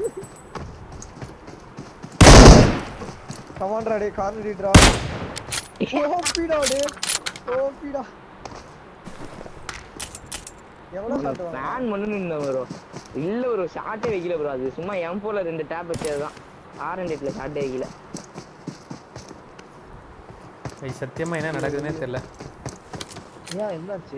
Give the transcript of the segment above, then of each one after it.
கமாண்டா டே corner ரீட்ரா ஓபிடா டே ஓபிடா எவ்வளவு shot வாங்க plan பண்ணி நின்ன ப்ரோ இல்ல ப்ரோ ஷாட்டே வைக்கல ப்ரோ அது சும்மா எம் போல ரெண்டு டேப் வச்சதுதான் ஆர் அண்ட் எட்ல ஷாட்டே வைக்கல ஐய், சத்தியமா என்ன நடக்குதுன்னே தெரியல ஏன் என்னாச்சு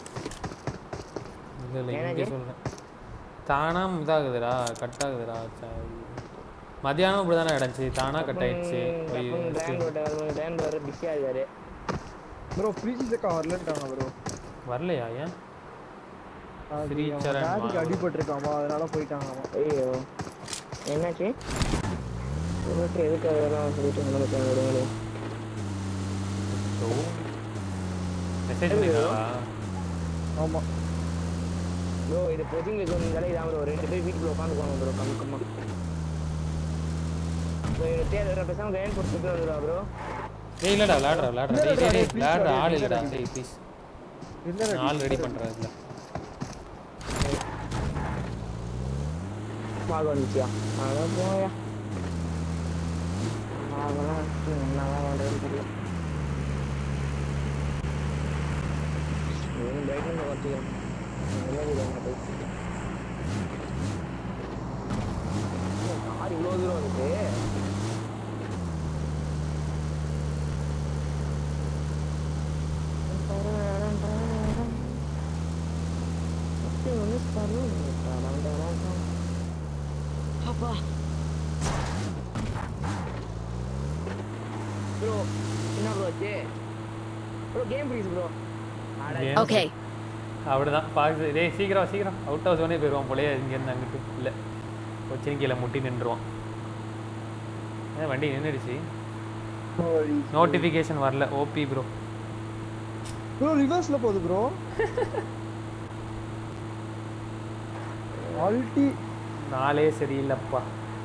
இல்ல இல்ல ஏன்னா இங்கே ஏன்? சொல்றேன் தானா இதாகுதுடா கட் ஆகுதுடா சரி. மத்தியானம் இப்படி தானே கிடந்துச்சு தானா கட் ஆயிடுச்சு ஐயோ, ட்ரைன் ரோட்ட ட்ரைன் வர பிஸியா இருக்காரு ப்ரோ ஃப்ரீசி செக்கா வரலன்ட்டாங்க ப்ரோ வரலையா ஏன் Free சரண் டாடிக்கு வா. அடிபட்டிருக்காமா அதனால போயிட்டாங்கம்மா ஐயோ என்னாச்சு ஓகே எதுக்கு அதெல்லாம் சொல்லிட்டு நடந்துட்டாங்க விடுங்க மெசேஜ் பண்ணிருக்கா ஆமா ப்ரோ இது கோச்சிங் ஜோன் இருந்தாலே இதான் ப்ரோ ரெண்டு பேர் வீட்டுக்குள்ள உட்காந்துக்குவாங்க ப்ரோ கம்மிக்கமா தேவை பேசாம கிரைண்ட் போட்டு வந்துடுவா ப்ரோ டேய் இல்லடா விளையாடுறா விளையாடுறா டேய் டேய் டேய் please விளையாடுற டா, ஆள் டேய், இல்லடா இல்லடா. டேய் ப்ளீஸ் இல்ல ஆள் ரெடி பண்றேன் இல்ல பார்க்க வந்துச்சியா அதான் போயா அதெல்லாம் என்னதான் பண்ணுறதுன்னு தெரியல பிரைட்னஸ் குறைச்சிக்கிறேன் கார் இவ்வளோ தூரம் இருக்கு அப்பா ப்ரோ என்ன ப்ரோ ஆச்சு bro game freeze bro Game Okay. அப்படிதான் பாக்ஸ் டேய் சீக்கிரம் சீக்கிரம் அவுட் ஹவுஸ் ஒன்னே போயிடுவான் போலயே இங்கேருந்து அங்கிட்டு இல்லை கொச்சின் கீழே முட்டி நின்றுவான் ஏன் வண்டி நின்றுடுச்சு நோட்டிஃபிகேஷன் வரல ஓபி ப்ரோ ப்ரோ ரிவர்ஸ்ல போகுது ப்ரோ ஆல்டி நாளே சரியில்லைப்பா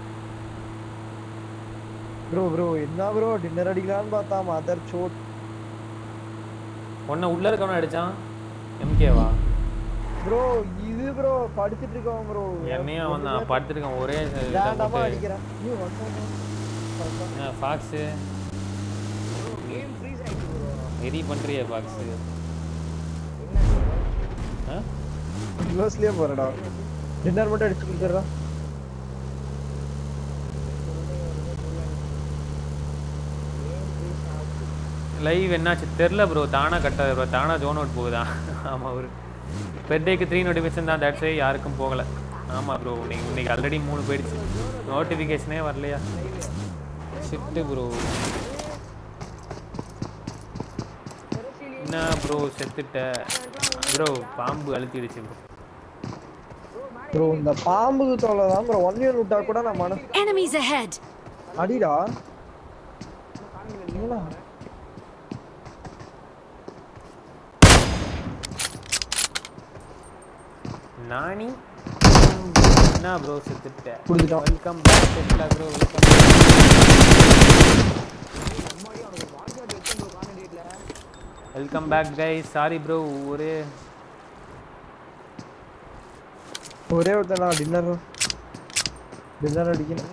ப்ரோ ப்ரோ என்ன ப்ரோ டின்னர் அடிக்கலாம்னு பார்த்தா மதர் சோட் உன்னை உள்ள இருக்கவன அடிச்சான் எம்கேவா ப்ரோ இது ப்ரோ படிச்சிட்டு இருக்கோம் ப்ரோ என்னையும் அவன் தான் படுத்துருக்கான் ஒரே ரேண்டமா அடிக்கிறேன் நீ வந்தாங்க ஃபாக்ஸு கேம் ஃப்ரீஸ் ஆயிடுச்சு ப்ரோ எரி பண்ணுறிய ஃபாக்ஸு ஆ ரிவர்ஸ்லயே போறடா டின்னர் மட்டும் அடிச்சு கொடுத்துறா லைவ் என்னாச்சு தெரில ப்ரோ தானா கட்டாது ப்ரோ தானா ஜோன் அவுட் போகுதா ஆமாம் ஒரு பெர் டேக்கு த்ரீ நோட்டிஃபிகேஷன் தான் தட்ஸ் யாருக்கும் போகலை ஆமாம் ப்ரோ நீங்கள் இன்னைக்கு ஆல்ரெடி மூணு போயிடுச்சு நோட்டிஃபிகேஷனே வரலையா ஷிஃப்ட்டு ப்ரோ என்ன ப்ரோ செத்துட்ட ப்ரோ பாம்பு அழுத்திடுச்சு ப்ரோ ப்ரோ இந்த பாம்புக்கு தொல்லை தான் ப்ரோ ஒன் இயர் விட்டா கூட நான் மன Enemies ahead! அடிடா என்னடா? நானி என்ன ப்ரோ செத்துட்ட குடுத்துட்டான். Welcome back settle bro welcome welcome back guys sorry bro ஒரே ஒரே ஒருத்தன் டின்னர் டின்னர் அடிக்கணும்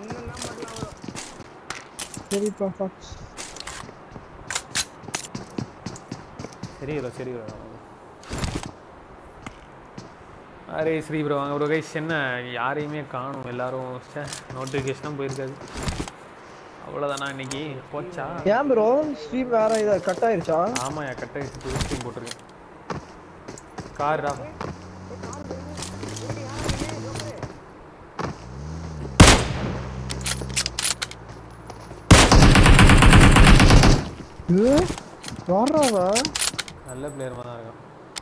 சரிப்பா ஃபாக்ஸ் சரி ப்ரோ சரி ப்ரோ அரே ஸ்ரீ ப்ரோ அங்கே ப்ரோ கைஸ் என்ன யாரையுமே காணும் எல்லாரும் நோட்டிஃபிகேஷனும் போயிருக்காது அவ்வளோதானா இன்னைக்கு போச்சா ஏன் ப்ரோ ஸ்ட்ரீம் வேற இதை கட் ஆயிருச்சா ஆமாம் கட் ஆகிடுச்சு புது ஸ்ட்ரீம் போட்டிருக்கேன் கார்டா இது வர்றாவா நல்ல பிளேயர் தான் இருக்கான்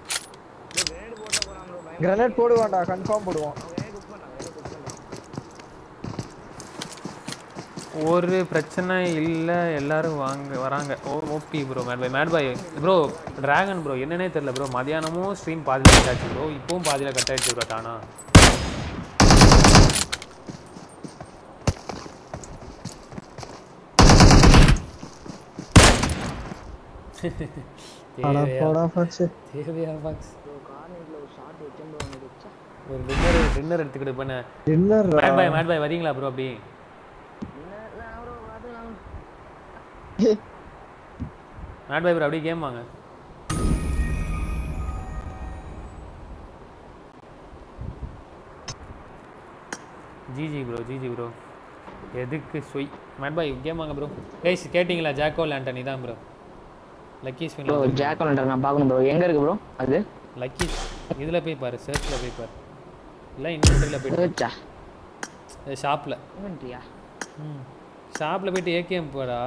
கிரனேட் போடுவான்டா கன்ஃபார்ம் போடுவான் ஒரு பிரச்சனை இல்லை எல்லாரும் வாங்க வராங்க oh OP bro mad boy mad boy bro dragon bro என்னன்னே தெரியல ப்ரோ மதியானமும் ஸ்ட்ரீம் பாதியில் கட் ஆச்சு ப்ரோ இப்பவும் பாதியில் கட் ஆயிடுச்சு ப்ரோ தானா அட தேவையா போடா ஃபாக்ஸ் தேவையா பாக்ஸ் கார்னெட்ல ஒரு ஷாட் வச்சேன் ப்ரோ எனக்கு ஒரு டின்னர் டின்னர் எடுத்துக்கிட்டு பண்ண dinner mad boy mad boy வரீங்களா ப்ரோ அப்படி மேட் பாய் ப்ரோ அப்படியே கேம் வாங்க ஜிஜி ப்ரோ ஜிஜி ப்ரோ எதுக்கு சொய் மேட் பாய் கேம் வாங்க ப்ரோ கைஸ் கேட்டிங்களா ஜாக்கோ லேண்டன் இதான் bro lucky bro spin Jack நான் பார்க்கணும் ப்ரோ எங்க இருக்கு ப்ரோ அது லக்கி இதில் போய் பாரு சர்ச்சில் போய் பாரு இல்லை இன்வென்ட்ரியில் போயிட்டு சர்ச்சா ஷாப்பில் இன்வென்ட்ரியா ம் ஷாப்பில் போயிட்டு ஏகேஎம் போடா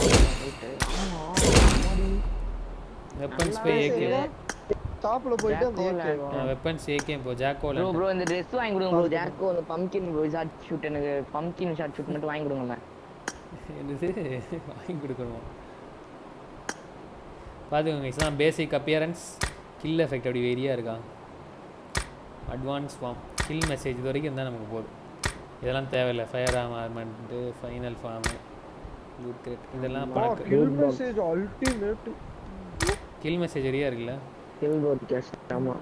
வெப்பன்ஸ் போய் ஏகேஎம் ஷாப்ல போயிட்டு அந்த Jacko ஏகே வெப்பன்ஸ் ஏகேஎம் போ ஜாக்கோ ப்ரோ ப்ரோ இந்த ட்ரெஸ் வாங்கி கொடுங்க ப்ரோ ஜாக்கோ அந்த பம்கின் ஷார்ட் ஷூட் எனக்கு பம்கின் ஷார்ட் ஷூட் மட்டும் வாங்கி கொடுங்க என்னது வாங்கி கொடுக்கணும் பார்த்துக்கோங்க இதுதான் பேசிக் அப்பியரன்ஸ் கில் எஃபெக்ட் அப்படி வெரியாக இருக்கா அட்வான்ஸ் ஃபார்ம் கில் மெசேஜ் இது வரைக்கும் இருந்தால் நமக்கு போதும் இதெல்லாம் தேவையில்லை fire arm armament final form loot crate இதெல்லாம் பழக்க kill message ultimate kill message வெரியாக இருக்குல்ல கில் போட் கேஷ் ஆமா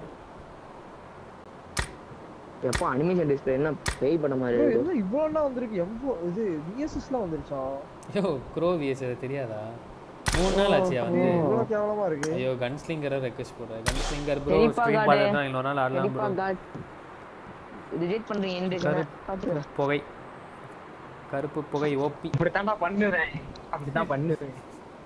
எப்போ அனிமேஷன் டிஸ்பிளே என்ன பேய் படம் மாதிரி இருக்கு என்ன இவ்வளோலாம் வந்திருக்கு எம்போ இது விஎஸ்எஸ்லாம் வந்துருச்சா ஐயோ க்ரோ விஎஸ் அது தெரியாதா மூணு நாள் ஆச்சியா வந்து இவ்வளோ கேவலமா இருக்கு ஐயோ கன்ஸ்லிங்கரை ரெக்வஸ்ட் போடுறேன் கன்ஸ்லிங்கர் ப்ரோ பெரியப்பா ஸ்ட்ரீம் காடு. பார்த்துட்டு தான் இன்னொரு நாள் ஆடலாம் கண்டிப்பா ப்ரோ காட் ரிஜெக்ட் பண்றீங்க இன்டென்ஷன் பாத்துக்கிறேன் புகை கருப்பு புகை ஓபி இப்படித்தான்டா பண்ணுவேன் அப்படித்தான் பண்ணுவேன்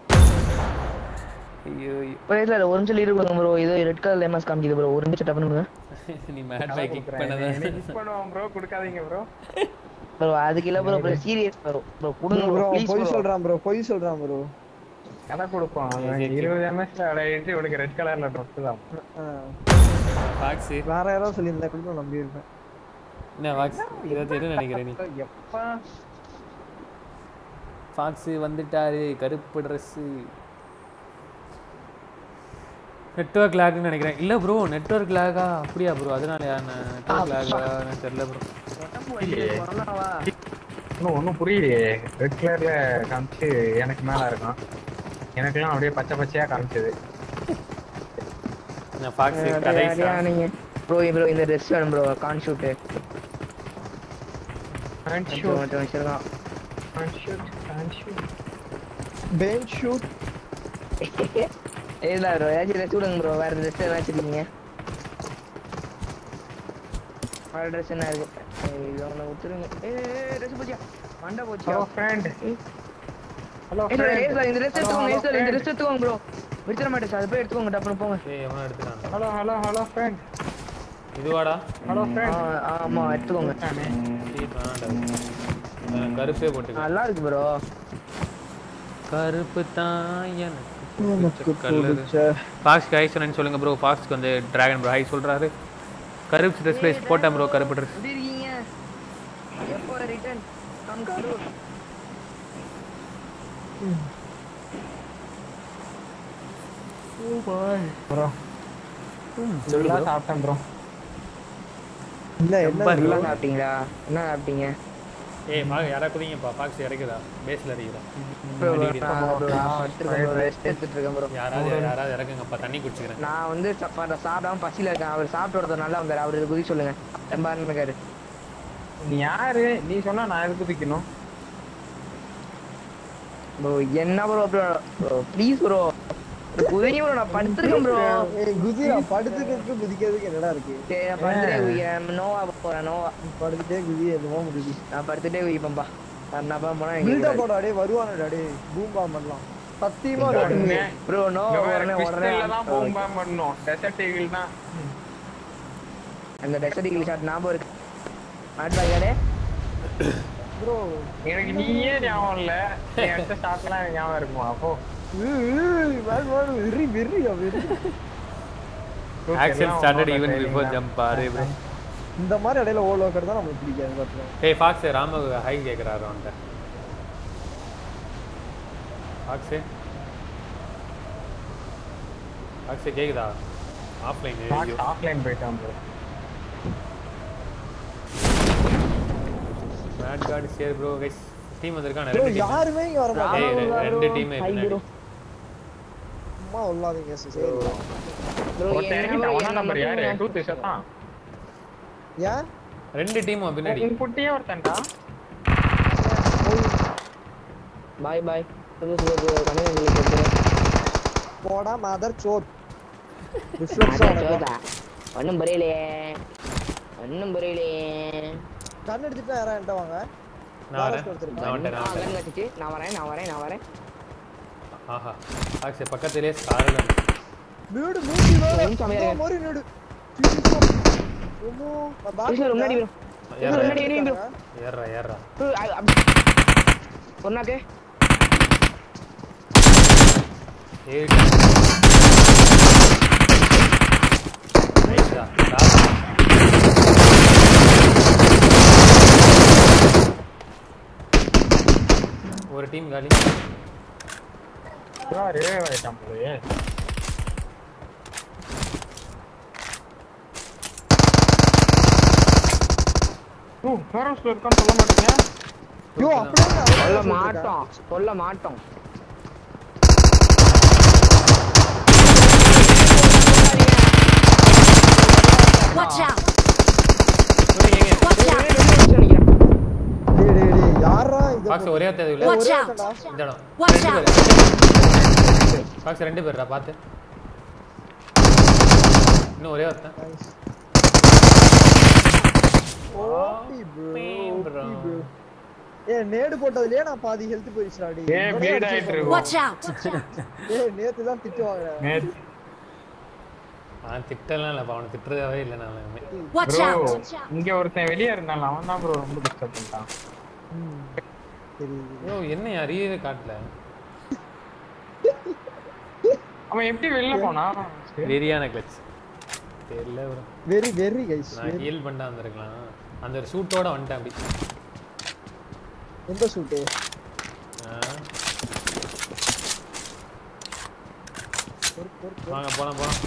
ஐயோ ஐயோ. ப்ரோ இல்ல இல்ல, ஒரு நிமிஷம் லீடு கொடுங்க ப்ரோ ஏதோ ரெட் கலர் லேமஸ் காமிக்குது ப்ரோ ஒரு நிமிஷம் டப் பண்ணுங்க நீ மேட் பை கிக் பண்ணதான் கிக் பண்ணுவோம் ப்ரோ கொடுக்காதீங்க ப்ரோ ப்ரோ அதுக்கு இல்ல bro bro serious bro bro கொடுங்க ப்ரோ ப்ரோ ப்ளீஸ் பொய் ப்ரோ சொல்றான் ப்ரோ பொய் சொல்றான் ப்ரோ கதை கொடுப்போம் அவன் இருபது எம்எஸ்ல விளையாடிட்டு இவனுக்கு ரெட் கலர்ல ட்ரெஸ் தான் ஃபாக்ஸ் வேற யாராவது சொல்லியிருந்தா கூட நான் நம்பி இருப்பேன் என்ன ஃபாக்ஸ் இதை தெரியும் நினைக்கிறேன் நீ எப்பா ஃபாக்ஸ் வந்துட்டாரு கருப்பு ட்ரெஸ்ஸு நெட்ஒர்க் லேக்னு நினைக்கிறேன் இல்லை ப்ரோ நெட்ஒர்க் லேகா அப்படியா ப்ரோ அதனால நெட்ஒர்க் லேகா தெரியல ப்ரோ இன்னும் ஒன்றும் புரியலையே ரெட் கலர்ல காமிச்சு எனக்கு மேல இருக்கும் எனக்கெல்லாம் அப்படியே பச்சை பச்சையா காமிச்சது நான் ஃபாக்ஸ் கடைசா நீங்க ப்ரோ ப்ரோ இந்த ட்ரெஸ் வேணும் bro can't shoot Can't shoot, மட்டும் வச்சிருக்கான் can't shoot, can't shoot. பெஞ்ச் ஷூட் இல்ல ப்ரோ ஏதாச்சும் ட்ரெஸ் விடுங்க ப்ரோ வேற ட்ரெஸ் ஏதாச்சும் இருக்கீங்க வேற ட்ரெஸ் என்ன இருக்கு ஏய், இது ஒன்று விட்டுருங்க ஏ ட்ரெஸ் போச்சியா மண்டை போச்சியா Hello friend. Hello ஏய், சார், ஏய், friend. சார், இந்த ட்ரெஸ் Hello, எடுத்துக்கோங்க hello ஏய், சார், இந்த friend. ட்ரெஸ் எடுத்துக்கோங்க ப்ரோ விட்டுற மாட்டேன் சார் அது போய் எடுத்துக்கோங்க டப்புனு போங்க ஏய் எவனோ எடுத்துட்டான் Hello, hello, hello friend. இதுவாடா Hello ஆ, friend. ஆமா எடுத்துக்கோங்க சீ, வேணாம்டா. நான் கருப்பே போட்டுக்க நல்லா இருக்கு ப்ரோ கருப்பு தான் எனக்கு எனக்கு கலரு பிடிச்ச ஃபாக்ஸ்க்கு ஹை சொன்னேன்னு சொல்லுங்க ப்ரோ ஃபாக்ஸ்க்கு வந்து டிராகன் ப்ரோ ஹை சொல்றாரு கருப்பு ட்ரெஸ் பிளேஸ் போட்டேன் ப்ரோ கருப்பு ட்ரெஸ் எப்படி இருக்கீங்க எப்போ ரிட்டர்ன் கம் கரூர் Bro. நல்லா சாப்பிட்டேன் ப்ரோ இல்ல என்ன ரொம்ப என்ன சாப்பிட்டீங்களா என்ன சாப்பிட்டீங்க ஏய் மா யாரா குதிங்கப்பா ஃபாக்ஸ் இறக்குதா பேஸ்ல இறக்குதா Bro, அடி, அடி. நான் bro, நான் படுத்திருக்கேன் bro, rest எடுத்துட்டு இருக்கேன் bro. யாராவது யாராவது இறக்குங்கப்பா தண்ணி குடிச்சுக்கிறேன் நான் வந்து சாப்பாடு சாப்பிடாம பசியில இருக்கேன் அவர் சாப்பிட்டு ஒருத்தர் நல்லா வந்தாரு அவரு குதி சொல்லுங்க ரொம்ப இருக்காரு நீ யாரு நீ சொன்னா நான் எதுக்கு குதிக்கணும் ப்ரோ என்ன ப்ரோ ப்ரோ ப்ளீஸ் ப்ரோ குதிங்க ப்ரோ நான் படுத்திருக்கேன் ப்ரோ ஏய் குதிரா படுத்துக்கிறதுக்கு குதிக்கிறதுக்கு என்னடா இருக்கு சரி நான் படுத்துட்டே குதிக்கிறேன் நோவா போறேன் நோவா படுத்துட்டே குதி என்னமோ முடியுது நான் படுத்துட்டே குதிப்பேன்பா நான் என்ன போனா பில்டப் போடா டே வருவானடா டே பூம் பாம் பண்ணலாம் சத்தியமா வருவானு ப்ரோ நோவா உடனே உடனே தான் போகும் பண்ணணும் டெசர்ட் ஈகிள் தான் அந்த டெக்ஸடிக்கல் ஷாட் ஞாபகம் இருக்கு மாட்டாடே ப்ரோ எனக்கு நீயே ஞாபகம் இல்ல நீ அடுத்த ஷாட்லாம் எனக்கு ஞாபகம் இருக்குமா அப்போ வேல் வேல் வெறி வெறியா வெறி action started even before jump பாரு ப்ரோ இந்த மாதிரி இடையில ஓல் ஒர்க்கர் தான் நம்மளுக்கு பிடிக்காது பாத்துக்கோ ஏய் ஃபாக்ஸ் ராம ஹை கேக்குறாரு அவன்கிட்ட ஃபாக்ஸ் ஃபாக்ஸ் கேக்குதா ஆஃப்லைன் ஐயோ ஆஃப்லைன் போயிட்டான் ப்ரோ மேட் card share bro guys team வந்திருக்கான் ப்ரோ ரெண்டு டீம் யாருமே இங்க வர ஏய், மாட்டாங்க ரெ- ரெண்டு டீம் பின்னாடி சும்மா உள்ளாதீங்க சரி ப்ரோ ஒருத்தன் இறங்கிட்டான் அவனா நம்பர் யாரு டூத் செத்தான் ஏன் ரெண்டு டீமும் பின்னாடி உன் குட்டியே ஒருத்தன்டா பாய் பாய் கண்ணு போடா மதர் சோத் ரிஃப்ளெக்ஸ் சோதா ஒன்றும் புரியலையே ஒன்றும் புரியலையே கண் எடுத்துட்டு யாரா என்கிட்ட வாங்க நான் வரேன் Forest ஒருத்தர் நான் வந்துட்டேன் நான் வந்துட்டேன் கண் வச்சுட்டு நான் வரேன் நான் வரேன் நான் வரேன் ஆஹா ஆக்சி பக்கத்திலே ஸ்காரில் வீடு மூஞ்சி வேற ஒரு நிமிஷம் அமைதியா இந்த மாதிரி வீடு ஒன்னும் கிருஷ்ணர் முன்னாடி வரும் ஏறா முன்னாடி ஏறி வரும் ஏறா ஏறா ஒன்னாக்கு ஏறிட்டேன் நைஸா லாஸ்ட் ஒரு டீம் காலி ரிவைவ் ஆயிட்டான் போலயே ஓ ஃபாரஸ்ட்ல இருக்கான்னு சொல்ல மாட்டீங்க ஐயோ அப்படியே நான் சொல்ல சொல்லிட்டு இருக்கேன். மாட்டோம் சொல்ல மாட்டோம் Watch out! சொல்லுங்க Watch out! டேய் டேய் டேய் யாரா இது பாக்ஸ் ஒரே தேவை இல்லை Watch ஒரே out! ஒருத்தன்டா. இந்த இடம் Watch ரெண்டு out! பேர் பாக்ஸ் ரெண்டு பேர்டா பார்த்து இன்னும் ஒரே ஒருத்தன் Nice. OP bro, Damn, bro. OP bro. ஏய் நேடு போட்டதுலயே நான் பாதி ஹெல்த் போயிடுச்சுடா டேய். ஏய் இவனே பீட் அடிச்சு ஆயிட்டு விட்டான். Watch out! ஏய் நேத்து தான் திட்டு வாங்குறேன் நேத்து அவன் திட்டலாம் இல்லை அவனை திட்டுறதாவே இல்லை நான் அவன். Watch bro out! இங்க ஒருத்தன் வெளியே இருந்தான் அவன் தான் ப்ரோ ரொம்ப டிஸ்டர்ப் பண்ணிட்டான் சரி ஐயோ என்ன அறியவே காட்டல அவன் எப்படி வெளில போனான் வெறியான கிளச் தெரியல bro. வெரி வெரி கைஸ் நான் ஹீல் பண்ணா வந்திருக்கலாம் அந்த ஒரு ஷூட்டோட வந்துட்டேன் அப்படி எந்த சூட்டு ஆ. வாங்க போலாம் போலாம்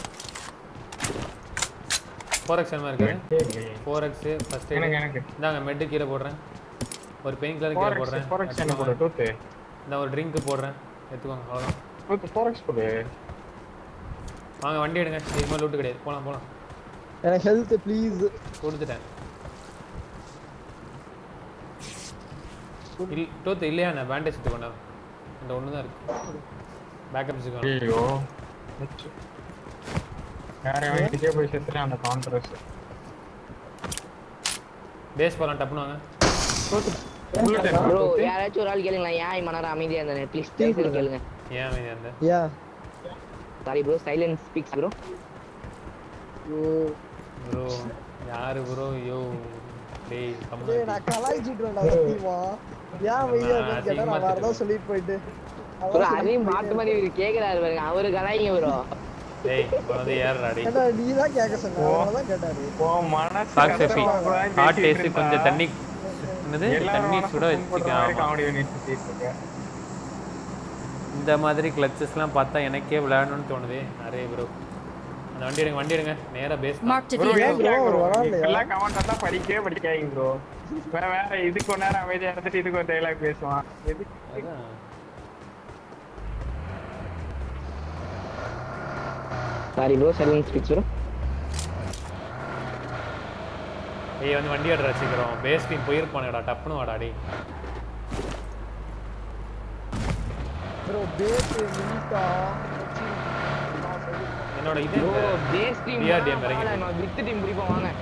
ஃபோர் எக்ஸ் என்ன இருக்கு ஃபோர் எக்ஸ் ஃபர்ஸ்ட் எனக்கு எனக்கு இந்தாங்க மெட்டு கீழே போடுறேன் ஒரு பெயின் கிலர் கீழே போடுறேன் ஃபோரெக்ஸ் என்ன போடு டூத்து இந்த ஒரு ட்ரிங்க் போடுறேன் எடுத்துக்கோங்க அவ்வளோதான் டூத்து ஃபோரெக்ஸ் போடு வாங்க வண்டி எடுங்க இதுக்கு மேலே லூட்டு கிடையாது போலாம் போலாம் எனக்கு ஹெல்த் ப்ளீஸ் கொடுத்துட்டேன் இல் டோத்து இல்லையா நான் பேண்டேஜ் எடுத்துக்கொண்டா இந்த ஒன்று தான் இருக்கு பேக்கப் வச்சுக்கோங்க ஐயோ வேற அவன் இதுக்கே போய் செத்துட்டான் அந்த கான்ட்ரஸ் பேஸ் போகலாம் டப்புன்னு வாங்க ப்ரோ யாராச்சும் ஒரு ஆள் கேளுங்களா ஏன் மணி நேரம் அமைதியா இருந்தேன் ப்ளீஸ் கேளுங்க ஏன் அமைதி அந்த யா sorry bro silence speaks bro ஐயோ ப்ரோ யாரு ப்ரோ யோ டேய் டேய் கம்மா நான் கலாய்ச்சிட்டு வரேன்டா சத்தியமா ஏன் வையா அப்படின்னு கேட்டா நான் வேற ஏதாவது சொல்லிட்டு போயிட்டு ப்ரோ அதான் அதையும் சொல்லிட்டு மாத்து மாதிரி இவரு கேக்குறாரு பாருங்க அவரு கலாய்ங்க ப்ரோ டேய் குழந்தை ஏறுறா டேய் ஏன்டா நீ தான் கேட்க சொன்ன அவனதான் கேட்டாரு ஓ மனசு சாக்ஸ் எஃபி கஷ்டமா கூட ஹாட் பேசிட்டு டேஸ்ட் கொஞ்சம் இருந்தா. தண்ணி என்னது எல்லாரும் தண்ணி மனசு சுட புண்படுற மாதிரி வச்சுக்க காமெடி பண்ணிட்டு சுத்திட்டு இருக்க. இந்த மாதிரி கிளச்சஸ்லாம் பார்த்தா எனக்கே விளையாடணும்னு தோணுது அரே ப்ரோ அந்த வண்டி எடுங்க வண்டி எடுங்க நேரா base Marked a bro, vehicle. ஏன் bro, bro? ஒரு வரம் இல்லையா? இப்படிலாம் comment எல்லாம் படிக்கவே படிக்காதீங்க bro. வேற வேற இதுக்கு ஒரு நேரம் அமைதியா இருந்துட்டு இதுக்கு ஒரு டைலாக் பேசுவான் எதுக்கு அதான் sorry bro silence speaks bro ஏய் வந்து வண்டி ஆடுற சீக்கிரம் பேஸ் டீம் போயிருப்பானுடா டப்புன்னு வாடா டேய் ப்ரோ பேஸ் மினிட்டா என்னோட இது ப்ரோ இந்த- பேஸ் டீம் DRDM இறங்கி நம்ம வித் டீம் பிடிப்போம் வாங்க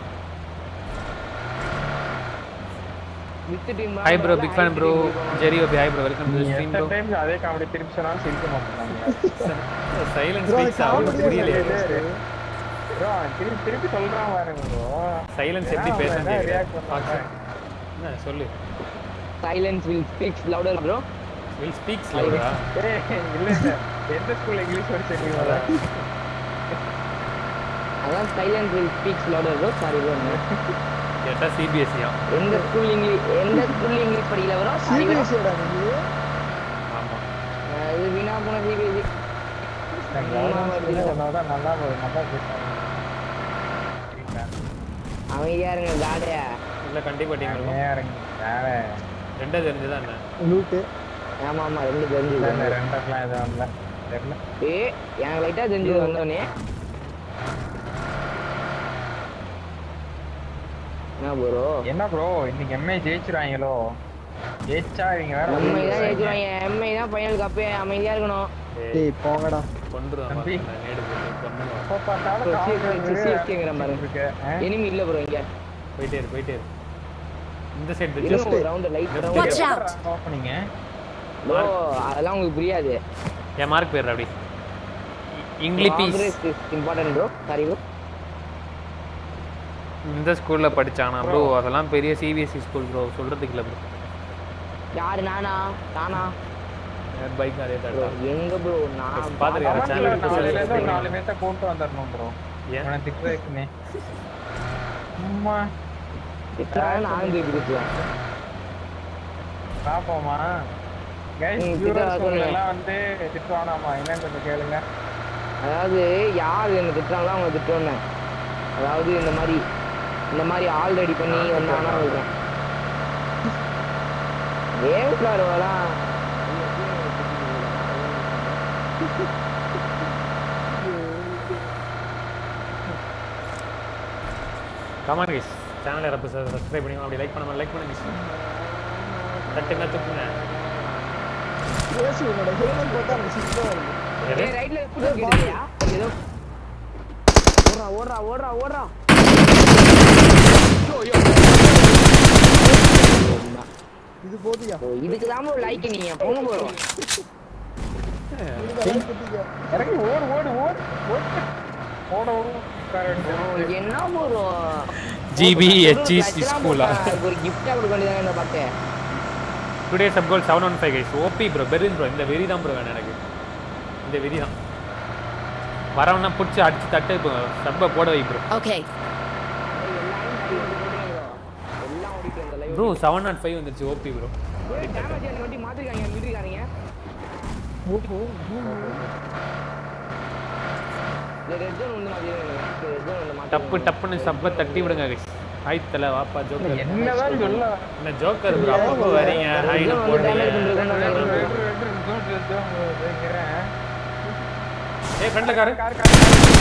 with team hi bro big fan bro Jerry OP hi bro welcome to நீ ஸ்ட்ரீம் எத்தனை ப்ரோ times அதே காமெடி திருப்பி சொன்னாலும் சிரிக்க மாட்டாங்க சைலன்ஸ் ப்ரோ ஸ்பீக்ஸ் அவருக்கு காமெடியா புரியலையே bro திருப்பி திருப்பி சொல்றான் பாருங்க bro சைலன்ஸ் எப்படி ஏன் பேசணும் அவன் என்ன react தெரியல பண்றான்? என்ன சொல்லு silence will speaks louder bro will speaks louder ஏய், இல்ல இல்ல எந்த ஸ்கூல்ல இங்கிலீஷ் படிச்சிருக்கீங்க அதான் silence will speaks louder bro sorry bro கேட்டா சிபிஎஸ்சியா எந்த ஸ்கூல் இங்கிலீஷ் எந்த ஸ்கூல்ல இங்கிலீஷ் படிக்கல ப்ரோ சாரி ப்ரோ சிபிஎஸ்சிடா நீ ஆமா இது வீணா போன சிபிஎஸ்சி நல்லா நல்லா பேசுறாங்க அமைதியா இருங்க காடையா இல்ல கண்டிப்பா டீம் இருக்கும் ஏன் இறங்கி வேற ரெண்டா தெரிஞ்சுதான் என்ன லூட்டு ஆமா ஆமா ரெண்டு தெரிஞ்சு இந்த ரெண்டெல்லாம் எதுவும் இல்ல தெரியல ஏ எனக்கு லைட்டா தெரிஞ்சது வந்தோடனே என்ன ப்ரோ என்ன ப்ரோ இன்னைக்கு எம்ஏ ஜெயிச்சிருவாங்களோ ஜெயிச்சா இவங்க வேற எம்ஐ தான் ஜெயிச்சிருவாங்க எம்ஐ தான் ஃபைனல் கப்பே அமைதியா இருக்கணும் டேய் போங்கடா கொண்டுருவான் தம்பி. நேடு போட்டு கொண்டுருவான் எப்ப பார்த்தாலும் Bro, காவல் CSK வீரர் CSK ங்கிற மாதிரி. இருக்கு ஆ? எனிமி இல்ல ப்ரோ இங்க போயிட்டே இரு போயிட்டே இரு இந்த சைடு இருங்க ஒரு round light Left round Watch out! ஓப்பனிங்க ப்ரோ அதெல்லாம் உங்களுக்கு புரியாது என் மார்க் பேர் அப்படி English important bro sorry bro இந்த ஸ்கூல்ல படிச்சானா ப்ரோ அதெல்லாம் பெரிய சிபிஎஸ்சி ஸ்கூல் ப்ரோ சொல்றதுக்கு இல்ல ப்ரோ யாரு நானா நானா பைக் அதே ப்ரோ தட்டா எங்க ப்ரோ நான் பாத்துருக்கேன். கமெண்ட்ல channel க்கு நாலுல இருந்து ஒரு subscribe நாலு பேர்த்த கூட்டு வந்துடணும் ப்ரோ ஏன்? இவனை திட்டுறதுக்குன்னே சும்மா திட்டுறாங்க நானும் திருப்பி திட்டுவேன் பாப்போமா கைஸ் ம், வியூவர்ஸ் திட்டா சொல்லுங்க. எல்லாம் வந்து திட்டுவானாமா என்னன்னு கொஞ்சம் கேளுங்க அதாவது யார் என்ன திட்டுறாங்களோ அவங்க திட்டுவேன் அதாவது இந்த மாதிரி இந்த மாதிரி ஆள் ரெடி பண்ணி வந்தானா இருக்கும் வேவ் ஃப்ளவர்லாம் கமான் கைஸ் சேனல் யாரப்ப சப்ஸ்கிரைப் பண்ணிக்கோங்க அப்படி லைக் பண்ணாம லைக் பண்ணுங்க தட்டுங்க தூக்குங்க பேசி உன்னோட ஹெல்மெட் போட்டா எனக்கு சிரிப்பா வருது எது? ஏய் ரைட்ல புது கேட்டியா ஏதோ ஓடுறா ஓடுறா ஓடுறா ஓடுறா ஐயோ, ஐயோ. இது போதியா ஓ, இதுக்கு தான் ப்ரோ லைக் நீங்க போங்க போறோம் இறங்கி ஓடு ஓடு ஓடு ஓடு ஓட ஓடு கரெக்ட் என்ன ப்ரோ GB HEC ஸ்கூலா ஒரு கிஃப்டா கொடுக்க வேண்டியதானே இந்த பாக்க today sub goal seven one five guys OP bro பெரின் ப்ரோ இந்த வெறி தான் ப்ரோ வேணும் எனக்கு இந்த வெறி தான் வரவனா பிடிச்சி அடிச்சு தட்டு இப்போ சப்பை போட வை ப்ரோ Okay. எல்லாம் ஓடிட்டு இந்த live bro seven nought five வந்துருச்சு ஓபி ப்ரோ டேமேஜ் என்ன வண்டி மாத்திருக்காங்க மிதிருக்காங்க இந்த ரெட் ஜோன் வந்து மாத்திருக்காங்க ரெட் ஜோன் வந்து மாத்தி டப்பு டப்புன்னு சப்பை தட்டி விடுங்க கைஸ் ஹாய் தல வாப்பா ஜோக்கர் என்னதான் சொல்ல என்ன ஜோக்கர் ப்ரோ அப்பப்போ வரீங்க ஹாய்னு போடுறீங்க ஏய் ஃப்ரெண்ட்ல காரு கார் கார்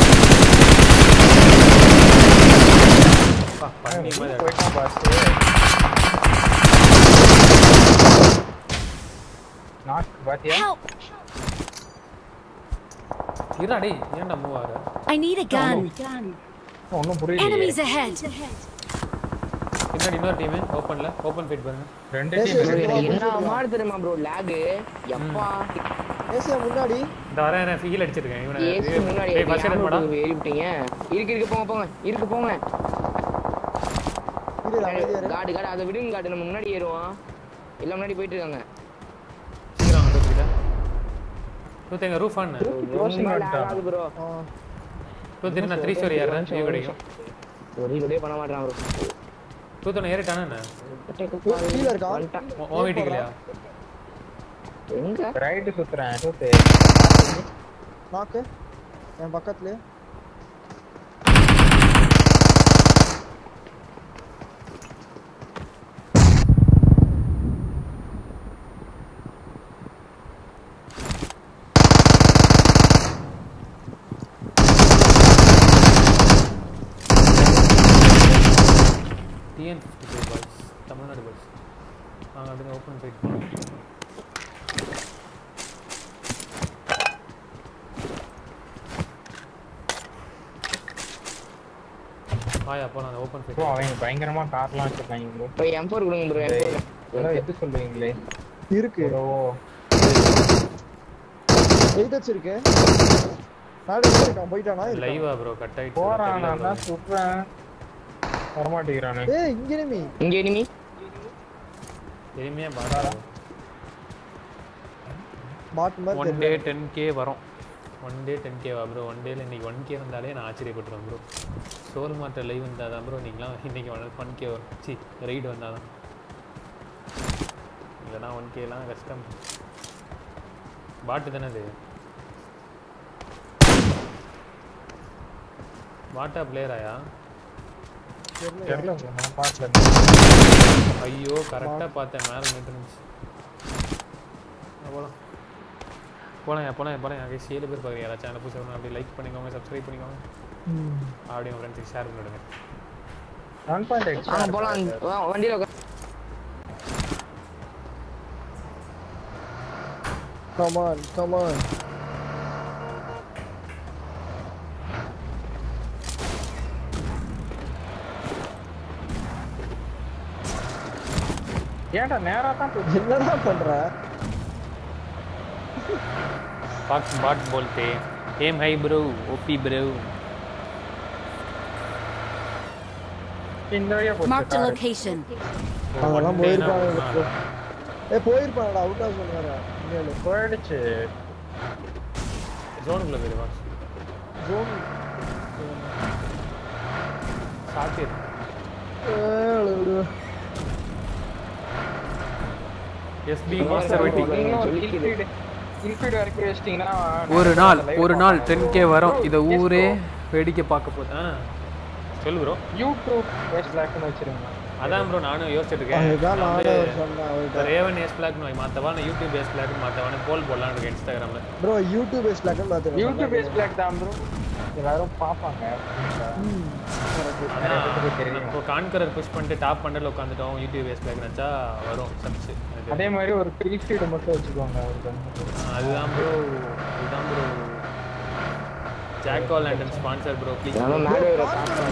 அப்பா, பண்ணி மாதிரி இருக்கு. போயிட்டான் பாஸ் நாக் பாத்தியா Help! இருடா டேய் ஏன்டா மூவ் ஆகுற I need a gun. ஒன்னும் புரியல Enemies ahead. பின்னாடி இன்னொரு டீம் ஓப்பன்ல ஓப்பன் ஃபைட் பாருங்க ரெண்டு பேசு, டீம் பேசு. எனக்கு என்ன மாதிரி தெரியுமா ப்ரோ லாக் எப்பா ஏசியா முன்னாடி இந்த வர நான் ஃபீல் அடிச்சிருக்கேன் இவனை ஏசி முன்னாடி டேய் ஃபர்ஸ்ட் எய்ட் மாடா ஏறி விட்டீங்க இருக்கு இருக்கு போங்க போங்க இருக்கு போங்க இரு அமைதியா இரு. காடு காடு அதை விடுங்க காடு நம்ம முன்னாடி ஏறுவோம் எல்லாம் முன்னாடி போயிட்டு இருக்காங்க சீக்கிரம் வந்து புரியுதா தூத்தங்க ரூஃப் ஆன் ரொம்ப lag ஆகுது ப்ரோ ஆ, தூத்தி நான் த்ரீ ஸ்டோரி ஏறேன் வியூ கிடைக்கும் ஒரு இதே பண்ண மாட்டான் ப்ரோ தூத்தன ஏறிட்டானா என்ன கீழ இருக்கான். வந்துட்டான். உன் உன் வீட்டுக்கு இல்லையா எங்க ரைட்டு சுத்துறேன் சுத்து நாக்கு என் பக்கத்துலயே TN fifty five boys Tamil Nadu boys நாங்கள் அப்படியே ஓப்பன் ஃபைட் போனோம் வாயா போலாம் அந்த ஓப்பன் ப்ரோ ஃபைட் அவங்க பயங்கரமா கார்லாம் வச்சிருக்காங்க ப்ரோ போய் எம் ஃபோர் கொடுங்க ப்ரோ ஏதோ எது சொல்லுவீங்களே இருக்கு ப்ரோ எயிட் வச்சு இருக்கு நாடு இருக்கான் போயிட்டானா இருக்கான். லைவா ப்ரோ கட் ஆயிடுச்சு போறான் தெரியல நான் தான் bro. சுடுறேன் வரமாட்டேங்கிறானு ஏய் இங்க enemy. இங்க எனிமி எளிமையா பாடா பாட் மாதிரி ஒன் டே தெரியல. டென் கே வரும் ஒன் டே டென் கேவா ப்ரோ ஒன் டேல இன்னைக்கு ஒன் கே இருந்தாலே நான் ஆச்சரியப்பட்டுருவேன் ப்ரோ சோல் மாற்ற லைவ் வந்தால் தான் ப்ரோ நீங்களாம் இன்னைக்கு ஒன் கே வரும் சி ரைடு வந்தால் தான் இல்லைனா ஒன் கேலாம் கஷ்டம் பாட்டு தானே அது பாட்டா பிளேயராயா தெரியல bro, நான் பார்க்கல ஐயோ கரெக்டாக பார்த்தேன் மேலே நின்று இருந்துச்சு போகலாம் போலாம் போலாம் போலாம் அங்கே ஏழு பேர் பார்க்குறீங்க யாராச்சும் சேனல் புதுசாக அப்படி லைக் பண்ணிக்கோங்க சப்ஸ்கிரைப் பண்ணிக்கோங்க ம். அப்படி உங்கள் ஃப்ரெண்ட்ஸுக்கு ஷேர் பண்ணிவிடுங்க ஒன் பாயிண்ட் எக்ஸ் வாங்க போலாம் வா, வண்டியில உட்கா- Come on, come on. ஏன்டா நேரா தான் போச்சு என்னடா பண்ற பாக்ஸ் பாட் போல்ते ஏம் ஹை ப்ரோ ஓபி ப்ரோ இந்த வழியா போச்சு Marked a car. location. அதெல்லாம் போயிருப்பாங்க bro. ஏய் போயிருப்பாங்கடா அவுட் ஆஃப் சொன்னாரு இனிமேல் போயிடுச்சு ஜோனுக்குள்ள போயிடு பாக்ஸ் ஜோன் சாத்தியர் எஸ்பி மாஸ்டர் வெயிட்டிங் நீங்களும் ஒரு சொல்லிக்குது. இன்ஃபீடு இன்ஃபீடு வரைக்கும் வச்சிட்டீங்கன்னா ஒரு நாள் live ஒரு ல நாள் பார்க்கலாம். டென் கே வரும் இதை Yes, ஊரே bro. வேடிக்கை பார்க்க போகுது ஆ சொல்லு ப்ரோ யூடியூப் பேஸ் லாக்னு வச்சிருங்க அதான் ப்ரோ நானும் யோசிச்சுட்டு இருக்கேன் அதுதான் நான் நானே வந்து சொன்னேன் அவர்கிட்ட ரேவன் எஸ் பிளாக் மாத்தவா நான் யூடியூப் எஸ் பிளாக் மாத்தவான போல் போடலான்னு இருக்கேன் இன்ஸ்டாகிராம்ல ப்ரோ யூடியூப் பேஸ் லாக்கன் பாத்துறேன் யூடியூப் பேஸ் லாக் தான் ப்ரோ எல்லாரும் பார்ப்பாங்க நிறைய பேருக்கு தெரியும் இப்போ கான்கரர் புஷ் பண்ணிட்டு டாப் பண்டல் உட்காந்துட்டோம் யூடியூப் எஸ் பிளாக் நினச்சா வரும் சப்ஸ் அதே மாதிரி ஒரு ஃப்ரீ ஃபீடு மட்டும் வச்சுக்கோங்க அவருக்கு வந்து. அதுதான் ப்ரோ அதுதான் ப்ரோ ஜாக்கோ லேண்டன் ஸ்பான்சர் ப்ரோ ப்ளீஸ் நம்ம மேடை ஒரு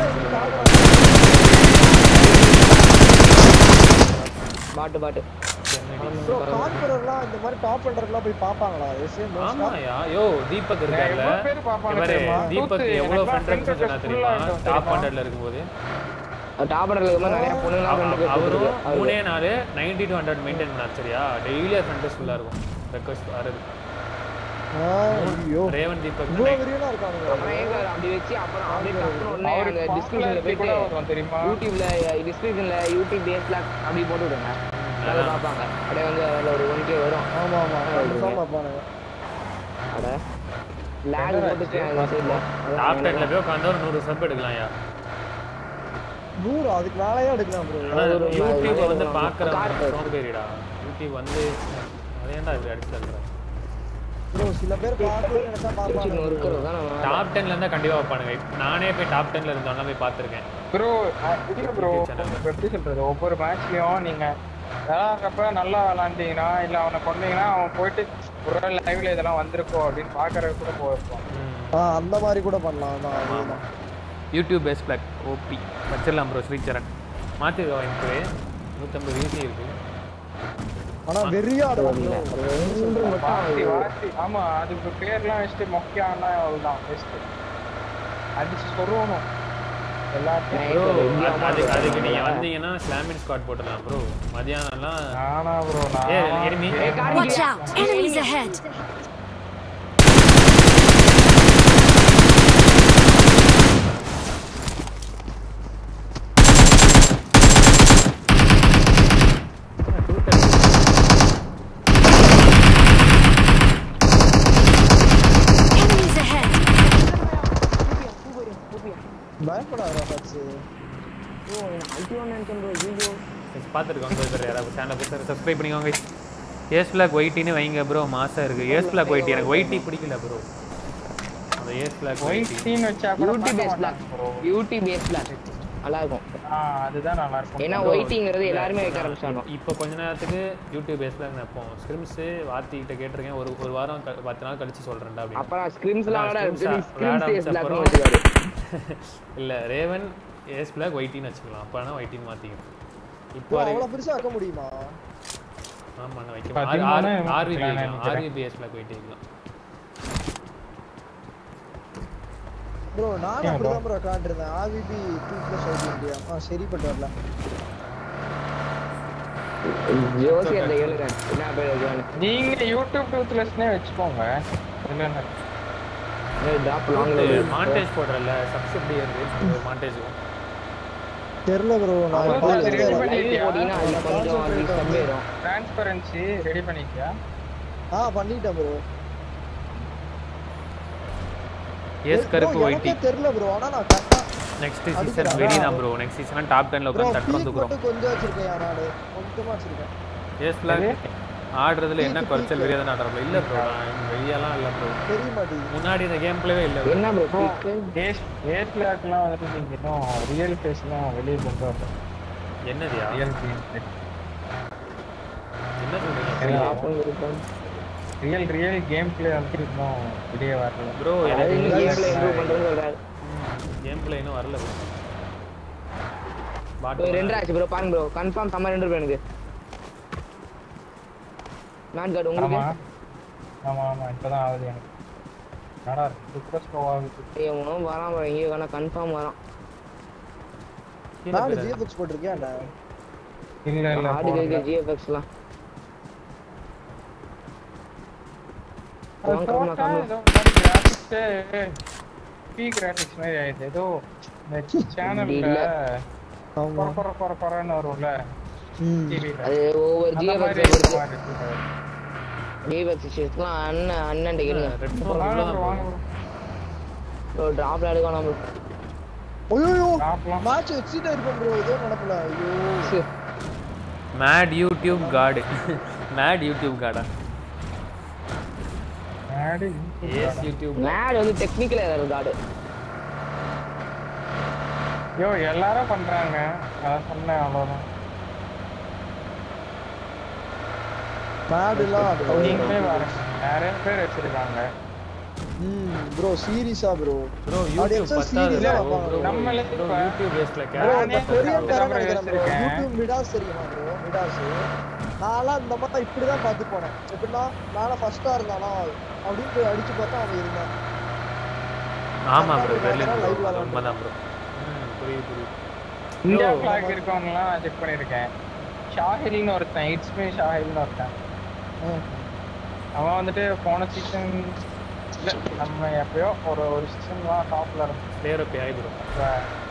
பாட்டு பாட்டு ப்ரோ கான்பரர்லாம் இந்த மாதிரி டாப் பண்றதுலாம் போய் பாப்பாங்களா எஸ் ஆமாயா யோ தீபக் இருக்கார்ல எவ்வளவு பேர் பார்ப்பாங்க இவரு தெரியுமா? தீபக் தூத்து, எவ்வளவு எனக்கெல்லாம் ஃப்ரெண்ட் friend சொன்னா request தெரியுமா full ஆயிடும் டாப் தெரியுமா? ஹண்ட்ரட்ல இருக்கும்போது டாப் பண்ணுறதுக்கு நிறைய பொண்ணுலாம் அவ- ஃப்ரெண்டு அவரும் கேட்டு மூணே நாள் நைன்டி டு ஹண்ட்ரட் மெயின்டைன் பண்ணார் சரியா டெய்லி ஃப்ரெண்ட் ஃபுல்லாக இருக்கும் ரெக்வஸ்ட் வருது ஐயோ ரேவன் தீபக் இவ்வளோ வெறியனா இருக்கானுங்க அப்புறம் ஏங்க அப்படி வச்சு அப்புறம் அப்படியே டக்குனு உடனே அந்த அவருக்கு டிஸ்கிரிப்ஷன்ல popularity கூட போயிட்டு வரும் தெரியுமா யூடியூப்ல டிஸ்கிரிப்ஷன்ல யூடியூப் பேஸ் லாக் அப்படி போட்டு விடுங்க அதை பார்ப்பாங்க அப்படியே வந்து அதில் ஒரு ஒன் கே வரும் ஆமா ஆமா கன்ஃபார்ம் பாப்பானுங்க அட லேக் போட்டுச்சு அந்த சைடில் டாப் டென்ல போய் உட்காந்து ஒரு நூறு சப் எடுக்கலாம்யா நூறு அதுக்கு மேலேயே எடுக்கலாம் ப்ரோ ஆனா ஒரு யூடியூப் ஒரு வந்து ஒரு பார்க்குறவங்க கார்டு. சோம்பேறிடா யூடியூப் வந்து அதை ஏன்டா இப்படி அடிச்சு தள்ளுற ப்ரோ சில பேர் பார்க்கணும்னு நினைச்சா திருச்சி பார்ப்பாங்க நொறுக்கிறது தான் நம்ம டாப் டென்ல இருந்தா கண்டிப்பா வைப்பானுங்க நானே போய் டாப் டென்ல இருந்தோம்னா போய் பார்த்துருக்கேன் ப்ரோ இல்ல ப்ரோ YouTube channel. எப்படி சொல்றது ஒவ்வொரு மேட்ச்லயும் நீங்க விளாட்றப்ப நல்லா விளாண்டீங்கன்னா இல்ல அவனை கொண்டீங்கன்னா அவன் போயிட்டு ஒரு லைவ்ல இதெல்லாம் வந்திருக்கோ அப்படின்னு பாக்குறது கூட போயிருப்பான் ஆ அந்த மாதிரி கூட பண்ணலாம் தான் ஆமா யூடியூப் பேஸ் பிளாக் ஓபி வச்சிடலாம் ப்ரோ ஸ்ரீசரண் மாற்றிருக்கோம் எனக்கு நூற்றம்பது யூசி இருக்கு ஆனா வெறியா ஆடுவாங்க வாசி வாசி ஆமா அதுக்கு பேர்லாம் வச்சுட்டு மொக்கையானா அவ்வளவுதான் பெஸ்ட் அடிச்சு சொல்லணும் எல்லாத்தையும் ப்ரோ Nice. அதுக்கு அதுக்கு நீங்க வந்தீங்கன்னா ஸ்லாமின் ஸ்குவாட் போட்டுடலாம் ப்ரோ மதியானம்லாம் நானா ப்ரோ ஏ நான் enemy Watch out! Enemies ahead! Enemies ahead! பயப்படாத ஃபர்ஸ்ட் ஓ அல்டிவான் நினைச்சேன் ப்ரோ ஐயோ பார்த்துருக்கோங்க சார் யாராவது சேனலை போய் சப்ஸ்கிரைப் பண்ணிக்கோங்க ஏஸ் பிளாக் ஒயிட்டின்னு வைங்க ப்ரோ மாசம் இருக்கு ஏஸ் பிளாக் ஒயிட்டி எனக்கு ஒயிட்டி பிடிக்கல ப்ரோ அந்த ஏஸ் பிளாக் ஒயிட்டி ஒயிட்டின்னு வச்சா கூட யூடியூப் பேஸ் பார்க்க பிளாக் மாட்டாங்க bro. யூடியூப் பேஸ் பிளாக் நல்லா இருக்கும் ஆ அதுதான் நல்லா இருக்கும் ஏன்னா ஒயிட்டிங்கிறது எல்லாருமே வைக்க ஆரம்பிச்சாங்க இப்போ கொஞ்ச நேரத்துக்கு யூடியூப் பேஸ் பிளாக் வைப்போம் ஸ்கிரிம்ஸு வாத்திக்கிட்ட கேட்டிருக்கேன் ஒரு ஒரு வாரம் க- பத்து நாள் கழிச்சு சொல்கிறேன்டா அப்படின்னு அப்புறம் ஸ்கிரிம்ஸ்லாம் விட Scrims ஆ- ஸ்கிரிம்ஸ் விளையாட பேஸ் பிளாக் அப்புறம் வச்சுக்காரு இல்லை ரேவன் ஏஸ் பிளாக் ஒயிட்டின்னு வச்சுக்கலாம் அப்போனா ஒயிட்டின்னு மாற்றிக்கணும் இப்போ ப்ரோ வரை அவ்வளவு பெருசா வைக்க முடியுமா ஆமாம் இப்போ வைக்கலாம் அதிகமான ஆர்விபி plan வைக்கலாம் நினைக்கிறேன். ஆர்விபி ஏஸ் பிளாக் ஒயிட்டி வைக்கலாம் ப்ரோ நானும் ஏன் அப்படிதான் ப்ரோ காண்டிருந்தேன் ஆவிபி டூ ப்ளஸ் ஐடி இந்தியா ஆ சரிப்பட்டு வரல ஜோசி அந்த ஏழு என்ன பேர் இருக்கான்னு நீங்க யூடியூப் டூத்லெஸ்னே வச்சுக்கோங்க இதுல என்ன இருக்கு? டிராப் லாங்ல மாண்டேஜ் போடுறல சப்ஸ் எப்படி இருக்கு மாண்டேஜும் தெரியல ப்ரோ நான் அவ்வளவு தான் பார்த்ததே ready இல்ல. பண்ணி- போட்டீங்கன்னா அது கொஞ்சம் அப்படி கம்மியாயிரும் டிரான்ஸ்பரன்சி ரெடி பண்ணிக்கியா ஆ பண்ணிட்டேன் ப்ரோ ஏஸ் கருப்பு ஒயிட்டி எனக்கே தெரியல ப்ரோ ஆனா நான் கரெக்டா நெக்ஸ்ட் சீசன் வெடி தான் ப்ரோ நெக்ஸ்ட் சீசன் டாப் டென்ல ப்ரோ உட்காந்து தட்டு பீக் வந்துக்கிறோம் மட்டும் கொஞ்சம் வச்சிருக்கேன் நானு கொஞ்சமா வச்சிருக்கேன் ஏஸ் பிளாக் ஆடுறதுல என்ன குறைச்சல் வெளியே தான் ஆடுறோம் இல்லை ப்ரோ வெளியெல்லாம் இல்லை ப்ரோ தெரிய மாட்டேங்குது முன்னாடி இந்த கேம் பிளேவே இல்லை bro. என்ன ப்ரோ கிக்கு ஃபேஸ் ஃபேஸ் பிளாக்லாம் வந்துட்டு நீங்க இன்னும் ரியல் ஃபேஸ்லாம் வெளியே கொண்டு வரணும் என்னதுயா ரியல் கேம் என்ன சொல்றீங்க ஏன்னா, ரியல் ரியல் கேம் பிளே வந்துட்டு இன்னும் வெளியே வரல ப்ரோ அது எனக்கு இன்னும் கேம்ல இம்ப்ரூவ் பண்றேன்னு சொல்றாரு கேம் பிளே இன்னும் வரல ப்ரோ ப்ரோ ரெண்டு ஆச்சு ப்ரோ பாருங்க ப்ரோ கன்ஃபார்ம் செம்ம ரெண்டு ப்ரோ எனக்கு மேட் கார்டு உங்களுக்கு ஆமா ஆமா ஆமா இப்பதான் ஆகுது எனக்கு நடா சூப்பர் ஸ்லோ ஆகுது இவனும் வரான் ப்ரோ எங்கேயோ காணா கன்ஃபார்ம் வரான் நாலு ஜிஎஃப்எக்ஸ் போட்டிருக்கேன்டா இல்ல இல்ல ஆடு போடல. இருக்கு ஜிஎஃப்எக்ஸ்லாம் அது வாங்க, காமா, போட்டா காமா. ஏதோ மாதிரி graphics ஏ P graphics மாதிரி ஆயிடுது. ஏதோ இந்த channel ல இல்ல. ஆமா கொர கொர கொர கொரன்னு வரும்ல ம் TV ல. அது ஒவ்வொரு அந்த மாதிரி ஜிஎஃப்எக்ஸ் இருக்கிற பொறுத்து மாதிரி இருக்கு. ஜிஎஃப்எக்ஸ் விஷயத்துலாம் அண்ணன் அண்ணன் கேளுங்க ரெட் வாங்க bro, வாங்க bro. ப்ரோ டிராப்ல எடுக்கணும் ப்ரோ ஐயோ சாப்பிடலாம். மேட்ச் வச்சுட்டே இருப்பேன் ப்ரோ ஏதோ நடக்கல ஐயோ made YouTube card made YouTube கார்டா ஆடு எஸ் யூடியூப் மேட் வந்து டெக்னிக்கல் ஏதாவது கார்டு யோ எல்லாரும் பண்றாங்க அதான் சொன்னேன் அவ்வளவுதான் மேடுலாம் நீங்களே வரேன் நிறைய பேர் வச்சிருக்காங்க ம் ப்ரோ சீரியஸா ப்ரோ ப்ரோ அது யூடியூப் எக்ஸல் பத்தாது சீரியஸா ப்ரோ வைப்பாங்க ப்ரோ நம்மளே ப்ரோ இப்ப- யூடியூப் பேஸ்ல ப்ரோ கேரக்டர் அந்த நானே கொரியன் காரன் அப்புறம் நினைக்கிறேன் ப்ரோ யோசிச்சிருக்கேன். யூடியூப் மிடாஸ் தெரியுமா ப்ரோ மிடாஸ் நான்லாம் இந்த மாதிரி இப்படி தான் பார்த்து போனேன் எப்படின்னா நானும் ஃபர்ஸ்டா இருந்தானா அப்படின்னு போய் அடிச்சு பார்த்தா அவன் இருந்தான் ஆமா ப்ரோ கரெக்டா தெரியல live ப்ரோ ல உண்மைதான் ப்ரோ ம் புரியுது புரியுது இந்தியா Yo. பிளாக் இருக்கவங்கலாம் செக் பண்ணியிருக்கேன் ஷாஹில்னு ஒருத்தன் இட்ஸ் மீ ஷாஹில்னு ஒருத்தன் அவன் வந்துட்டு போன சீசன் இல்ல நம்ம எப்பயோ ஒரு ஒரு சீசன்லாம் டாப்ல இருந்தான் பிளேயர் ஓகே ஆய் ப்ரோ இப்ப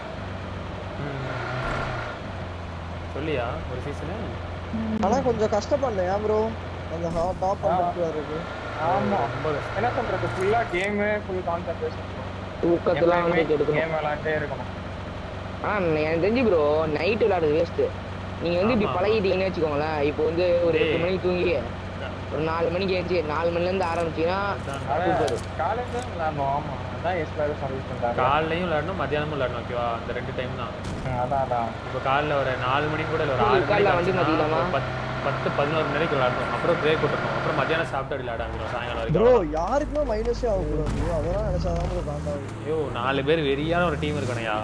சொல்லியா ஒரு சீசனு ஆனா கொஞ்சம் கஷ்டப்படல ஏன் ப்ரோ அந்த டாப் ஆ. பண்றதுக்கு இருக்கு ஆமா ரொம்ப கஷ்டம் என்ன சொல்றது ஃபுல்லா கேமு ஃபுல் கான்சென்ட்ரேஷன் தூக்கத்தெல்லாம் வந்து எடுக்கணும் கேம் விளையாண்டே இருக்கணும் ஆனா எனக்கு தெரிஞ்சு ப்ரோ நைட் விளையாடுறது வேஸ்ட் நீங்க வந்து இப்படி ஆமா. பழகிட்டீங்கன்னு வச்சுக்கோங்களேன் இப்போ வந்து ஒரு எட்டு டேய். மணிக்கு தூங்கி ஒரு நாலு மணிக்கு ஏஞ்சி நாலு மணில இருந்து ஆரம்பிச்சீங்கன்னா சூப்பர் காலேஜ் தான் விளையாடணும் ஆமா அதான் எஸ்பிளாக சர்வீஸ் பண்றாங்க காலைலையும் விளையாடணும் மத்தியானமும் விளையாடணும் ஓகேவா அந்த ரெண்டு டைம் தான் ம், அதான் அதான் இப்போ காலைல ஒரு நாலு மணி கூட இல்லை ஒரு ஆறு காலைல மணிக்கு வண்டி ஆச்சுன்னா மாத்திக்கலாமா? ஒரு பத்து பத்து பதினோரு மணி வரைக்கும் விளையாடணும் அப்புறம் பிரேக் விட்டுறணும் அப்புறம் மத்தியானம் சாப்பிட்டு விளையாட ஆரம்பிக்கணும் சாயங்காலம் ப்ரோ வரைக்கும் யாருக்குமே மைனஸே ஆகக்கூடாது bro. அதெல்லாம் நினைச்சாதான் ப்ரோ காண்டாகும் ஐயோ நாலு பேர் வெறியான ஒரு டீம் இருக்கணையா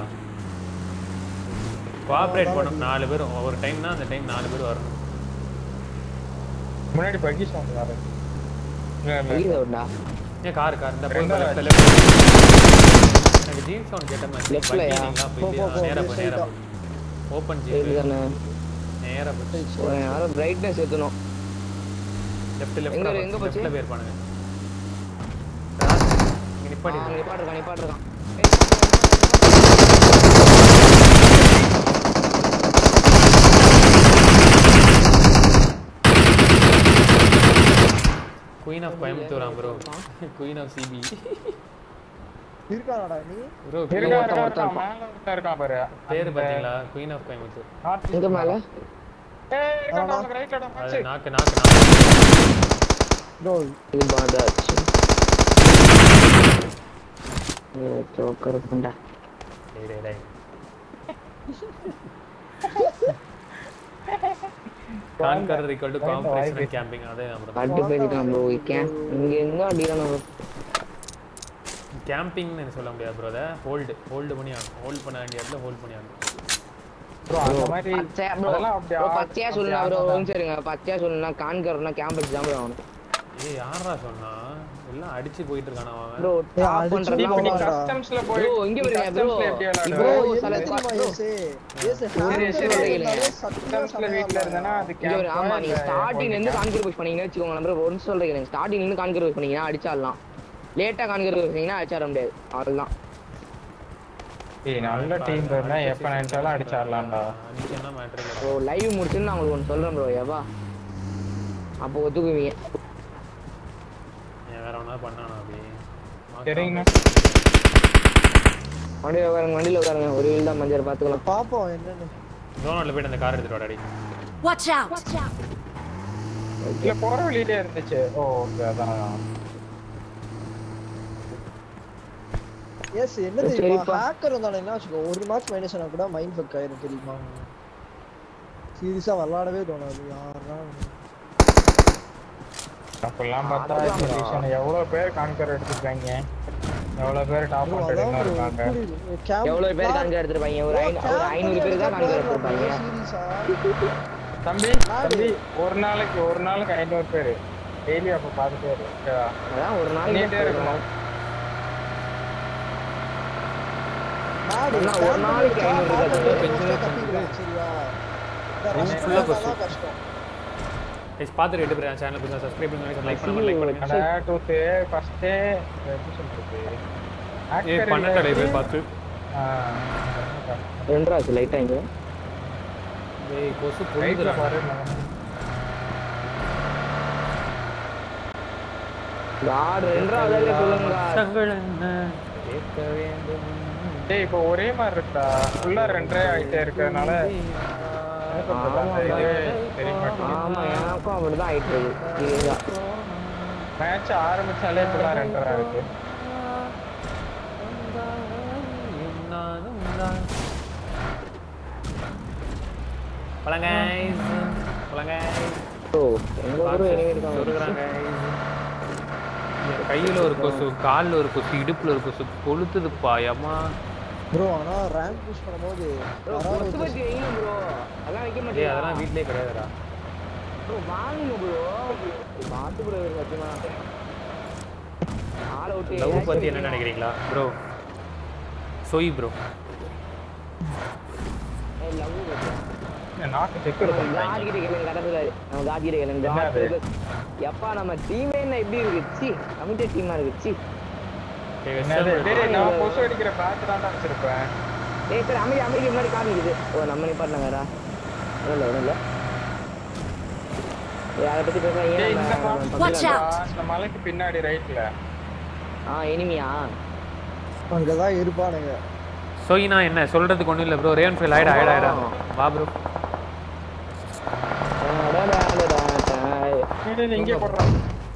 கோஆப்ரேட் பண்ணணும் நாலு பேர் ஒரு டைம்னா அந்த டைம் நாலு பேர் வரணும் முன்னாடி பக்கி சவுண்ட் வேற இல்ல, இல்ல. வெளியில விடா ஏன் கார் கார் இந்த ரெண்டா லெஃப்ட் லெஃப்ட் எனக்கு ஜீன்ஸ் சவுண்ட் கேட்ட மாதிரி Left லயா? போ, போ, போ, நேரா போ அப்படியே நேரா ஓப்பன் ஜீப் இதுதானே நேரா போ ஒரு நேரம் பிரைட்னஸ் ஏத்தணும் லெஃப்ட் எங்க லெஃப்ட் இரு- எங்க போச்சு? லெஃப்ட்ல பேர் பண்ணுங்க இங்க நிப்பாட்டி ஆ, நிப்பாட்டிருக்கான் நிப்பாட்டிருக்கான் குயின் ஆஃப் கோயம்புத்தூரா ப்ரோ குயின் ஆஃப் சிபி இருக்கானாடா நீ ப்ரோ இருக்கா, ஒருத்தன், இருக்கா, ஒருத்தன் இருக்கா, மேல ஒருத்தன் இருக்கான் பாரு. பேர் அந்த பாத்தீங்களா queen of Coimbatore north east எங்க மேல ஏய், இருக்கான்டா, ஆமா. உனக்கு right லடா, அது மச்சி. நாக்கு நாக்கு நாக்கு ப்ரோ இது பாதாச்சு சோக்கர் புண்டா டேய் டேய் டேய் conquer equal to comparison camping அதே ப்ரோ அடி போயிருக்கான் ப்ரோ கேன் இங்க எங்க அடிக்கிறான் bro. கேம்பிங்னு சொல்ல முடியாது ப்ரோ அதை ஹோல்டு ஹோல்டு பண்ணி ஆகணும் ஹோல்ட் பண்ண வேண்டிய இடத்துல ஹோல்ட் பண்ணி ஆகணும் bro, அந்த மாதிரி பச்சையா bro அதெல்லாம் அப்படி bro, ஆ- பச்சையா அப்படி சொல்லலாம் ப்ரோ ஆகாதான். சரிங்க பச்சையா சொல்லலாம் கான்கர்னா கேம்பஸ் தான் ப்ரோ அவனு ஏய் யாரா சொன்னா எல்லாம் அடிச்சு போயிட்டு இருக்கானா அவன் ப்ரோ ஏய், டாப் அடிச்சு பண்றதுலாம் இப்ப நீ ஆமாடா. customs-ல போய் Bro, இங்க பாருங்க, bro. customs-ல எப்படி விளையாடுவ? bro, ப்ரோ சில என்ன தெரியுமா bro. ஏசே ஏசே சரி, சரி, ஹேண்ட் சரி. சத்தியமா customs-ல வீட்ல இருந்தேன்னா அது இங்க பாரு, ஆமா நீங்க camp-ஆ ஸ்டார்டிங்ல இருந்து இல்ல கான்கர் புஷ் பண்ணீங்கன்னு வச்சுக்கோங்க ப்ரோ ஒன்னு சொல்றேன் ஸ்டார்டிங்ல இருந்து கான்கர் புஷ் பண்ணீங்கன்னா அடிச்சிடலாம் லேட்டா கான்கர் புஷ் பண்ணீங்கன்னா அடிச்சிட முடியாது அவ்வளவுதான் ஏய், நல்ல டீம் இருந்தா எப்ப நினைச்சாலும் அடிச்சிடலாம்டா அடிச்சேன்னா மேட்ரு இல்லை ப்ரோ லைவ் முடிச்சுன்னு நான் உங்களுக்கு ஒன்று சொல்றேன் ப்ரோ ஏவா அப்போ ஒத்துக்குவீங்க ஏன் வேற ஒன்றா பண்ணானா அப்படி சரிங்கண்ணா வண்டியில் உட்காருங்க வண்டியில் உட்காருங்க ஒரு வீல் தான் மஞ்சள் பார்த்துக்கலாம் பாப்போம் என்னன்னு ஜோனோட்ல போயிட்டு அந்த கார் எடுத்துட்டு வாடாடி Watch out! இல்ல போற வழியிலே இருந்துச்சு ஓ ஓகே அதான் எஸ் என்ன தெரியுமா சரிப்பா. ஹேக்கர் வந்தானே வச்சுக்கோ ஒரு மேட்ச் மைனஸ் ஆனா கூட மைண்ட் ஃபக் ஆயிரும் தெரியுமா சீரியஸா விளையாடவே தோணாது யாரா அப்பெல்லாம் பார்த்தா அதெல்லாம் இந்த season எவ்வளவு பேர் கான்கர் எடுத்துருக்காங்க எவ்வளவு பேர் டாப் bro, ஹண்ட்ரட் அதான் bro, இருக்காங்க புரியுது. camp- எவ்வளவு பேர் காங்க எடுத்திருப்பாங்க ஒரு ஐநூ- ஒரு ஐநூறு பேர் தான் காங்க எடுத்திருப்பாங்க Serious ஆ? தம்பி தம்பி ஒரு நாளைக்கு ஒரு நாளைக்கு ஐநூறு பேர் டெய்லி அப்ப பார்த்துட்டே இரு ஓகேவா அதான் ஒரு பண்ணிட்டே நாளைக்கு இருக்கணும் நாடு, அண்ணா, ஒரு camp நாளைக்கு வச்சா ஐநூறு hacker பேர் வந்து பெஞ்சு மோஸ்டா தப்பிக்கலாம், சரியா? இந்த Room rush full ஆ பண்ணா கொசு. தான் கஷ்டம் கைஸ் பார்த்துட்டு எட்டு பேர் சேனல் புதுசாக சப்ஸ்கிரைப் பண்ணுங்க லைக் பண்ணுங்க லைக் பண்ணுங்க ஆனா டூத்து ஃபர்ஸ்டே எப்படி சொல்றது ஏ Hacker பன்னெண்டு இல்ல, போய் பார்த்து ஆ, ரெண்டரை ஆச்சு லைட்டா இங்க ஏய் கொசு ரைட்ல பொழுதுடா பாரு காட் ரெண்டரை சொல்லுங்க சங்கள் என்ன கேட்க வேண்டும் டேய் இப்போ ஒரே மாதிரி இருக்கா ஃபுல்லா ரெண்டரை ஆயிட்டே இருக்கறதுனால எனக்கு அப்படி அந்த இதுவே தெரிய மாட்டேங்குது ஆமா எனக்கும் அப்படிதான் ஆயிட்டு இருக்கு இதுதான் மேட்ச் ஆரம்பிச்சாலே இப்படிதான் ரெண்டரை இருக்கு பழங்க பழங்க ஓ எங்க ஊரு எனிமே இருக்காங்க சொல்லுறாங்க கையில ஒரு கொசு கால்ல ஒரு கொசு இடுப்புல ஒரு கொசு கொளுத்துதுப்பா ஏமா ப்ரோ ஆனா ரேங்க் புஷ் பண்ணும்போது ப்ரோ யாராவது கொத்து ஒருத்தர் பத்தி வைங்க ப்ரோ அதெல்லாம் வைக்க டேய் மாட்டேன் அதெல்லாம் வீட்லயே கிடையாதுடா ப்ரோ வாங்குங்க ப்ரோ பார்த்து ப்ரோ சத்தியமா ஆள் விட்டு லவ் பத்தி என்ன நினைக்கிறீங்களா ப்ரோ சொய் ப்ரோ லவ் பத்தி நாக்கு செக்யூர் பண்றாங்க காட்கிட்ட கேளுங்க கடத்துல நம்ம காட்கிட்ட கேளுங்க என்னது? எப்பா நம்ம டீமே என்ன எப்படி இருக்கு சி கமிட்டட் டீமா இருக்கு சி என்னது டேய் நான் கொசு அடிக்கிற பேட்ச் தான் வச்சிருப்பேன் ஏய் சரி அமெரிக்கா அமெரிக்கா முன்னாடி காமிக்குது ஓ நம்ம நிப்பாட்டினாங்கடா ஒன்றும் இல்லை ஒன்றும் இல்லை ஏய் அதை பற்றி பேசுறாங்க டேய் இந்த நம்ம மா- Watch out. இந்த மலைக்கு பின்னாடி ரைட்ல ஆ இனிமையா அங்கதான் இருப்பானுங்க சொய்னா என்ன சொல்றதுக்கு ஒண்ணும் இல்ல ப்ரோ ரேன் ஃபைல் ஆயிடா ஆயிடா ஆயிடா வா ப்ரோ டேய், டேய், இங்கே போடுறான்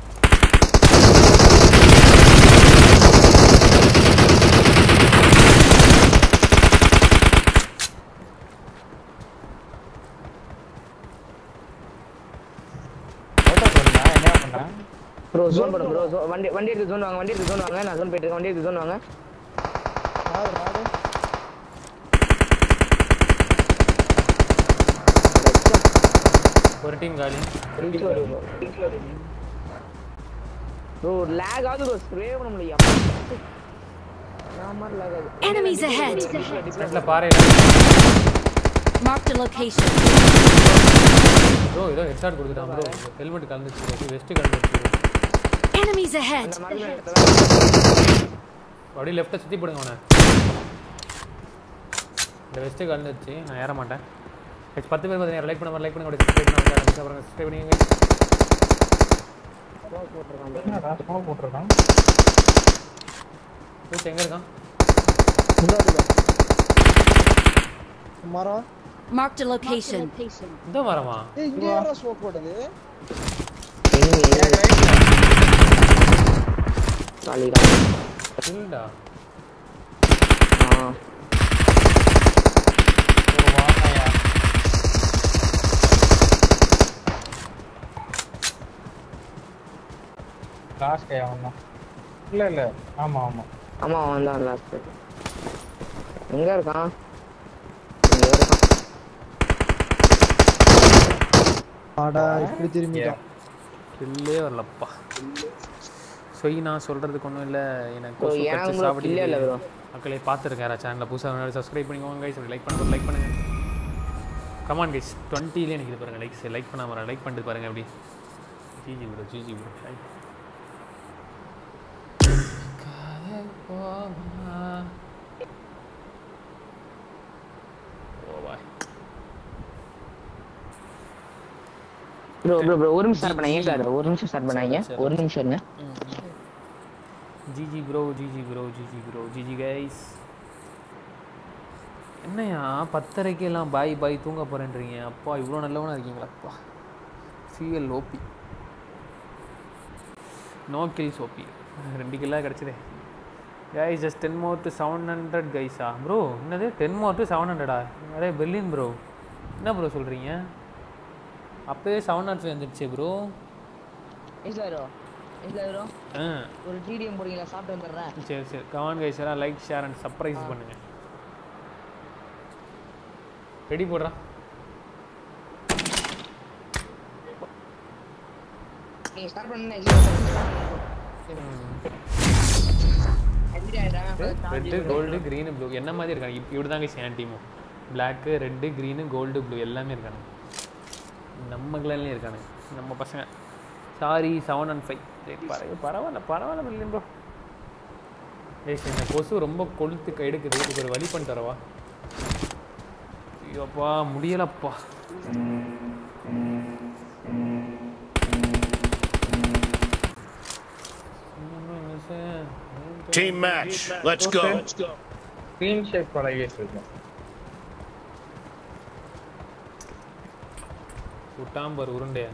Photo போடுங்க, என்ன பண்ண ப்ரோ ஜோன் போடும் ப்ரோ வண்டி வண்டி எடுத்து ஜோன் வாங்க வண்டி எடுத்து ஜோன் வாங்க நான் ஜோன் போயிட்டு இருக்கேன் வண்டி எடுத்து ஜோன் வாங்க நாடு நாடு ஒரு டீம் காலி ப்ரோ லேக் ஆகுது ப்ரோ ஸ்ப்ரே பண்ண முடியும் மாதிரி லேக் ஆகுது Enemies ahead. ஃப்ரண்ட்ல பாறை Marked a location. ப்ரோ ஏதோ ஹெட்ஷாட் கொடுத்துட்டான் ப்ரோ ஹெல்மெட் கலந்துச்சு வெஸ்ட் கலந்துச்சு Enemies ahead. இந்த மாதிரி அப்படியே லெஃப்ட்டை சுற்றி போடுங்க அவனை இந்த வெஸ்ட்டு கலந்துச்சு நான் ஏற மாட்டேன் நெக்ஸ்ட் பத்து பேர் பார்த்தீங்க லைக் பண்ண லைக் பண்ண கூட சப்ஸ்கிரைப் பண்ண அப்புறம் சப்ஸ்கிரைப் பண்ணிங்க என்னடா, smoke போட்டிருக்கான் பூச்சி எங்கே இருக்கான் முன்னாடி வா. மரம் Marked a location. இந்த மரமா ஏய் இங்க யாரா ஸ்மோக் போட்டது enemy காலி காலி இல்லடா ஆ ஒரு வாசனையா லாஸ்ட் அவன் இல்ல இல்ல ஆமா ஆமா ஆமா அவன் தான் லாஸ்ட் எங்க இருக்கான் இங்க இருக்கான் ஆடா இப்படி திரும்பிட்டான் கில்லே வரலப்பா சொய் நான் சொல்கிறதுக்கு ஒன்றும் இல்லை எனக்கு ப்ரோ கொசு எனக்கு கடிச்சு ப்ரோ சாப்பிடுது. இல்ல இல்ல ப்ரோ மக்களே பார்த்துருக்கேன் யாரா சேனலில் புதுசாக முன்னாடி சப்ஸ்கிரைப் பண்ணிக்கோங்க கைஸ் லைக் பண்ணுங்க லைக் பண்ணுங்க கமான் கைஸ் டுவெண்ட்டிலே எனக்கு இது பாருங்க லைக்ஸ் லைக் பண்ணாம லைக் பண்ணிட்டு பாருங்க அப்படி GG bro GG bro bro bro bro ஒரு நிமிஷம் ஸ்டார்ட் பண்ணாங்க சார் ஒரு நிமிஷம் ஸ்டார்ட் பண்ணாங்க ஒரு நிமிஷம் இருங்க GG bro GG bro GG bro GG guys என்னையா பத்தரைக்கு எல்லாம் பாய் பாய் தூங்க போறேன்றீங்க அப்பா இவ்வளோ நல்லவனா இருக்கீங்களா அப்பா fuel OP no kills OP ரெண்டு கில்லாக கிடச்சிதே guys just ten more to seven hundred கைஸா ப்ரோ என்னது டென் மோர் டு செவன் ஹண்ட்ரடா அரே பெர்லின் ப்ரோ என்ன ப்ரோ சொல்கிறீங்க அப்போயே செவன் ஹண்ட்ரட் வந்துடுச்சு ப்ரோ இல்ல ப்ரோ இல்ல ப்ரோ ஆ ஒரு டிடிஎம் போடுங்களா சாப்பிட்டு வந்துடுறேன் சரி சரி கமான் கைஸ் எல்லாம் லைக் ஷேர் அண்ட் சர்ப்ரைஸ் பண்ணுங்க ரெடி போடுறா நீங்க ஸ்டார்ட் பண்ணுங்க ரெட்டு கோல்டு க்ரீனு ப்ளூ என்ன மாதிரி இருக்காங்க இப்போ இப்படி தாங்க என் டீமும் black red green gold blue எல்லாமே இருக்காங்க நம்ம கிளான்லேயும் இருக்கானுங்க நம்ம பசங்க சாரி செவன் அண்ட் ஃபைவ் பரவாயில்ல பரவாயில்ல பரவாயில்ல மில்லியன் ப்ரோ ஏய் இந்த கொசு ரொம்ப கொளுத்து க- எடுக்குது இதுக்கு ஒரு வழி பண்ணி தரவா ஐயோப்பா முடியலப்பா Team match. Let's go. Screen shake பழகி இருக்கும் விட்டாம்பர் உருண்டையா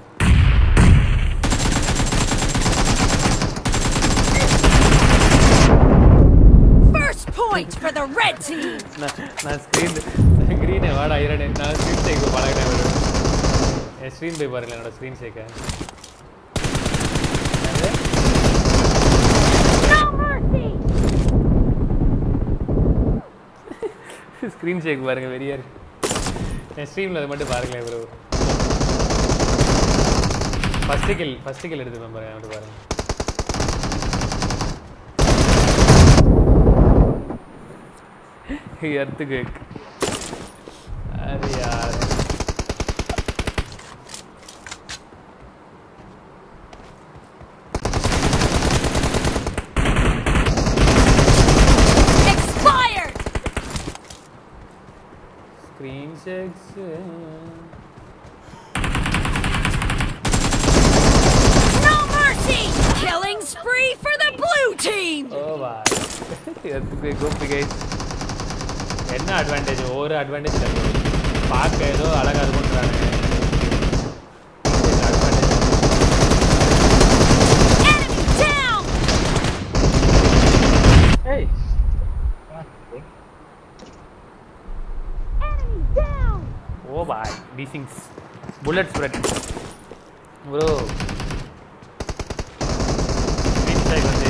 First point for the red team. நான் நான் ஸ்க்ரீன் க்ரீனே வாடா இரண்டு நான் ஸ்க்ரீன் ஷேக் பழகினேன் வரும் என் ஸ்க்ரீன் போய் பாருங்க என்னோட ஸ்க்ரீன் ஷேக்கை No mercy. ஸ்க்ரீன் ஷேக் பாருங்க வெறியா இருக்கு என் ஸ்ட்ரீமில் அதை மட்டும் பாருங்களேன் bro first kill first kill எடுத்து பாருங்க அப்படி பாருங்க எர்த்துக்கு அது யார் Expired. Screen shakes No mercy. Killing spree for the blue team. Oh வா எர்த்துக்கு கோப்பி கைஸ் என்ன அட்வான்டேஜ் ஒரு அட்வான்டேஜ் இல்லை பார்க்க ஏதோ அழகாக இருக்குன்றாங்க அட்வான்டேஜ் Enemy down. ஏய் Enemy down. ஓ பாய் டீசிங்ஸ் புல்லட் ஸ்ப்ரெட் ப்ரோ வந்து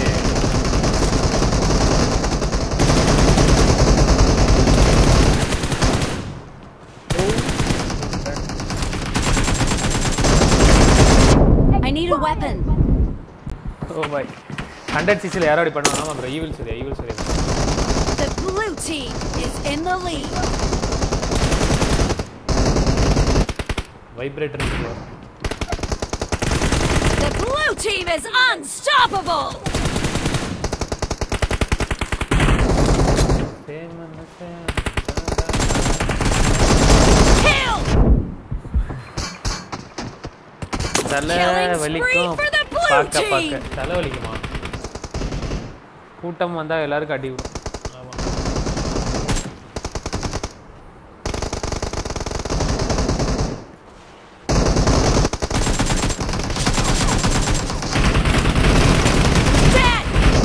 I need a weapon. Oh boy hundred சிக்ஸில் யாரோ அப்படி பண்ணுவாங்க ஆமாம் ப்ரோ ஈவில் சரி ஈவில் சரி The blue team is in the lead. Vibrator The blue team is unstoppable. Kill. தலை Killing spree வலிக்கும் for the blue பார்க்க team. பார்க்க தலை வலிக்குமா கூட்டம் வந்தால் எல்லாருக்கும் அடி விடும் ஆமாம் Dead.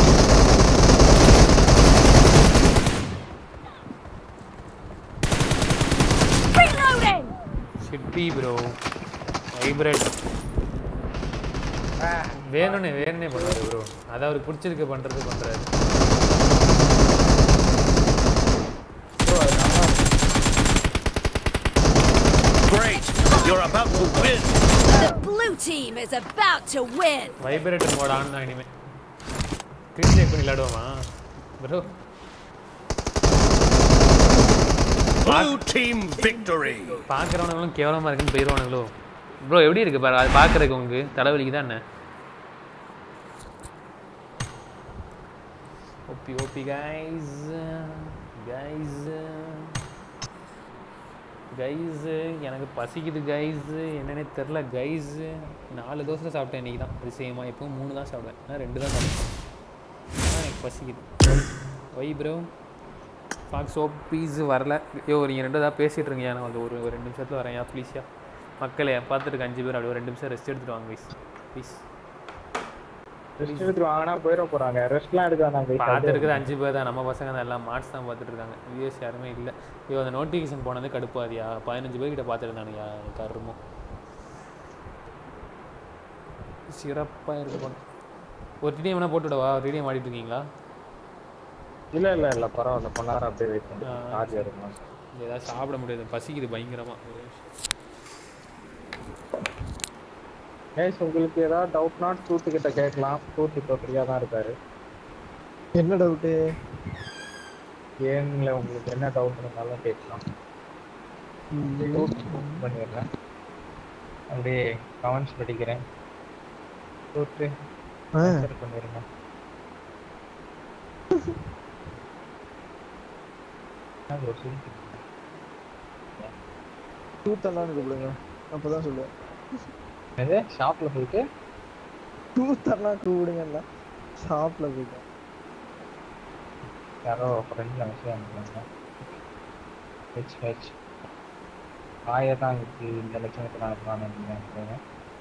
Reloading. சிட்டி ப்ரோ வைப்ரேட் வேணும்னே வேணும்னே பண்ணுவாரு ப்ரோ அது அவருக்கு பிடிச்சிருக்கு பண்ணுறது பண்ணுறாரு Great. You're about to win. The blue team is about to win. Vibrator mode on தான் இனிமேல் ஸ்க்ரீன் சேக் பண்ணி விளையாடுவோமா ப்ரோ Blue team victory. பார்க்குறவனுங்களும் கேவலமாக இருக்குன்னு போயிடுவானுங்களோ ப்ரோ எப்படி இருக்கு பாரு அது பார்க்குறதுக்கு உங்களுக்கு தலைவலிக்கு தான் என்ன OP OP guys guys guys எனக்கு பசிக்குது கைஸ் என்னன்னே தெரில கைஸ் நாலு தோசை சாப்பிட்டேன் இன்னைக்கு தான் அதிசயமாக எப்பவும் மூணு தான் சாப்பிடுவேன் நான் ரெண்டு தான் சாப்பிட்டேன் ஆனா எனக்கு பசிக்குது ஒய் ப்ரோ ஃபாக்ஸ் ஓ பீஸ் வரல ஐயோ நீங்கள் ரெண்டு தான் பேசிகிட்டு இருக்கீங்க நான் வந்து ஒரு ஒரு ரெண்டு நிமிஷத்தில் வரேன் ப்ளீஸ்யா மக்களே பார்த்துட்டு அஞ்சு பேர் அப்படியே ஒரு ரெண்டு நிமிஷம் ரெஸ்ட் எடுத்துட்டு வாங்க ப்ளீஸ் ப்ளீஸ் ரெஸ்ட் எடுத்துட்டு வாங்கினா போயிட போறாங்க ரெஸ்ட்லாம் எடுக்காதாங்க பார்த்து இருக்கிறது அஞ்சு பேர் தான் நம்ம பசங்க தான் எல்லாம் மார்ட்ஸ் தான் பார்த்துட்டு இருக்காங்க வியூஸ் யாருமே இல்லை ஐயோ அந்த நோட்டிஃபிகேஷன் போனது கடுப்பாதியா பதினஞ்சு பேர்கிட்ட பார்த்துட்டு இருந்தானுயா கருமம் சிறப்பாக இருக்கு போன ஒரு டிடிஎம் வேணா போட்டு விடவா டிடிஎம் ஆடிட்டு இருக்கீங்களா இல்ல இல்ல இல்ல பரவாயில்ல கொஞ்ச நேரம் அப்படியே வெயிட் பண்ணி ஆ. சார்ஜ் இருக்கும் இங்க ஏதாவது சாப்பிட முடியாது பசிக்குது பயங்கரமா ஒரு நிமிஷம். கேஸ் உங்களுக்கு ஏதாவது டவுட்னா டூத்து கிட்ட கேட்கலாம் டூத் இப்போ ஃப்ரீயா தான் இருக்காரு என்ன டவுட்டு கேம்ல உங்களுக்கு என்ன டவுட் இருந்தாலும் கேட்கலாம் பண்ணிடுறேன் அப்படியே கமெண்ட்ஸ் படிக்கிறேன் டூத்து ஆன்சர் பண்ணிடுங்க என்ன bro சிரிக்கிறீங்க? டூத்தெல்லாம் கூப்பிடுங்க அப்பதான் சொல்லுவேன் என்னது ஷாப்ல போயிட்டு டூத்தெல்லாம் கூப்பிடுங்கல்ல ஷாப்ல போயிட்டேன் யாரோ ஃப்ரெண்ட்ல மெசேஜ் அனுப்புறாங்க ஹெச் ஹெச் ஆயை தான் இருக்கு இந்த லட்சணத்தில் அனுப்பலாம்னு நினைக்கிறேன்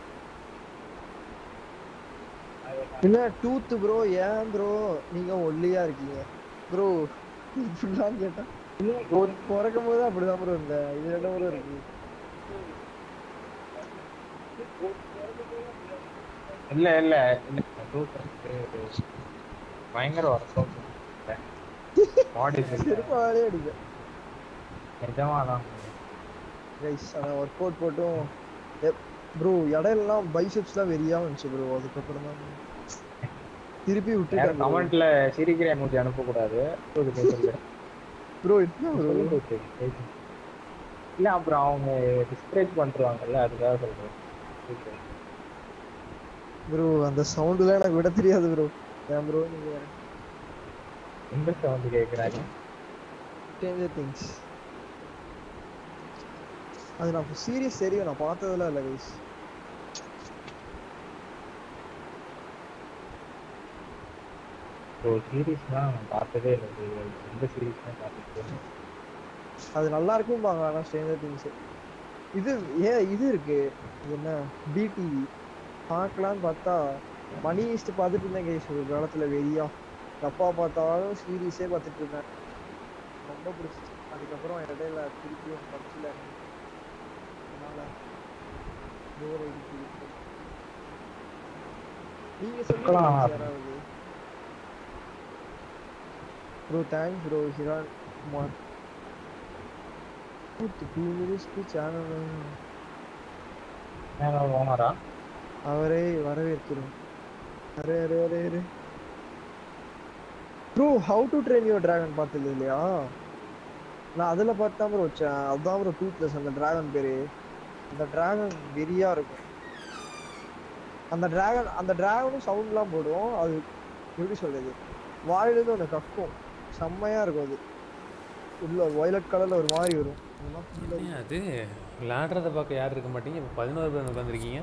இல்ல டூத் ப்ரோ ஏன் ப்ரோ நீங்க ஒல்லியா இருக்கீங்க ப்ரோ இப்படிலாம் கேட்டா ஒரு பிறக்கும் போது அப்படிதான் ப்ரோ இருந்த இது என்ன ப்ரோ இருக்கு இல்ல இல்ல இல்ல டூத் வந்து பயங்கர ஒர்க் அவுட் பாடி செருப்பாலே அடிக்க நிஜமா தான் கைஸ் ஆனால் ஒர்க் அவுட் போட்டும் ப்ரோ இடையிலலாம் பைசெப்ஸ்லாம் வெறியா வந்துச்சு ப்ரோ அதுக்கப்புறம் தான் திருப்பி விட்டுட்டேன் கமெண்ட்ல சிரிக்கிற எமோஜி அனுப்பக்கூடாது ப்ரோ என்ன ப்ரோ இல்ல அப்புறம் அவங்க டிஸ்கரேஜ் பண்றாங்கல்ல அதுக்காக சொல்றேன் ப்ரோ அந்த சவுண்டுலாம் எனக்கு விட தெரியாது ப்ரோ ஏன் ப்ரோ நீங்க வேற எந்த சவுண்ட் கேக்குறாங்க ஸ்ட்ரேஞ்சர் திங்ஸ் அது நான் சீரியஸ் தெரியும் நான் பார்த்ததெல்லாம் இல்லை கைஸ் ஸோ சீரீஸ்லாம் நான் பார்த்ததே இல்லை bro. எந்த சீரீஸ்லாம் பார்த்ததே இல்லை அது நல்லா இருக்கும்பாங்க ஆனால் ஸ்ட்ரேஞ்சர் திங்ஸ் இது ஏன் இது இருக்கு இது என்ன பிடிவி பார்க்கலான்னு பார்த்தா மணி ஈஸ்ட் பார்த்துட்டு இருந்தேன் கைஸ் ஒரு காலத்தில் வெறியா தப்பா பார்த்தாலும் சீரீஸே பார்த்துட்டு இருந்தேன் ரொம்ப பிடிச்சிச்சு அதுக்கப்புறம் இடையில திருப்பியும் பப்ஜில் அதனால போர் அடிக்குது நீங்க சொல்லுங்க பார்க்கலாம். guys யாராவது bro thanks bro Hiran Kumar two மினிட்ஸ்க்கு சேனல் ஏன் ஓனரா அவரை வரவேற்கிறோம் அரே அரே அரே அரே bro how to train your dragon பார்த்தது இல்லையா நான் அதில் பார்த்தா ப்ரோ வச்சேன் அதுதான் ப்ரோ டூ ப்ளஸ் அந்த டிராகன் பேரு அந்த டிராகன் வெறியா இருக்கும் அந்த டிராகன் அந்த டிராகனும் சவுண்ட்லாம் போடும் அது எப்படி சொல்றது வாயிலிருந்து ஒன்று கக்கும் செம்மையா இருக்கும் அது உள்ள வயலட் கலர்ல ஒரு மாதிரி வரும் அதெல்லாம் full ஆ ஏன் அது விளாடுறத பார்க்க யாரும் இருக்க மாட்டீங்க இப்போ பதினோரு பேர் உட்காந்துருக்கீங்க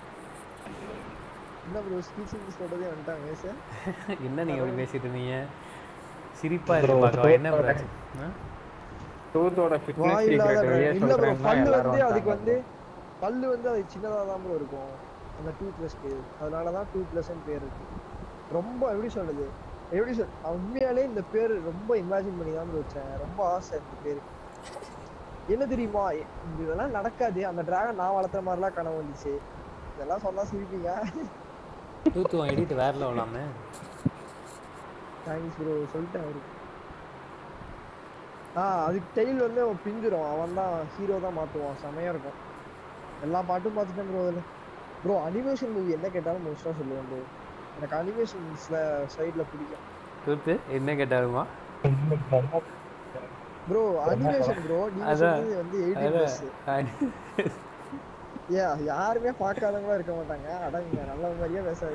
என்ன ப்ரோ ஸ்பீச்சிங் சொல்றதே வந்துட்டாங்க சார் என்ன நீங்கள் அப்படி பேசிட்டு இருந்தீங்க சிரிப்பா Bro, இருக்கு பார்க்க என்ன throat பிரச்சனை ஆ? டூத்தோட ஃபிட்னஸ் வாயில்லாத சீக்ரெட் வெளியே dragon. இல்ல ப்ரோ சொல்றேன்னா பல்லு எல்லாரும் வந்து அதுக்கு வந்துட்டாங்க. வந்து பல்லு வந்து அது சின்னதா தான் ப்ரோ இருக்கும் அந்த டூ ப்ளஸ்க்கு அதனால தான் டூ ப்ளஸ்ன்னு பேர் இருக்கு ரொம்ப எப்படி சொல்றது எப்படி சொல் உண்மையாலே இந்த பேர் ரொம்ப இமேஜின் பண்ணி தான் ப்ரோ வச்சேன் ரொம்ப ஆசை இந்த பேர் என்ன தெரியுமா இ- இதெல்லாம் நடக்காது அந்த டிராகன் நான் வளர்த்துற மாதிரிலாம் கனவு வந்துச்சு இதெல்லாம் சொன்னா சிரிப்பீங்க தூத்துவம் எடிட்டு வேற லெவலாமே தேங்க்ஸ் ப்ரோ சொல்லிட்டேன் அவருக்கு ஆ அதுக்கு டெய்ல் வந்து அவன் பிஞ்சிரும் அவன் தான் ஹீரோ தான் மாற்றுவான் செமையா இருக்கும் எல்லா பாட்டும் பார்த்துட்டேன் ப்ரோ அதில் ப்ரோ அனிமேஷன் மூவி என்ன கேட்டாலும் மோஸ்ட்டாக சொல்லுவேன் ப்ரோ எனக்கு அனிமேஷன்ஸில் சைடில் பிடிக்கும் தூத்து என்ன கேட்டாருமா ப்ரோ அனிமேஷன் ப்ரோ நீங்கள் அதான், சொல்றது வந்து எயிட்டீன் ப்ளஸ் அதான் ஏ யாருமே பார்க்காதவங்களா இருக்க மாட்டாங்க அடங்க நல்ல மாதிரியே பேசாது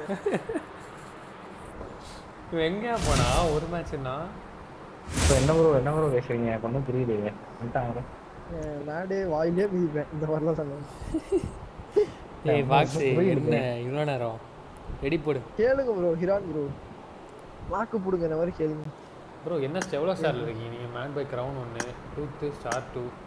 இவன் எங்கேயா போனா ஒரு மேட்ச்னா இப்போ என்ன ப்ரோ என்ன ப்ரோ பேசுறீங்க எனக்கு ஒன்றும் புரியலையே வந்துட்டாங்க நாடே வாயிலே மிதிப்பேன் இந்த மாதிரிலாம் சொன்னேன் ஏய் பாக்ஸ் புரியுது. என்ன இவ்வளோ நேரம் ரெடி போடு கேளுங்க ப்ரோ ஹிரான் ப்ரோ லாக்கு பிடுங்க இந்த மாதிரி கேளுங்க ப்ரோ என்ன எவ்வளோ ஸ்டாரில் இருக்கீங்க நீங்கள் மேன் பை க்ரௌன் ஒன்று டூத்து star two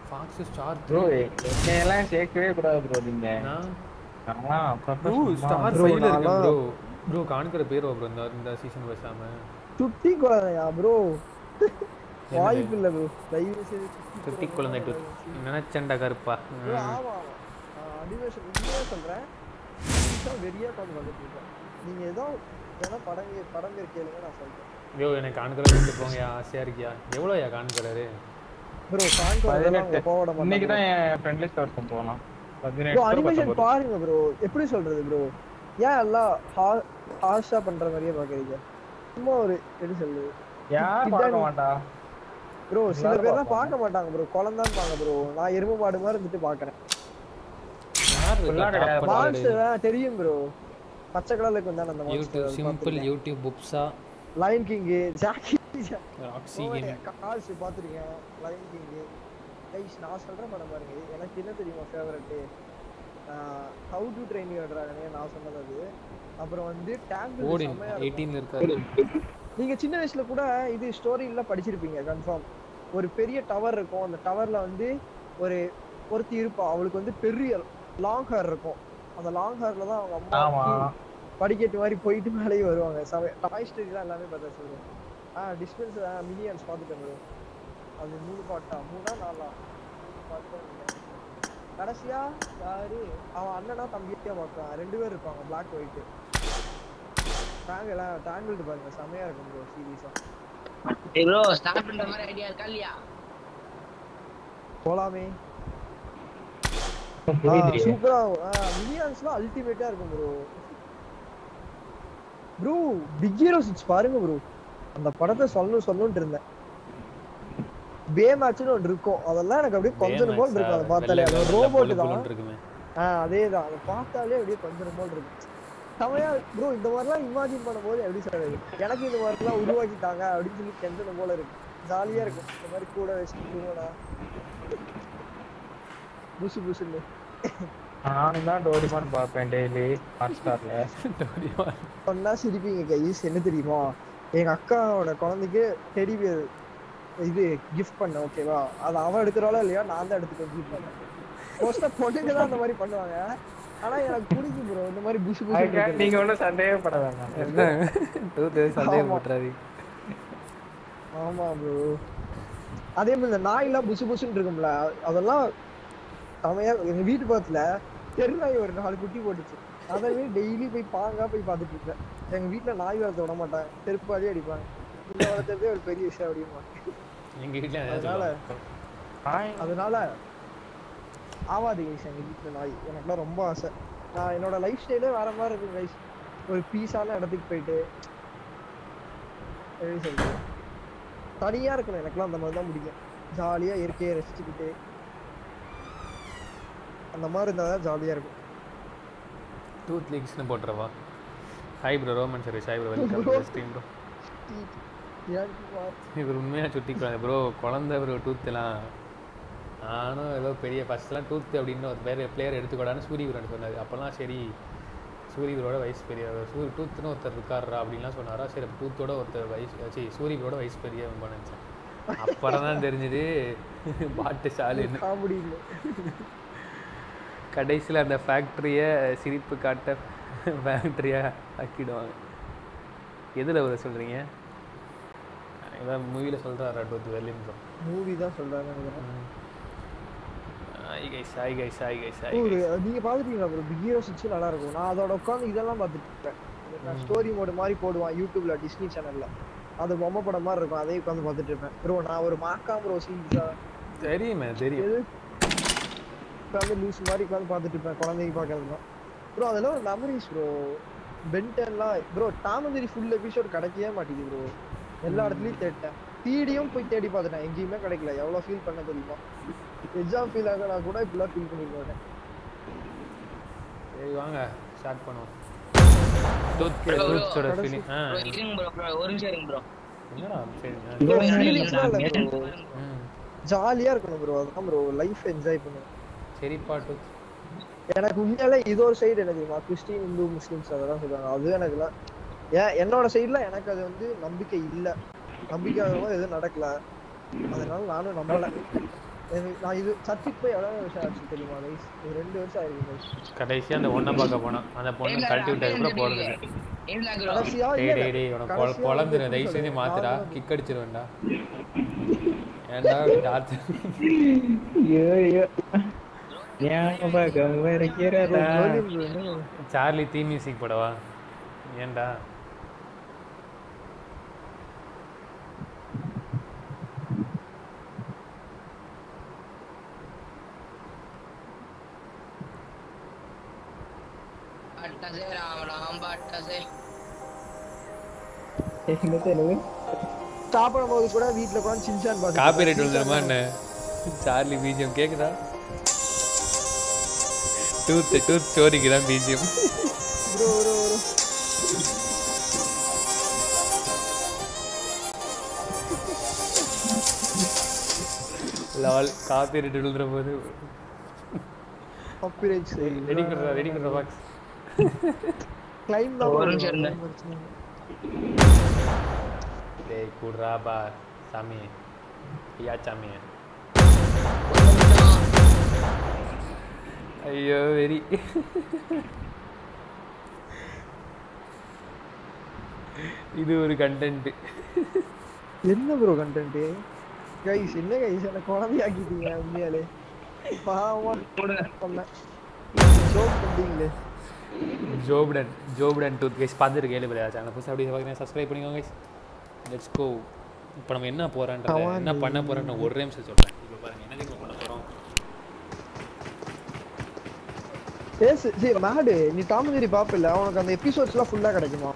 fox star bro என்னையெல்லாம் சேர்க்கவே கூடாது ப்ரோ நீங்க நான் நான்லாம் அப்பப்ப ப்ரோ சும்மா ஸ்டார் bro, ஃபைவ்ல இருக்கேன் நான்லாம் ப்ரோ ப்ரோ காண்கிற பேர் ப்ரோ இந்த இந்த சீசன் பேசாம சுட்டி குழந்தையா ப்ரோ வாய்ப்பு இல்ல ப்ரோ தயவு செய்து சுத்தி குழந்தை டு நினைச்சண்டா கருப்பா bro, ம். ஆமா அடிவேஷன் உண்மையா சொல்றேன் புதுசா வெறியா உட்காந்து வந்துட்டு இருக்கேன் நீங்க ஏதோ ஏன்னா படம் கே- படம் பேர் கேளுங்க நான் சொல்றேன் ஐயோ எனக்கு காண்கிற விட்டு போங்கயா ஆசையா இருக்கியா எவ்வளோயா காண்கிறாரு ப்ரோ கான்கோ பதினெட்டு போட இன்னைக்கு மாட்டாங்க தான் என் ஃப்ரெண்ட் லிஸ்ட் ஒருத்தன் போனான் ப்ரோ பதினெட்டு அனிமேஷன் பத்தொன்பது. பாருங்க ப்ரோ எப்படி சொல்றது ப்ரோ ஏன் எல்லாம் ஹார்ஷா பண்ற மாதிரியே பாக்குறீங்க சும்மா ஒரு எப்படி சொல்றது யார் பார்க்க மாட்டா ப்ரோ சில எல்லாரும் பேர்லாம் பார்ப்பாங்க. பார்க்க மாட்டாங்க ப்ரோ குழந்தான் பாங்க ப்ரோ நான் எருமை மாடு மாதிரி இருந்துட்டு பாக்குறேன் யார் ஃபுல்லா கிடையாது. மான்ஸ்டர் தெரியும் ப்ரோ பச்சை கலர்ல இருக்கும் தானே அந்த யூடியூப் சிம்பிள் யூடியூப் புப்ஸா லைன் கிங் ஜாக்கி ராக்ஸி கேம் கால்ஸ் பாத்துருக்கேன் லைன் கிங் கைஸ் நான் சொல்ற படம் பாருங்க எனக்கு என்ன தெரியுமா favourite how to train your டிராகனே நான் சொன்னது அது அப்புறம் வந்து டேங்கிள் ஓடின் செம்மையா இருக்கும். எயிட்டீன் இருக்காரு நீங்க சின்ன வயசுல கூட இது ஸ்டோரியில படிச்சிருப்பீங்க கன்ஃபார்ம் ஒரு பெரிய டவர் இருக்கும் அந்த டவர்ல வந்து ஒரு ஒருத்தி இருப்பா அவளுக்கு வந்து பெரிய லாங் ஹேர் இருக்கும் அந்த லாங் ஹேர்ல தான் அவங்க ஆமா அம்மா படிக்கட்டு மாதிரி போயிட்டு மேலேயே வருவாங்க சமய டாய் ஸ்டோரி தான் எல்லாமே பார்த்தா சொல்லுவேன் ஆ டிஸ்பென்ஸ் மினியன்ஸ் பார்த்துட்டேன் bro. அது மூணு பாட்டா மூணா நாலா பார்த்தேன் கடைசியா யாரு அவன் அண்ணனா தம்பியா பார்க்கலாம் ரெண்டு பேர் இருப்பாங்க பிளாக் ஒயிட் டேங்கிள் டேங்கிள்டு பாருங்க செமையா இருக்கும் ப்ரோ சீரியஸா ப்ரோ ஸ்டார்ட் பண்ற மாதிரி ஐடியா இருக்கா இல்லையா போலாமே புரியுது சூப்பரா மினியன்ஸ்லாம் அல்டிமேட்டா இருக்கும் bro bro big hero six பாருங்க ப்ரோ அந்த படத்தை சொல்லணும் சொல்லணும்னு இருந்தேன் பே மேட்ச்னு ஒன்று இருக்கும் அதெல்லாம் எனக்கு அப்படியே கொஞ்சம் போல் இருக்கும் அதை பார்த்தாலே அது ரோபோட் தான் இருக்குமே ஆ அதே தான் அதை பார்த்தாலே அப்படியே கொஞ்சம் போல் இருக்கும் செமையா ப்ரோ இந்த மாதிரிலாம் இமேஜின் பண்ணும்போது எப்படி சொல்றது எனக்கு இந்த மாதிரிலாம் உருவாக்கிட்டாங்க அப்படின்னு சொல்லி கெஞ்சணும் போல இருக்கு ஜாலியா இருக்கும் இந்த மாதிரி கூட வச்சுட்டு தூங்கடா புசு புசுன்னு நானும் தான் டோரிமான் பார்ப்பேன் டெய்லி ஹாட் ஸ்டார்ல சொன்னா சிரிப்பீங்க கைஸ் என்ன தெரியுமா எங்க அக்காவோட குழந்தைக்கு டெடி பியர் இது கிஃப்ட் பண்ண ஓகேவா அது அவ எடுக்கிறாளோ இல்லையா நான் தான் எடுத்துட்டு கிஃப்ட் பண்ணேன் மோஸ்டா பொண்ணுங்க தான் அந்த மாதிரி பண்ணுவாங்க ஆனா எனக்கு பிடிக்கும் ப்ரோ இந்த மாதிரி புஷு புஷு அதுக்காக நீங்க ஒன்றும் சந்தேகப்பட வேண்டாம் சந்தேகப்பட்டுறாரு ஆமா ப்ரோ அதே மாதிரி இந்த நாயெல்லாம் புசு புசுன்னு இருக்கும்ல அதெல்லாம் செமையா எங்க வீட்டு பக்கத்துல தெரு நாய் ஒரு நாலு குட்டி போட்டுச்சு அதை டெய்லி போய் பாங்கா போய் பார்த்துட்டு இருக்கேன் எங்க வீட்டுல நாய் வளர்த்த விட மாட்டாங்க செருப்பாலே அடிப்பாங்க இந்த வளர்த்ததே ஒரு பெரிய விஷயம் அப்படிமா எங்க வீட்ல அதனால நாய் அதனால ஆவாது கைஸ் எங்க வீட்டுல நாய் எனக்குலாம் ரொம்ப ஆசை நான் என்னோட லைஃப் ஸ்டைலே வேற மாதிரி இருக்கும் கைஸ் ஒரு பீஸான இடத்துக்கு போயிட்டு எப்படி சொல்றது தனியா இருக்கணும் எனக்குலாம் அந்த மாதிரி தான் பிடிக்கும் ஜாலியா இயற்கையை ரசிச்சுக்கிட்டு அந்த மாதிரி இருந்தா தான் ஜாலியா இருக்கும் டூத் லீக்ஸ்னு போட்டுறவா hi bro Roman service hi bro welcome to stream bro எனக்கு பா- இவர் உண்மையாக சுட்டி குழந்தை ப்ரோ குழந்தை ப்ரோ டூத்துலாம் நானும் ஏதோ பெரிய ஃபஸ்ட்லாம் டூத் அப்படின்னு ஒரு பேர் பிளேயர் எடுத்துக்கூடாதுன்னு சூரியவரன் சொன்னார் அப்போல்லாம் சரி சூரியவரோட வயசு பெரிய சூரிய டூத்துன்னு ஒருத்தர் இருக்காருடா அப்படின்லாம் சொன்னாரா சரி அப்போ டூத்தோட ஒருத்தர் வயசு சரி சூரியவரோட வயசு பெரிய நினச்சேன் அப்புறம் தான் தெரிஞ்சுது பாட்டு சாலுன்னு காமெடி இல்லை கடைசியில் அந்த ஃபேக்ட்ரியை சிரிப்பு காட்ட ஃபேக்ட்ரியாக ஆக்கிடுவாங்க எதில் வர சொல்கிறீங்க ஏதாவது மூவியில் சொல்கிறாரா டூத் வெள்ளின்னு மூவி தான் சொல்றாங்க நினைக்கிறேன் சாய் கை சாய் கை சாய் கை சாய் ஒரு நீங்க பாத்துட்டீங்களா ப்ரோ பிக் ஹீரோ சிக்ஸ் நல்லா இருக்கும் நான் அதோட உட்காந்து இதெல்லாம் பார்த்துட்டு இருப்பேன் நான் ஸ்டோரி மோடு மாதிரி போடுவான் யூடியூப்ல டிஸ்னி சேனல்ல அது பொம்மை படம் மாதிரி இருக்கும் அதையும் உட்காந்து பார்த்துட்டு இருப்பேன் ப்ரோ நான் ஒரு மாக்கா ப்ரோ சீன்ஸா தெரியுமே தெரியும் எது உட்காந்து லூஸ் மாதிரி உட்காந்து பார்த்துட்டு இருப்பேன் குழந்தைங்க பார்க்கறது தான் ப்ரோ அதெல்லாம் ஒரு மெமரிஸ் ப்ரோ பென்டன்லாம் ப்ரோ டாமந்திரி ஃபுல் எபிசோட் கிடைக்கவே மாட்டேங்குது ப்ரோ எல்லா இடத்துலயும் தேடிட்டேன் டிடியும் போய் தேடி பார்த்துட்டேன் எங்கேயுமே கிடைக்கல எவ்வளவு ஃபீல் பண்ண தெரியுமா எக்ஸாம் ஃபீல் ஆக நான் கூட இப்படிலாம் ஃபீல் பண்ணிருக்கேன் சரி வாங்க ஸ்டார்ட் பண்ணுவோம் டூத் டூத்ஸோட ஃபீலிங் ஆ bro, இருங்க ப்ரோ ப்ரோ ஒரு நிமிஷம் இருங்க ப்ரோ என்னடா சரி Bro, ஆ. feelings எல்லாம் இல்ல bro. ம் ஜாலியா இருக்கணும் ப்ரோ அதான் ப்ரோ லைஃப் என்ஜாய் பண்ணுவேன் சரிப்பா டூத் எனக்கு உண்மையாலே இது ஒரு சைடு என்ன தெரியுமா கிறிஸ்டின் இந்து முஸ்லிம்ஸ் அதெல்லாம் சொல்றாங்க அது எனக்குலாம் ஏன் என்னோட சைடுல எனக்கு அது வந்து நம்பிக்கை இல்ல நம்பிக்கை எதுவும் நடக்கல அதனால நானும் நம்பல எனக்கு- நான் இது சர்ச்சுக்கு போய் எவ்வளவு வருஷம் ஆச்சு தெரியுமா guys? ஒரு ரெண்டு வருஷம் ஆயிருக்கு guys. கடைசியா அந்த ஒன்றை பார்க்க போனான் அந்த பொண்ணு கழட்டி விட்டது கூட போறது இல்லை கடைசியா டேய் இல்ல, டேய் டேய் உனக்கு பொல- கடைசியா பொழந்துரு வந்து தயவு செஞ்சு சொல்லுங்க. மாத்துடா நான் கிக் அடிச்சிருவேன்டா ஏன்டா டார்ச்சர் ஐயோ ஐயோ ஞாபகம் வருகிறதா volume வேணும். சார்லி தீ மியூசிக் போடவா ஏன்டா என்ன தெரியுது சாப்பிடும் போது கூட வீட்டுல உட்காந்து சின்சான் பார்த்துட்டு காப்பி ரைட் இருப்பேன். வந்துருமா என்ன சார்லி பிஜிஎம் கேக்குதா டூத் டூத் ஸ்டோரிக்கு தான் பிஜிஎம் bro, bro, bro. லால் காப்பி ரைட் விழுந்துற போது Copyright சரி. ரெடி பண்ணுறா ரெடி பண்ணுற பாக்ஸ் Climb தான் ஒரு bro. நிமிஷம் இருங்க. பிரச்சனை இல்ல. டேய் கூடுறா பா சாமி ஐயா சாமி ஐயோ வெரி இது ஒரு கண்டென்ட் என்ன ப்ரோ கண்டென்ட் கைஸ் என்ன கைஸ் என்ன குழந்தையாக்கிட்டீங்க உண்மையாலே பாவமா பண்ணேன் ஜோக் பண்ணீங்களே ஜோப்டன் ஜோப்டன் டூத் கைஸ் பார்த்துட்டு கேளு பிள்ளையா சேனல் புதுசாக அப்படி பார்க்குறேன் சப்ஸ்கிரைப் பண்ணிக்கோங்க கைஸ் லெட்ஸ் கோ இப்போ நம்ம என்ன போகிறோன்றத என்ன பண்ண போகிறோன்னு ஒரு நிமிஷம் சொல்கிறேன் இப்போ பாருங்க என்ன தெரியுமா பண்ண போகிறோம் பேசு சரி மேடு நீ டாம் ஜெரி பாப்பில்ல உனக்கு அந்த எபிசோட்ஸ்லாம் ஃபுல்லா கிடைக்குமா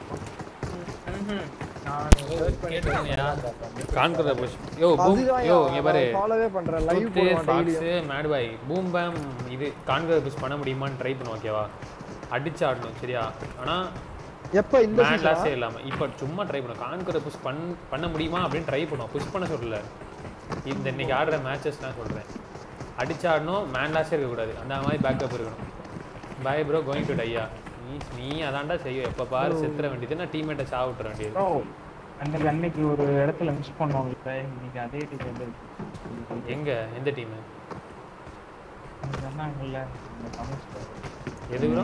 கான்கர் புஷ் யோ பூம் அதுதான் யோ இங்கே பாரு ஃபாலோவே பண்றேன் லைவ் டூத்து போடுவான் daily fox mate boy boom bam இது கான்கர் புஷ் பண்ண முடியுமான்னு ட்ரை பண்ணுவோம் ஓகேவா அடிச்சு ஆடணும் சரியா ஆனால் எப்ப இந்த மேட் சீசன் லாஸே இல்லாமல் இப்போ சும்மா ட்ரை பண்ணுவோம் கான்கரை புஷ் பண் பண்ண முடியுமா அப்படின்னு ட்ரை பண்ணுவோம் புஷ் பண்ண சொல்லல இந்த இன்னைக்கு ஆடுற மேட்சஸ் நான் சொல்கிறேன் அடிச்சு ஆடணும் மேன் லாஸே இருக்கக்கூடாது அந்த மாதிரி பேக்கப் இருக்கணும் பாய் ப்ரோ கோயிங் டு டையா நீ நீ அதான்டா செய்யும் எப்போ பாரு செத்துற வேண்டியது நான் டீம்மேட்டை சாவ விட்டுற வேண்டியது ப்ரோ அன்னைக்கு அன்னைக்கு ஒரு இடத்துல மிஸ் பண்ணுவோம் இப்போ இன்னைக்கு அதே டீம் வந்து எங்க எந்த டீமு சொன்னாங்கல்ல இந்த தமிழ் எது ப்ரோ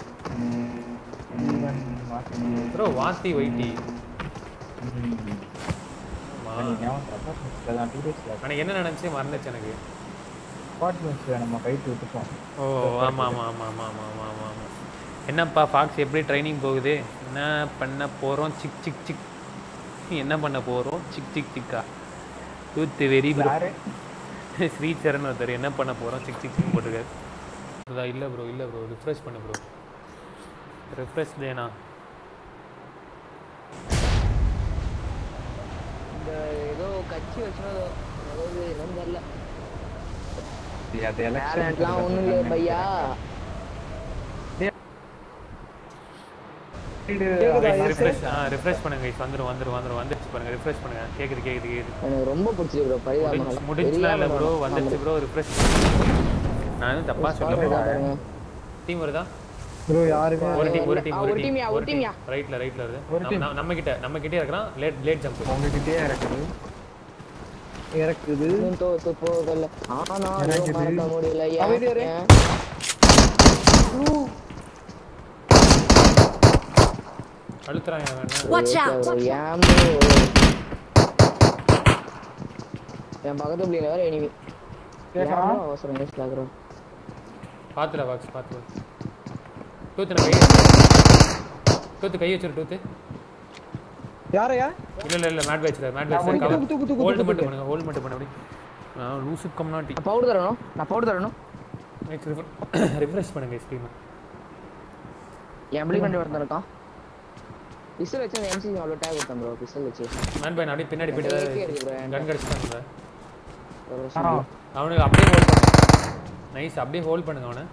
ப்ரோ வாத்தி வைட்டி ஆமா. அன்னைக்கு என்ன நடந்துச்சு மறந்துச்சு எனக்கு அப்பார்ட்மெண்ட்ஸில் நம்ம கைட்டு விட்டுப்போம் ஓ ஆமாம் ஆமாம் ஆமாம் ஆமாம் ஆமாம் ஆமாம் ஆமாம் ஆமாம் என்னப்பா ஃபாக்ஸ் எப்படி ட்ரைனிங் போகுது என்ன பண்ண போகிறோம் சிக் சிக் சிக் என்ன பண்ண போகிறோம் சிக் சிக் சிக்கா டூத்து வெரி ப்ரோ யாரு ஸ்ரீசரண் ஒருத்தர் என்ன பண்ண போகிறோம் சிக் சிக் சிக் போட்டிருக்காரு அதான் இல்லை ப்ரோ இல்லை ப்ரோ ரிஃப்ரெஷ் பண்ணு ப்ரோ ரிஃப்ரெஷ் தேனா இந்த ஏதோ கட்சி வச்சுனதோ அதாவது என்னன்னு தெரியல அது டேலண்ட்லாம் ஒண்ணும் இல்லையே பையா ரிஃப்ரெஷ் ஆ ரிஃப்ரெஷ் பண்ணுங்க guys. வந்துரும் வந்துரும் வந்துரும் வந்துருச்சு பாருங்க ரிஃப்ரெஷ் பண்ணுங்க கேக்குது கேக்குது கேக்குது எனக்கு ரொம்ப பிடிச்சிருக்கு ப்ரோ முடிஞ்சு முடிஞ்சுலாம் இல்லை ப்ரோ வந்துருச்சு ப்ரோ ரிஃப்ரெஷ் நான் எதுவும் தப்பா சொல்ல பாருங்க டீம் வருதா ப்ரோ யாருமே ஒரு டீம் ஒரு டீம் ஆ, ஒரு ஒரு டீம் team யா, ஒரு team யா. ரைட்ல ரைட்ல வருது நம்ம- நம்ம- நம்ம கிட்ட நம்ம கிட்டே இருக்கிறான் லேட் லேட் ஜம்ப் உங்ககிட்டயே இருக்குது இறக்குது இன்னும் தோத்து போகல ஆனா எனக்கு இது- மறக்க முடியல அமைதியா இரு. ஏன் அழுத்துறாங்க வேணா Watch out! bro, ஏன் bro? என் பக்கத்து பிள்ளைங்க வேற எனிமி கேக்குறான்? அவசரம் யூஸ் ஆகுறோம் பாத்துடா பாக்ஸ் பாத்து டூத்து நான் கை டூத்து கை வச்சிரு டூத்து யாரையா இல்ல இல்ல இல்ல மேட் வச்சிரு மேட் தூக்கு, வச்சிரு தூக்கு, தூக்கு, தூக்கு, ஹோல்ட் தூக்கு. மட்டும் பண்ணுங்க ஹோல்ட் மட்டும் பண்ண அப்படி நான் லூசு கம்னாட்டி நான் பவுடர் தரணும் நான் பவுடர் தரணும் ரிஃப்ரெஷ் பண்ணுங்க ஸ்க்ரீன் என் பிள்ளை பண்ணி ஒருத்தன் இருக்கான் பிஸ்டல் வச்சு அந்த எம்சி அவ்வளோ டேக் கொடுத்தேன் ப்ரோ பிஸ்டல் வச்சு மேன் பையன் அப்படியே பின்னாடி போயிட்டு AK இருக்கு bro, என்கிட்ட. கன் கடிச்சிட்டாங்க ஒரு ஆ, வருஷம் அவனுக்கு அப்படியே ஹோல்ட் பண்ணு நைஸ் அப்படியே ஹோல்ட் பண்ணுங்க அவனை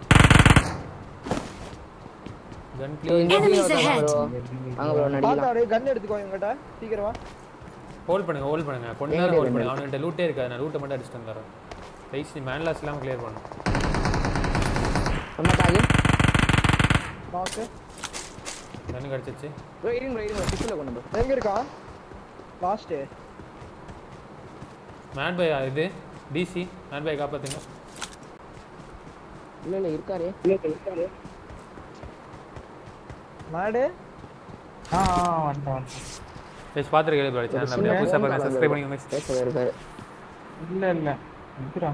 கன் Enemies ப்ளீஸ் ahead. வாங்க ப்ரோ நடிக்கலாம் பார்த்தா கன் எடுத்துக்கோ என்கிட்ட சீக்கிரமா ஹோல்ட் பண்ணுங்க ஹோல்ட் பண்ணுங்க கொஞ்ச நேரம் ஹோல்ட் பண்ணுங்க அவன்கிட்ட லூட்டே இருக்காது நான் லூட்டை மட்டும் அடிச்சுட்டு வந்துடுறேன் ரைஸ் நீ மேன் லாஸ் இல்லாமல் கிளியர் பண்ணு நம்ம தாகு பாக்கு கன் கிடச்சிச்சு ப்ரோ இருங்க ப்ரோ இருங்க பிஸ்டல் கொண்டு ப்ரோ எங்க இருக்கான் லாஸ்ட் மேட் பை இது டிசி நான் போய் காப்பாத்துங்க இல்ல இல்ல இருக்காரு மாடு ஆ ஆ, வந்துட்டேன் வந்துட்டேன். பேசி பார்த்துருக்கேன் ப்ரோ சேனல் அப்படியே புதுசாக பாருங்க சப்ஸ்கிரைப் பண்ணிக்கோங்க பேச இருக்காரு இல்ல இல்ல நிக்கிறா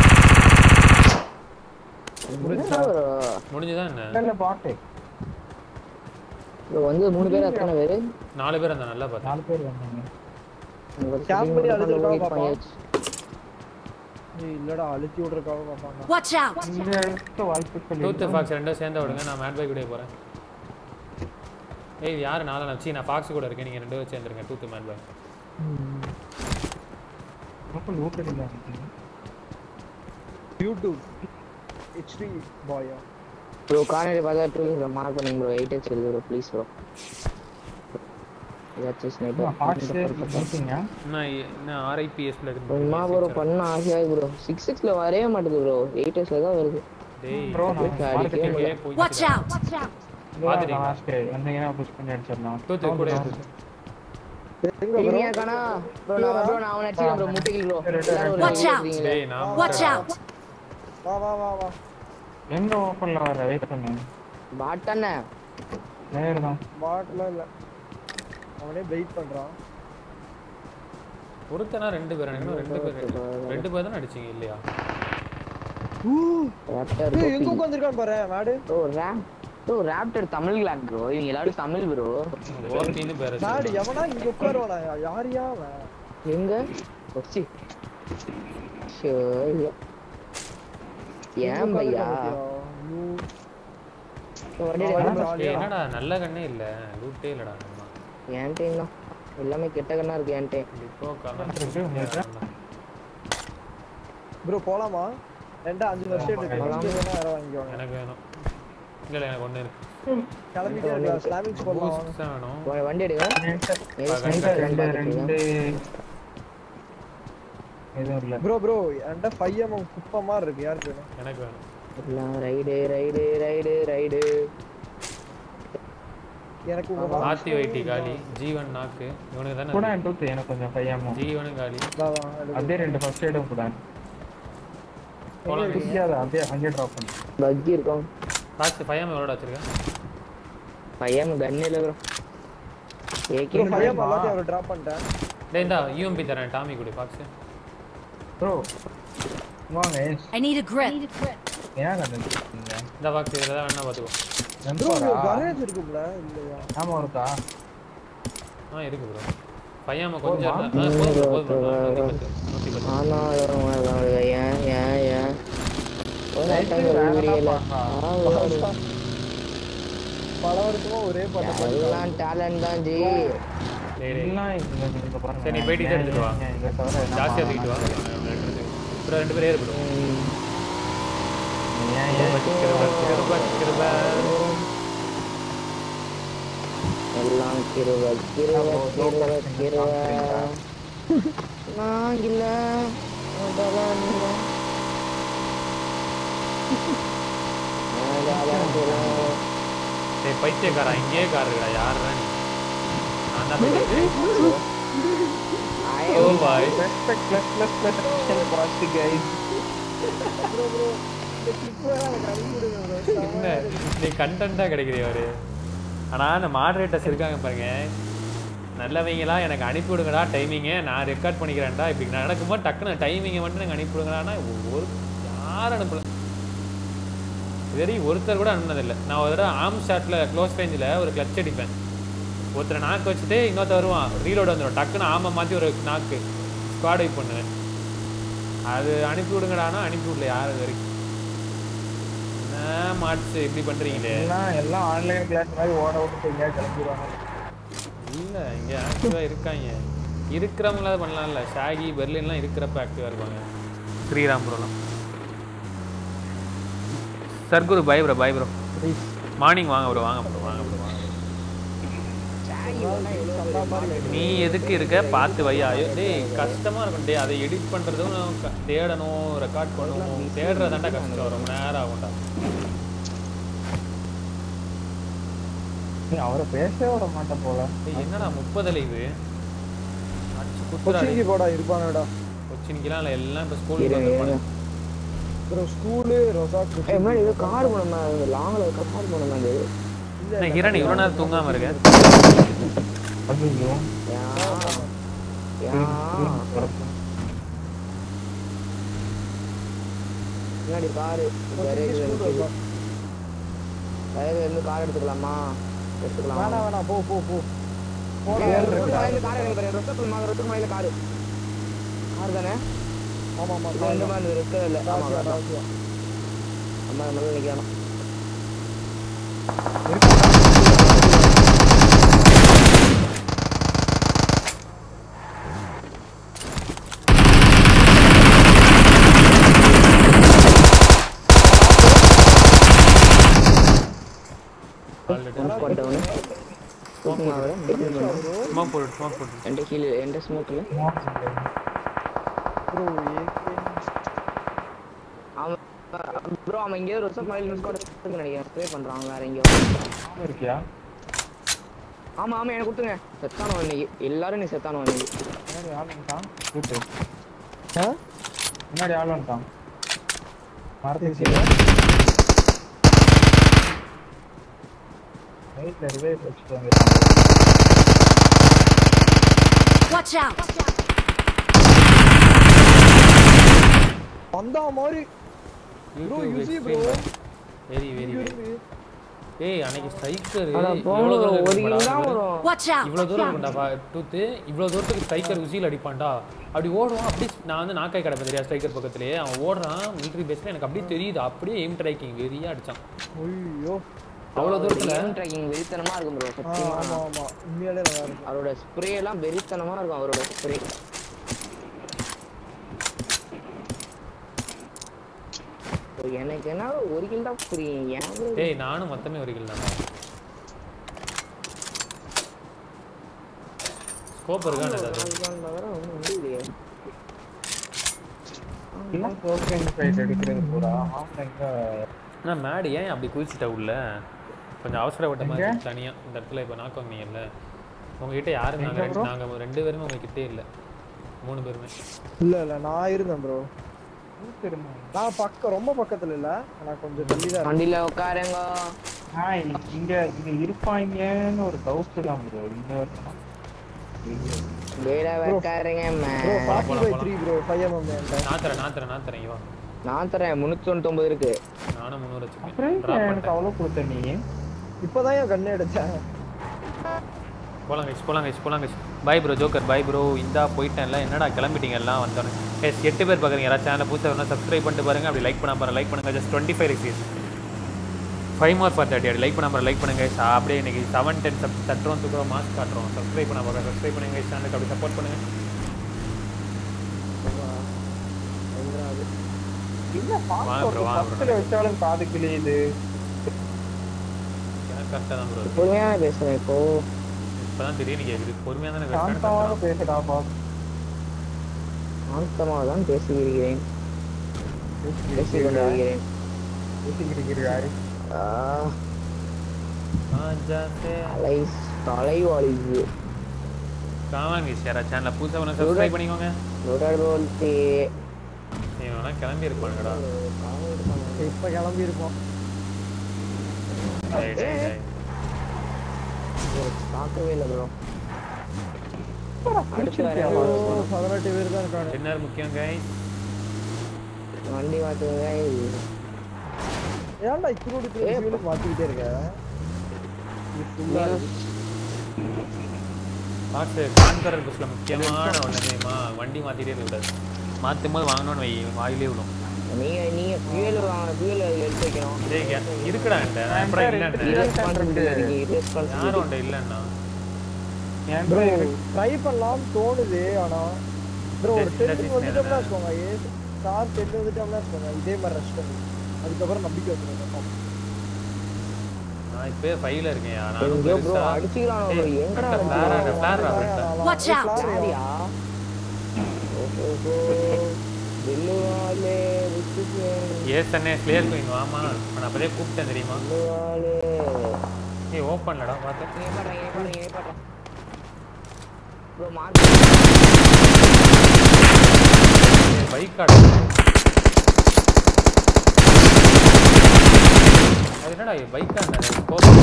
என்ன bro? முடிஞ்சுதான் என்ன இல்ல இல்ல பாட்டு bro, வந்து மூணு பேர் எத்தனை பேரு நாலு பேர் அந்த நல்லா பார்த்தேன் நாலு பேர் வந்தாங்க உங்களுக்கு Camp பண்ணி தெரியும், அழுதுருக்காங்க wait பாப்பா. பண்ணியாச்சு. ஏய், இல்லடா அழுத்தி விடுறதுக்காக பார்ப்பாங்க Watch out! இந்த இடத்த வாய்ப்புகள் டூத்து இல்லை. ஃபாக்ஸ் ரெண்டும் சேர்ந்து விடுங்க நான் மேட் பைக் கூட போகிறேன் ஏய் யார் நாலு நச்சு நான் ஃபாக்ஸ் கூட இருக்கேன் நீங்கள் ரெண்டு பேரும் சேர்ந்துருங்க டூத்து மேட் பைக் ரொம்ப லூட் இல்லை யூடியூப் ஹெச்டி பாயா bro கார்னரி பார்த்தா டூ மார்க் பண்ணுங்க ப்ரோ எயிட் எக்ஸ் இருக்கு ப்ரோ ப்ளீஸ் ப்ரோ ஏதாச்சும் ஸ்னைப்பர் ஹார்ட்ஸ் மீட்டிங்க இன்னும் இன்னும் ஆர்ஐபிஎஸ்ல சும்மா ப்ரோ பண்ண ஆசையாக ப்ரோ சிக்ஸ் எக்ஸ்ல வரவே மாட்டேது ப்ரோ எயிட் எக்ஸ்ல தான் வருது டேய் ப்ரோ நான் அடிக்கவே மார்க்கெட்டிங் இங்கேயே போய் Watch out! பாத்துட்டீங்களா? லாஸ்ட் வந்தீங்கன்னா புஷ் பண்ணி அடிச்சிடலாம் டூத்து கூட இருக்கு. எங்க bro? இனியா காணா ப்ரோ நான் ப்ரோ நான் அவனை அடிச்சிருக்கேன் ப்ரோ முட்டிகள் ப்ரோ எல்லாரும் ஒரு Watch video out. எடுக்கிறீங்களே. டேய் நான் Watch out! வா வா வா வா எங்க ஓப்பன்ல வர வெயிட் பண்ணு பாட் தானே நேர் தான் பாட்டில் இல்ல அவனே வெயிட் பண்றான் ஒருத்தனா ரெண்டு பேர் இன்னும் ரெண்டு பேர் ரெண்டு- ரெண்டு பேர் தானே அடிச்சீங்க இல்லையா ராப்டர் ஏய், எங்க உட்காந்துருக்கான் பாரு மாடு ப்ரோ ரேப் ப்ரோ ராப்டர் தமிழ் கிளாக் ப்ரோ இவங்க எல்லாரும் தமிழ் ப்ரோ ஓபின்னு பேர் மாடு எவனா இங்க உட்காருவானா யாரியா அவன் எங்க ஒச்சி ஷோ ஏன் பையா வண்டி எடுக்கணும். ஏய் என்னடா நல்ல கண்ணே இல்ல லூட்டே இல்லடா நம்ம என் டைம் தான் எல்லாமே கெட்ட கண்ணா இருக்கு என் டைம் இப்போ இருக்கு உங்களுக்கு? ப்ரோ போலாமா ரெண்டா அஞ்சு வருஷம் இருக்கு போலாம். Next வேணா யாரோ வாங்கிக்குவாங்க எனக்கு வேணும் இல்ல இல்ல எனக்கு ஒண்ணு இருக்கு கிளம்பிட்டே இருக்கலாம் ஸ்லாமிக்ஸ் போடலாம் வாங்க. பூஸ்ட் தான் வேணும் வண்டி எடுங்க என்கிட்ட ரெண்டு ரெண்டு எதுவும் இல்ல ப்ரோ ப்ரோ என்கிட்ட ஃபைவ் எம்எம் குப்பை மாதிரி இருக்கு யாருக்கு வேணும் எனக்கு வேணும் எல்லாம் ரைடு ரைடு ரைடு ரைடு எனக்கு உங்க ஆர்த்தி வைட்டி காலி ஜீவன் நாக்கு இவனுக்கு கூட தானே என் டூத் எனக்கு கொஞ்சம் பையமோ ஜீவனும் காலி வா, வா, எடுத்து. அதே ரெண்டு ஃபர்ஸ்ட் எய்டும் கூட போலாம் புரியாது அப்படியே அங்கேயே ட்ராப் பண்ணு பக்கி இருக்கும் லாஸ்ட் பையன் எவ்வளோ வச்சிருக்கேன் பையன் கன் இல்ல bro bro AK five M எல்லாத்தையும் அவர் டிராப் பண்ணிட்டேன் டேய் இந்தா யூஎம்பி தரேன் டாமி கொடு பாக்ஸ் ப்ரோ வாங்க I need a grip. ஏன் கண்டுங்க இந்த பாக்ஸ் இதில் தான் வேணா பார்த்துக்கோ ப்ரோ நண்பரா கரேஜ் இருக்கும்ல இல்லையா ஆமா இருக்கா ஆ இருக்கு ப்ரோ பையன் கொஞ்சம் இருந்தா- ஆ போதும் போதும் bro. நூற்றி பத்து நூற்றி பத்து ஆனாலும் ஏன் ஏன் ஏன் ஒரு டைம் விரியல பல வருஷமா ஒரே பாட்டு எல்லாம் டேலண்ட் தான் ஜி டேய் டேய். எல்லாம் இங்க இங்க பாருங்க சரி, நீ போயிட்டு இதை எடுத்துட்டு வா. இங்க தவிர என்ன ஜாஸ்தியாக தூக்கிட்டு வா அப்புறம் ரெண்டு பேரும் ஏறு ப்ரோ ஏன் ஏன் கிருப கிருப கிருப எல்லாம் கிருவ கிருவ கிருவ கிருவ நான் இல்ல அதெல்லாம் இல்ல. அதெல்லாம் இல்ல. டேய் பைத்தியக்காரா இங்கேயே கார் இருக்குடா யாருடா நீ நான் தான் போயிட்டு I ஓ am boy respect plus plus plus special பாஸ்ட் கைஸ் ப்ரோ ப்ரோ இந்த கிளிப் வேற எனக்கு அனுப்பி விடுங்க ப்ரோ என்ன நீ கண்டென்ட்டாக கிடைக்கிறீ அவரு ஆனால் அந்த மாடரேட்டர்ஸ் இருக்காங்க பாருங்க நல்லவங்களாம் எனக்கு அனுப்பி விடுங்கடா டைமிங்கை நான் ரெக்கார்ட் பண்ணிக்கிறேன்டா இப்படி நடக்கும்போது டக்குன்னு டைமிங்கை மட்டும் எனக்கு அனுப்பி விடுங்கடான்னா ஒரு யாரும் அனுப்பல வெறி ஒருத்தர் கூட அனுப்புனதில்லை நான் ஒரு தடவை ஆம் ஷாட்டில் க்ளோஸ் ரேஞ்சில் ஒரு கிளச் அடிப்பேன் ஒருத்தரை நாக்கு வச்சுட்டு இன்னொருத்தர் வருவான் ரீலோட் வந்துடும் டக்குன்னு ஆமை மாற்றி ஒரு நாக்கு ஸ்குவாட் வைப் பண்ணுவேன் அது அனுப்பி விடுங்கடானா அனுப்பி விடல யாரும் இது வரைக்கும் என்ன மாட்ஸ் இப்படி பண்ணுறீங்களே எல்லாம் எல்லாம் ஆன்லைன் கிளாஸ் மாதிரி ஓட விட்டு எங்கேயாவது கிளம்பிடுவாங்க இல்லை இங்கே ஆக்டிவாக இருக்காங்க இருக்கிறவங்கள பண்ணலாம்ல ஷாகி பெர்லின்லாம் இருக்கிறப்ப ஆக்டிவாக இருப்பாங்க ஸ்ரீராம்புரம்லாம் சர்க்குரு bye bro bye bro morning வாங்க ப்ரோ வாங்க ப்ரோ வாங்க ப்ரோ வாங்க நீ எதுக்கு இருக்க பார்த்து வையா ஐயோ, டேய் கஷ்டமாக இருக்கும் டேய் அதை எடிட் பண்ணுறதும் க- தேடணும் ரெக்கார்ட் பண்ணணும் தேடுறதாண்டா கஷ்டம் ரொம்ப நேரம் ஆகும்டா நீ அவரை பேசவே விட மாட்டேன் போல டேய் என்னடா முப்பது லைவு அடிச்சு குத்துறாடி கொச்சிங்கி போடா இருப்பானடா கொச்சினிக்கெல்லாம் இல்லை எல்லாம் இப்போ ஸ்கூலுக்கு இரு, வந்துருப்பாங்க இரு. ப்ரோ ஸ்கூலு ரொசா ஏய் முன்னாடி ஏதோ கார் போனோமா லாங்கில் இருக்க கார் போனோமா அது என்ன ஹிரண் இவ்வளோ நேரம் தூங்காம இருக்க ஐயோ யா யா முன்னாடி காரு வேற இருந்து கார் எடுத்துக்கலாமா எடுத்துக்கலாம் வேணாம் வேணாம் போ போ போ கார் தானே ஆமா ஆமா இது இந்த மாதிரி இருக்கு இல்ல ஆமா ராசியா, அதான். ராசியா. அம்மா முதல்ல நிக்கணும் போட்டவனு தூக்குமா அவரை ஸ்மோக் போட்டு ஸ்மோக் போட்டு என்கிட்ட கீழே எந்த ஸ்மோக்கில் ப்ரோ ஏகே அவன் ப்ரோ அவன் எங்கேயோ ருசப் மலையில் மிஸ் கூட நினைக்கிறேன் ஸ்ப்ரே பண்றான் அவன் வேற எங்கேயோ இருக்கியா ஆமா ஆமா எனக்கு கொடுத்துங்க செத்தானவன் இன்னைக்கு எல்லாரும் நீ செத்தானவன் இன்னைக்கு முன்னாடி ஆள் வந்துட்டான் கூட்டு ஆ? முன்னாடி ஆள் வந்துட்டான் மரத்துக்கு சரி. ரைட்ல ரிவைவ் வச்சுட்டு வந்துட்டான் Watch out! வந்தா மாதிரி bro UC bro very very very ஏய் அன்னைக்கு ஸ்ட்ரைக்கர் ஆனா இவ்வளோ போன தூரம் ஒரு இருக்குமாடா? கில் தான் வரும் Watch out! இவ்வளோ தூரம் இருக்கும்டா டூத்து இவ்வளோ தூரத்துக்கு ஸ்ட்ரைக்கர் உசியில் அடிப்பான்டா அப்படி ஓடுவான் அப்படியே நான் வந்து நாக்காய் கிடப்பேன் தெரியா ஸ்ட்ரைக்கர் பக்கத்துலேயே அவன் ஓடுறான் மிலிட்ரி பேஸில் எனக்கு அப்படியே தெரியுது அப்படியே எய்ம் ட்ரைக்கிங் வெறியா அடிச்சான் ஐயோ அவ்வளோ தூரத்தில் ட்ராக்கிங் வெறித்தனமா இருக்கும் ப்ரோ ஆ, சத்தியமா ஆமா ஆமா உண்மையாலே நல்லா இருக்கும் அவரோட ஸ்ப்ரே எல்லாம் வெறித்தனமா இருக்கும் அவரோட ஸ்ப்ரே எனக்கு என்ன ஒரு கில் தான் புரியும் ஏன் bro? ஏய் நானும் மொத்தமே ஒரு கில் தான் ஸ்கோப் இருக்கான்னு ஏதாவது அதுதான் தவிர ஒண்ணும் வந்து இல்லையே. என்ன சோப்பிங் ஃபைட் எடுக்கிறது பூரா ஆமா எங்க நான் மேடு ஏன் அப்படி குதிச்சிட்ட உள்ள கொஞ்சம் அவசரப்பட்ட மாதிரி எங்க? இருந்துச்சு தனியா இந்த இடத்துல இப்போ நாக்கம் வந்தீங்கல்ல உங்ககிட்ட யாரும் எங்க நாங்கள் bro? நாங்கள் ரெண்டு பேருமே உங்ககிட்டே இல்லை மூணு பேருமே இல்ல இல்ல நான் இருந்தேன் ப்ரோ திரும்ப நான் பக்கம் ரொம்ப பக்கத்துல இல்ல நான் கொஞ்சம் தள்ளி தான் இருக்கேன். வண்டியில உட்காருங்க ஆ இங்க இங்க இருப்பாங்கன்னு ஒரு டவுட் தான் ப்ரோ இங்க வரணும் வேற உட்காருங்க ப்ரோ man. ஃபார்ட்டி போலாம், பை போலாம். த்ரீ ப்ரோ ஃபைவ் எம்எம் என்கிட்ட நான் தரேன் நான் தரேன் நான் தரேன் இவா நான் தரேன் முன்னூத்தி தொண்ணூத்தி இருக்கு நானும் முந்நூறு வச்சுக்கேன் அப்புறம் ட்ராப் எனக்கு பண்ணிட்டேன் அவ்வளவு கொடுத்த நீ இப்பதான் என் கண்ணு எடுத்தேன் போலாம் கைஸ் போலாம் கைஸ் போலாம் guys bye bro joker bye bro இந்தா போயிட்டேன்ல என்னடா கிளம்பிட்டீங்க எல்லாம் வந்தோன்னே எஸ் எட்டு பேர் பார்க்குறீங்க யாராவது சேனலை புதுசாக வேணா சப்ஸ்கிரைப் பண்ணிட்டு பாருங்க அப்படி லைக் பண்ண பாருங்க லைக் பண்ணுங்க ஜஸ்ட் டுவெண்ட்டி ஃபைவ் ரிக்ஸீஸ் ஃபைவ் மார்க் ஃபார் தேர்ட்டி அப்படி லைக் பண்ண பாருங்க லைக் பண்ணுங்க guys. அப்படியே இன்னைக்கு செவன் டென் சப் தட்டுறோம் தூக்குறோம் மாஸ்க் காட்டுறோம் சப்ஸ்கிரைப் பண்ண பாருங்க சப்ஸ்கிரைப் பண்ணுங்க சேனலுக்கு அப்படி சப்போர்ட் பண்ணுங்க இல்ல வாங்க bro, வாங்க bro. பக்கத்துல வச்சாலும் காது கிளியுது எனக்கு கரெக்டாக தான் ப்ரோ பொறுமையான பேசுறேன் இப்போ இப்போ தான் திடீர்னு கேட்குது பொறுமையாக தானே சாந்தமாக பேசுகிறேன் பேசுடா பாஸ் சாந்தமாக தான் பேசுகிறேன் பேசிக் கொண்டு வருகிறேன் பேசிக்கிட்டு இருக்கிறாரு ஆ, தலை தலைவாளிது காவாங்க யாராவது சேனலை புதுசாக வேணா சப்ஸ்கிரைப் பண்ணிக்கோங்க தொடர்போல்தே இவனா கிளம்பி இருப்பானுங்கடா இப்ப கிளம்பி இருக்கோம் டேய், டேய், டேய். பார்க்கவே இல்லை ப்ரோ அடுத்து வரேன் பதினெட்டு பேர் தான் இருக்காங்க டின்னர் முக்கியம் கைஸ் வண்டி மாத்துங்க ஏன்டா இத்தினோடு ஃபியூலுக்கு மாத்திக்கிட்டே இருக்க இது ஃபுல்லா பாக்ஸ் கான்கரர் பஸ்ஸில் முக்கியமான ஒன்று தெரியுமா வண்டி மாற்றிட்டே இருக்கக்கூடாது மாற்றும் போது வாங்கணும்னு வை வாயிலே விடும் நீங்க நீங்க ஃபியூல் வாங்க ஃபியூல் எடுத்து வைக்கணும் டேய் கே- இருக்குடா என்கிட்ட நான் அப்புறம் இல்லைன்னு ரெஸ்பான்சிபிலிட்டி இருக்கு ரெஸ்பான்சிபிலிட்டி யாரும் உன்ட்ட இல்லைண்ணா ஏன் ப்ரோ bro ட்ரை பண்ணலாம் தோணுது ஆனா ப்ரோ ஒரு Just- டென்னுக்கு just வந்துட்டோம்னா என்னன்னா- வச்சுக்கோங்க ஏ ஸ்டார் டென் வந்துட்டோம்னா வச்சுக்கோங்க இதே மாதிரி ரஷ் பண்ணி அதுக்கப்புறம் நம்பிக்கை வந்துடும் நான் இப்போ ஃபைவ்ல இருக்கேன் நானும் எங்கேயோ ப்ரோ பெருசா அடிச்சுக்கலாம் ப்ரோ ஏய், எங்கடா ஃபிளார் அடிச்சுக்கலாம்? Flare flare Watch out. சாரியா ஓஹோ பில்லுவாலே விட்டுட்டேன் ஏஸ் அண்ணே கிளியர் குயின் வாமா நான் அப்போதே கூப்பிட்டேன் தெரியுமா பில்லுவாலே ஏய் ஓப்பன்லடா பார்த்து நீ பாடுறேன் நீ பாடுறேன் நீ பாடுறேன் ப்ரோ மார்க் பைக் காடு அது என்னடா பைக் காடு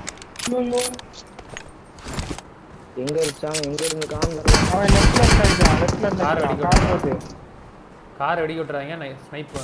எங்க இருச்சான் எங்க இருந்து காணல அவன் லெஃப்ட்ல இருக்கான் லெஃப்ட்ல கார் இருக்கான் வெடிக்க கார் போகுது கார் வெடிக்க விட்டுறாங்க ஸ்னைப்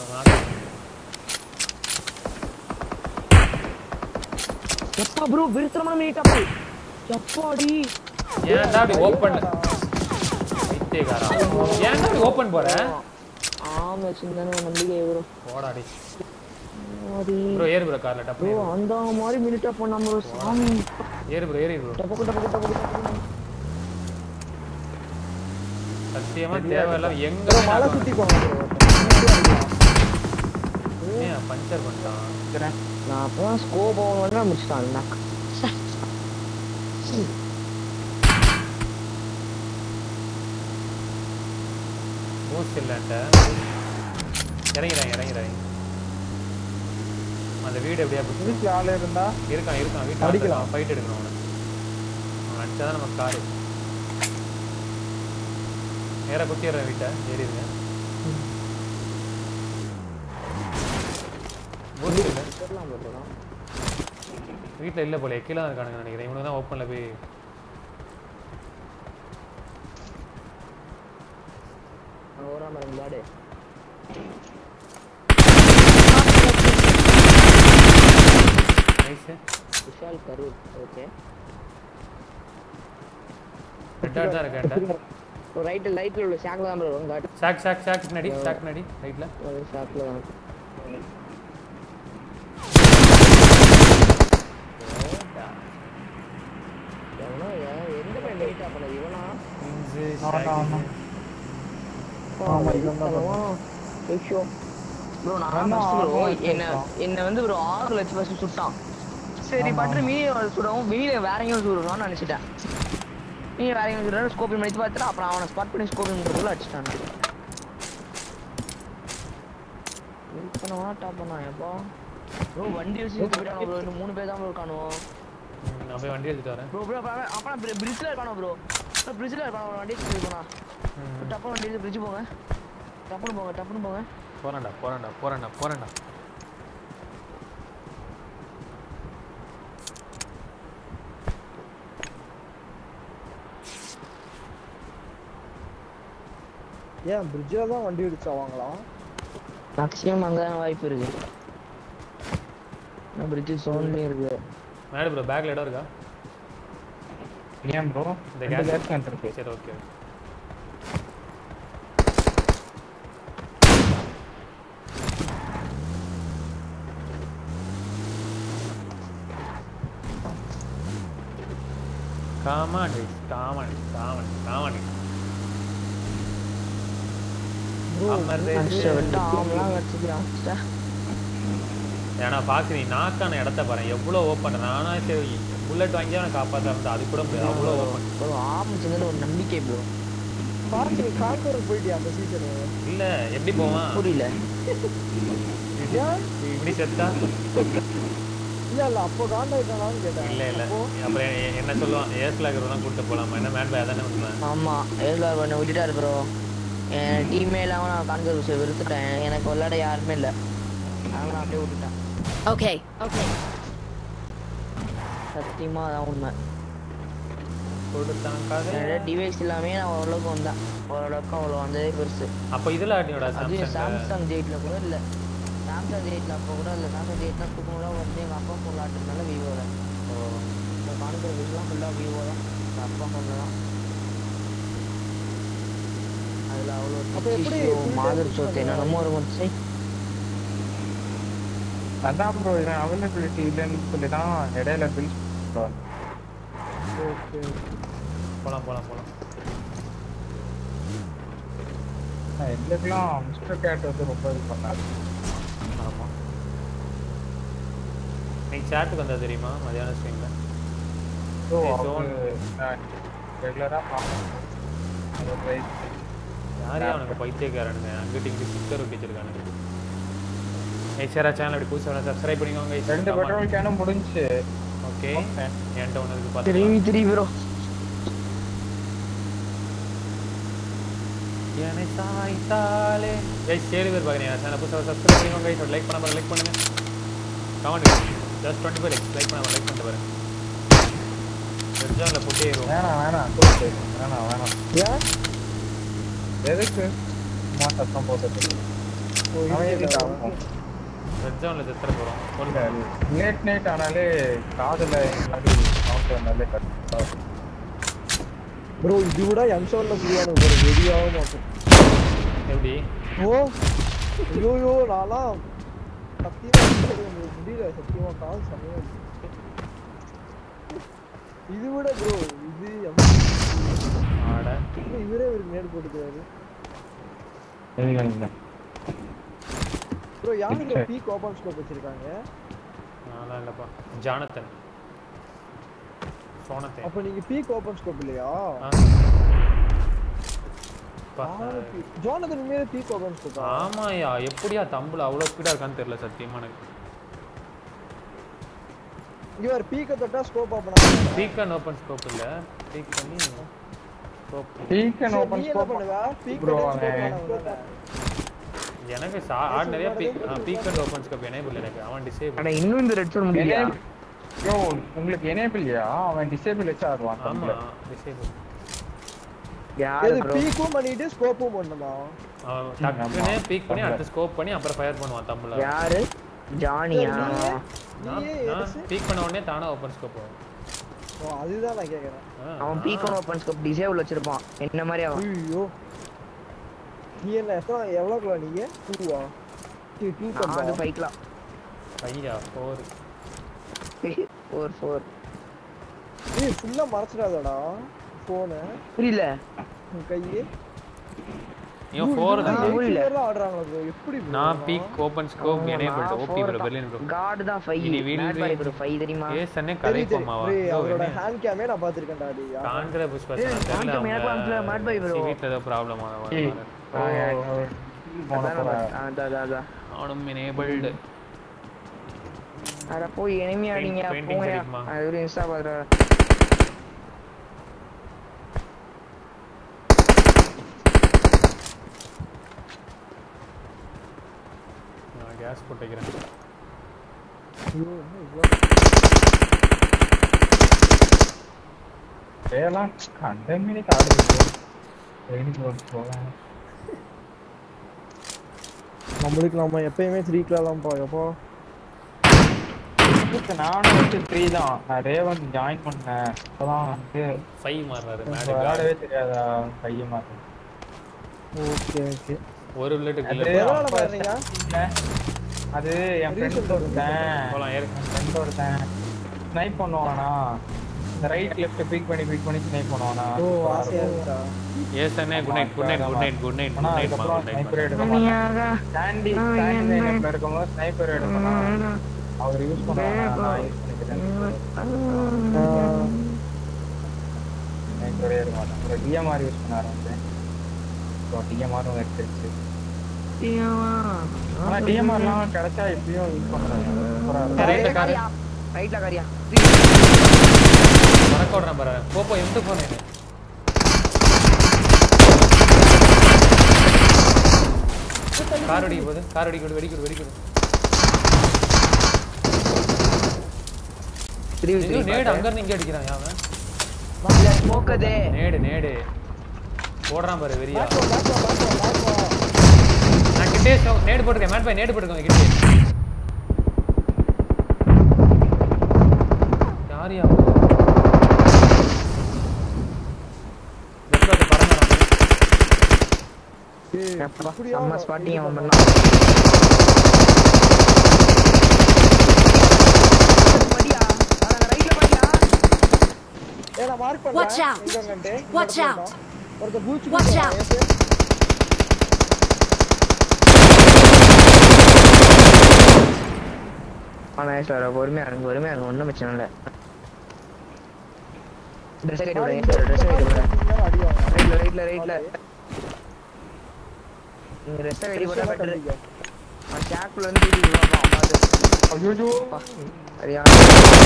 எப்பா ப்ரோ விருத்தரமான மீட்டா ப்ரோ எப்பாடி ஏன்டா அப்படி ஓப்பன் வைத்தியக்காரா ஏன்டா அப்படி ஓப்பன் போற ஆமா சின்ன நம்பிக்கை ப்ரோ போடாடி ஆடி ப்ரோ ஏறு ப்ரோ கார்ல டப்பு ப்ரோ அந்த மாதிரி மினிட்டா பண்ணாம ப்ரோ சாமி ஏறு ப்ரோ ஏறு ப்ரோ டபக்கு டபக்கு டபக்கு டபக்கு சத்தியமா தேவையில்ல எங்க ப்ரோ மலை சுத்தி போங்க ப்ரோ ஏன் பஞ்சர் பண்ணிட்டான் நான் அப்பதான் ஸ்கோப் ஆகணும்னா முடிச்சிட்டான் நக் பூஸ்ட் இல்லன்ட்ட இறங்கிறாங்க இறங்கிறாங்க அந்த வீடு எப்படியா பிடிச்சி வீட்டுல ஆள் இருந்தா இருக்கான் இருக்கான் வீட்டில் அடிக்கலாம். ஃபைட் எடுக்கணும் அவனை அவன் அடிச்சாதான் நம்ம காரு நேரா குத்திடுறேன் வீட்டை ஏறிடுங்க பூஸ்ட் இல்லை சொல்லலாம் ப்ரோ வீட்டில் இல்லை போல கீழே தான் இருக்கானுங்க நினைக்கிறேன் இவனுக்கு தான் ஓப்பனில் போய் ஓரா மரம் விளையாடு nice Vishal Karur okay red ஆட் தான் இருக்கேன்ட்ட ரைட்டு லைட்டில் உள்ள ஷாக்ல தான் ப்ரோ காட்டு ஷாக் ஷாக் ஷாக் நடி ஷாக் நடி ரைட்டில் ஒரு ஷாக்ல தான் எவனோ எ- எந்த பையன் லேட்டா பண்ணது இவனா அவன்தான் அவன்தான் ஆமா, இவன் தான் ப்ரோ நான் ஆமா, first bro, ஆமா, என்ன ஆமா. என்ன வந்து ப்ரோ ஆறு லட்சம் ஃபர்ஸ்ட் சுட்டான் சரி பட்டு மீ சுடவும் வெளியில வேற எங்கேயும் சுடுறான்னு நினைச்சிட்டேன் நீ வேற எங்கேயும் சுடுற ஸ்கோப்பிங் மடிச்சு பார்த்துட்டு அப்புறம் அவனை ஸ்பாட் பண்ணி ஸ்கோப்பிங் பண்ணுறதுக்குள்ள அடிச்சிட்டான் பண்ணவா டாப் பண்ணா எப்போ ப்ரோ வண்டி வச்சு போயிட்டாங்க ப்ரோ இன்னும் மூணு பேர் தான் ப்ரோ காணுவோம் நான் போய் வண்டி எடுத்துட்டு வரேன் ப்ரோ ப்ரோ அப்புறம் பிரிட்ஜில் இருக்கானோ ப்ரோ பிரிட்ஜில் இருக்கானோ வண்டி எடுத்து போனா டப்புனு வண்டி எடுத்து பிரிட்ஜ் போங்க டப்புனு போங்க டப்புனு போங்க போறேன்டா போறேன்டா போறேன்டா போறேன்டா ஏன் பிரிட்ஜில் தான் வண்டி இடிச்சாவாங்களா மேக்ஸிமம் அங்கே தான் வாய்ப்பு இருக்கு பிரிட்ஜு சோன்லேயும் இருக்கு மேடம் ப்ரோ பேக்ல இடம் இருக்கா ஏன் ப்ரோ இந்த இந்த gas- கேஸ் கேன் இருக்கு சரி ஓகே காமாண்டி காமாண்டி காமாண்டி காமாண்டி மனுஷன் விட்டு ஆம்லாம் வச்சுக்கிறான் ச்சே. ஏன்னா பாக்கு நீ நாக்கான இடத்த பாரு எவ்வளோ ஓப்பன் நானா சரி புல்லட் வாங்கி அவனை காப்பாற்ற இருந்தா அது கூட முடியாது அவ்வளோ ஓப்பன் ஒரு ஆம் சின்னது ஒரு நம்பிக்கை ப்ரோ பார்த்து நீ காங்கூருக்கு போயிட்டியா அந்த சீசனு இல்ல எப்படி போவான் புரியல ஏன் இப்படி செத்தா இல்ல இல்ல அப்போ காண்டாயிட்டானான்னு கேட்டேன் இல்ல இல்ல அப்புறம் எ- என்ன சொல்லுவான் ஏஸ்ல இருக்கிறவங்க கூட்டு போலாமா என்ன மேட் பை அதானே பண்ணுவேன் ஆமா ஏழு பண்ண விட்டுட்டாரு ப்ரோ என் டீமே இல்லாம நான் கான்கர் வெறுத்துட்டேன் எனக்கு விளையாட யாருமே இல்லை அதனால நான் அப்படியே விட்டுட்டேன் Okay, okay. சத்தியமா அதான் உண்மை கொடுத்தாங்காக என்னோட டிவைஸ் இல்லாமே நான் ஓரளவுக்கு வந்தேன் ஓரளவுக்கு அவ்வளோ வந்ததே பெருசு அப்ப இதுல ஆட்டினோட அதுவும் சாம்சங் சாம்சங் ஜெயிட்ல கூட இல்லை சாம்சங் ஜெயிட்ல அப்போ கூட இல்லை சாம்சங் ஜெயிட்னா தூக்கமுடியா வந்து எங்கள் அப்பா ஃபோன் ஆட்டுறதுனால விவோவில் இந்த காணிக்கிற விஷயம் ஃபுல்லாக விவோ தான் எங்கள் அப்பா ஃபோனில் தான் அதில் அவ்வளோ அப்ப எப்படி issue, full மாதிரி time சொத்து என்னென்னமோ இருக்கும் சரி அதான் ப்ரோ இவன் அவைலபிலிட்டி இல்லைன்னு சொல்லி தான் இடையில பில் ஓகே போலாம் போலாம் போலாம் எங்களுக்குலாம் மிஸ்டர் கேட் வந்து ரொம்ப இது பண்ணாரு ஆமா நீ சாட்டுக்கு வந்தா தெரியுமா மதியான ஸ்ட்ரீம்ல ஸோ Hey, அவரு ரெகுலராக பார்ப்பேன் அது ரைட் யாரையும் அவனுக்கு பைத்தியக்காரனுங்க அங்கிட்டு இங்கிட்டு ஸ்டிக்கர் ஒட்டிச்சிருக்கானுங்க ஏய் சேரா சேனல் அப்படி புதுசாக சப்ஸ்கிரைப் பண்ணிக்கோங்க ரெண்டு பெட்ரோல் கேனும் முடிஞ்சு ஓகே என்கிட்ட ஒன்று இருக்கு த்ரீ பார்த்து த்ரீ ப்ரோ என்னை சாய்த்தாலே கைஸ் ஏழு பேர் பார்க்குறீங்க சேனல் புதுசாக சப்ஸ்கிரைப் பண்ணிக்கோங்க கைஸ் லைக் பண்ண லைக் பண்ணுங்க comment just twenty five like பண்ண லைக் பண்ணிட்டு பாருங்க ரெட்ஜானில் போட்டே ஏறுவோம் வேணாம் வேணாம் கொடுத்து வேணாம் வேணாம் ஏன் எதுக்கு சும்மா சத்தம் போட்டுட்டு ஓ, அவன் இது எதுக்கு கேட்டா. ஆகும்? ரெட்ஜானில் செத்துற போகிறோம் இல்ல, லேட் நைட் ஆனாலே காதுல மாதிரி சவுண்ட் வந்தாலே கரெக்டா ப்ரோ இது விட எம்சோன்ல புரியாத ஒரு வெடியாகவும் மாட்டோம் எப்படி ஓ ஐயோயோ நான்லாம் சத்தியமா எனக்கு முடியல சத்தியமா கால் சமயம் இது விட ப்ரோ இது ஆட M- இவரே ஒரு நேர் போட்டுக்கிறாரு இல்ல இல்ல ப்ரோ யாருக்கு பீக் ஓபன் ஸ்கோப் வச்சிருக்காங்க நான்லாம் இல்லைப்பா ஜானத்தன் சோனத்தன் அப்ப நீங்க பீக் ஓபன் ஸ்கோப் இல்லையா ஆ. பா. ஜோனதன் உண்மையிலே பீக் ஓபன் ஸ்கோப்பா ஆமாயா எப்படியா தம்புல அவ்வளோ ஸ்பீடாக இருக்கான்னு தெரியல சத்தியமா எனக்கு இங்க ஒரு பீக்க தொட்டா ஸ்கோப் ஓபன் ஆகும் பீக் அண்ட் ஓப்பன் ஸ்கோப் இல்லை பீக் பண்ணி ஸ்கோப் பீக் அண்ட் சரி, ஓபன் நீ என்ன ஸ்கோப் பண்ணுவ பீக் Bro, தொட்டா அவன் ஸ்கோப் ஆகும் எனக்கு ஆர்டினரியாக peek peek and open scope enable எனக்கு அவன் டிசேபிள் அட இன்னும் இந்த ரெட் ஜோன் முடியல யோ உங்களுக்கு எனேபிள்யா அவன் டிசேபிள் வச்சு ஆடுவான் ஆமா தமிழ்ல. டிசேபிள் யாரு இது ப்ரோ பீக்கும் பண்ணிட்டு ஸ்கோப்பும் பண்ணுமா அவன் டக்குன்னு பீக் பண்ணி அடுத்து ஸ்கோப் பண்ணி அப்புறம் ஃபயர் பண்ணுவான் தம்புல யாரு ஜானியா நான் நீயே நான் எடுத்து- பீக் பண்ண உடனே தானா ஓப்பன் ஸ்கோப் ஆகும் ஓ, அதுதான் நான் கேக்குறேன் ஆ, அவன் பீக்கன் ஓப்பன் ஸ்கோப் டிசேபிள் வச்சிருப்பான் என்ன மாதிரி அவன் ஐயோ நீ என்ன எத்தனை எவ்வளோ கிலோ நீங்க டூவா டூ நாலு ஃபைவ்லாம் ஐயா ஃபோர் ஃபோர் ஃபோர் ஏய் ஃபுல்லா மறைச்சிடாதடா போனை புரியல உன் கையே இவன் ஃபோர் தான் புரியல. ஆடுறாங்களா bro? எப்படி bro? நான் peek open scope enable OP bro Berlin bro card தான் ஃபைவ் இனி will mate be- boy bro five தெரியுமா ஏசனே தெரியுது, கரை தெரியுது. போமாவா bro, அவரோட ஹேண்ட் கேமே நான் பாத்துருக்கேன்டா டி காங்கிர புஷ்பா ஏய், தெரியல காஞ்ச மேல காமிச்சல, mad boy bro. வீட்டில் ஏதோ ப்ராப்ளம் ஏய், ஆகும் அவன் ஒரு போன அதான் போற நம்ம- அதான் அதான், அதான் அவனும் எனேபிள்டு அட போய் enemy ஆடிங்க Paint- painting போங்கயா தெரியுமா? அது ஒரு இன்ஸ்டா பாக்குறேன் நான் கேஸ் போட்டுக்கிறேன் வேலாம் கண்ட மினிட் ஆடுது ட்ரைனிங் போவேன் நம்மளுக்கு நம்ம எப்பயுமே த்ரீ கிலோ தான் போயப்போ நானும் வந்து த்ரீ தான் நான் ரேவன் ஜாயின் பண்ணேன் அப்பதான் வந்து ஃபைவ் மாறுறாரு எனக்கு மேடு விளையாடவே தெரியாதா கையை மாத்தேன் ஓகே ஓகே ஒரு புல்லட் அது கில்ல எவ்வளவு அப்ப பாருங்க? இல்ல, அது என் Recent ஃப்ரெண்ட் ஒருத்தன் போலாம் ஏறு என் ஃப்ரெண்ட் ஒருத்தன் ஸ்னைப் பண்ணுவானா இந்த ரைட் லெஃப்ட் பிக் பண்ணி பிக் பண்ணி ஸ்னைப் பண்ணுவானா ஓ ஆசையா இருந்துச்சா ஏசனே good night good night good night good night ஆனா குட் நைட் அதுக்கப்புறம் குட் ஸ்னைப்பர் நைட் எடுக்க மாட்டான் சாண்டி சாண்டி லைனப்ல இருக்கும்போது ஸ்னைப்பர் எடுக்கணும் அவர் யூஸ் பண்ணுவாங்க நான் யூஸ் பண்ணிக்கிறேன் ஸ்னைப்பரே எடுக்க மாட்டேன் அப்புறம் டிஎம்ஆர் யூஸ் பண்ண ஆரம்பிச்சேன் அப்புறம் டிஎம்ஆரும் எடுத்துருச்சு ஆனா டிஎம்ஆர்லாம் கிடைச்சா இப்பயும் யூஸ் பண்றாங்க சூப்பரா இருக்கும் ரைட்ல காரு ரைட்ல காரியா வடக்க ஓடுறேன் பாரு போப்போ எந்த போன் இது கார் அடிக்க போகுது கார் அடிக்க வெடிக்குது வெடிக்குது இன்னும் நேடு அங்க இருந்து இங்க அடிக்கிறான் அவன் ஸ்மோக்கதே நேடு நேடு போடுறான் பாரு வெறியா நான் கிட்டே சோ- நேடு போட்டுருக்கேன் மேட் பாய் நேடு போட்டுருக்கேன் கிட்டே யார் யா நம்ம ஸ்பாட்டிங் அவன் பண்ணான் படியா ரைட்ல படியா ஏ நான் மார்க் பண்றேன் Watch out. எங்க அங்கன்ட்டு Watch out. ஒருத்த பூச்சி Watch out. ஆனா சார் பொறுமையா இருங்க பொறுமையா இருங்க ஒன்றும் பிரச்சனை இல்லை ட்ரெஸ் கட்டி விடுங்க ட்ரெஸ் கட்டி விடுங்க ரைட்ல ரைட்ல ரைட்ல நீங்க ரெஸ்ட் கட்டி போட்டா பெட்டர் அவன் ஷாக்ல இருந்து தூக்கி விடுவான் பாத்து ஐயோ சரியா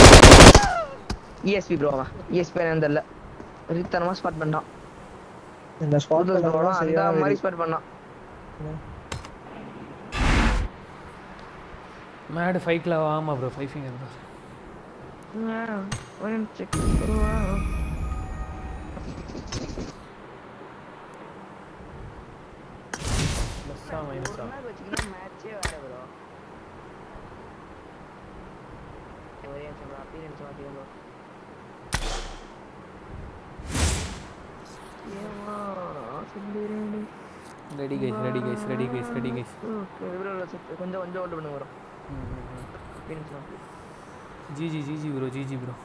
இஎஸ்பி ப்ரோ அவன் இஎஸ்பி என்னன்னு தெரியல ரித்தனமா ஸ்பாட் பண்ணான் இந்த ஸ்பாட் புது பண்ணலாம் அந்த சரியான மாதிரி வெறி. ஸ்பாட் பண்ணான் மேடு ஃபைவ் கிலோ ஆமாம் bro five finger bro check ப்ளஸ்ஸா மைனஸா வச்சுக்கினா மேட்சே வேற ப்ரோ ஒரே நிமிஷம் ப்ரோ அப்பீரியன்ஸ் மாத்திக்கோ ready guys ready guys ready guys ready guys கொஞ்சம் கொஞ்சம் ஹோல்ட் பண்ணுங்க ப்ரோ அப்பீரியன்ஸ் மாத்தி GG GG bro GG bro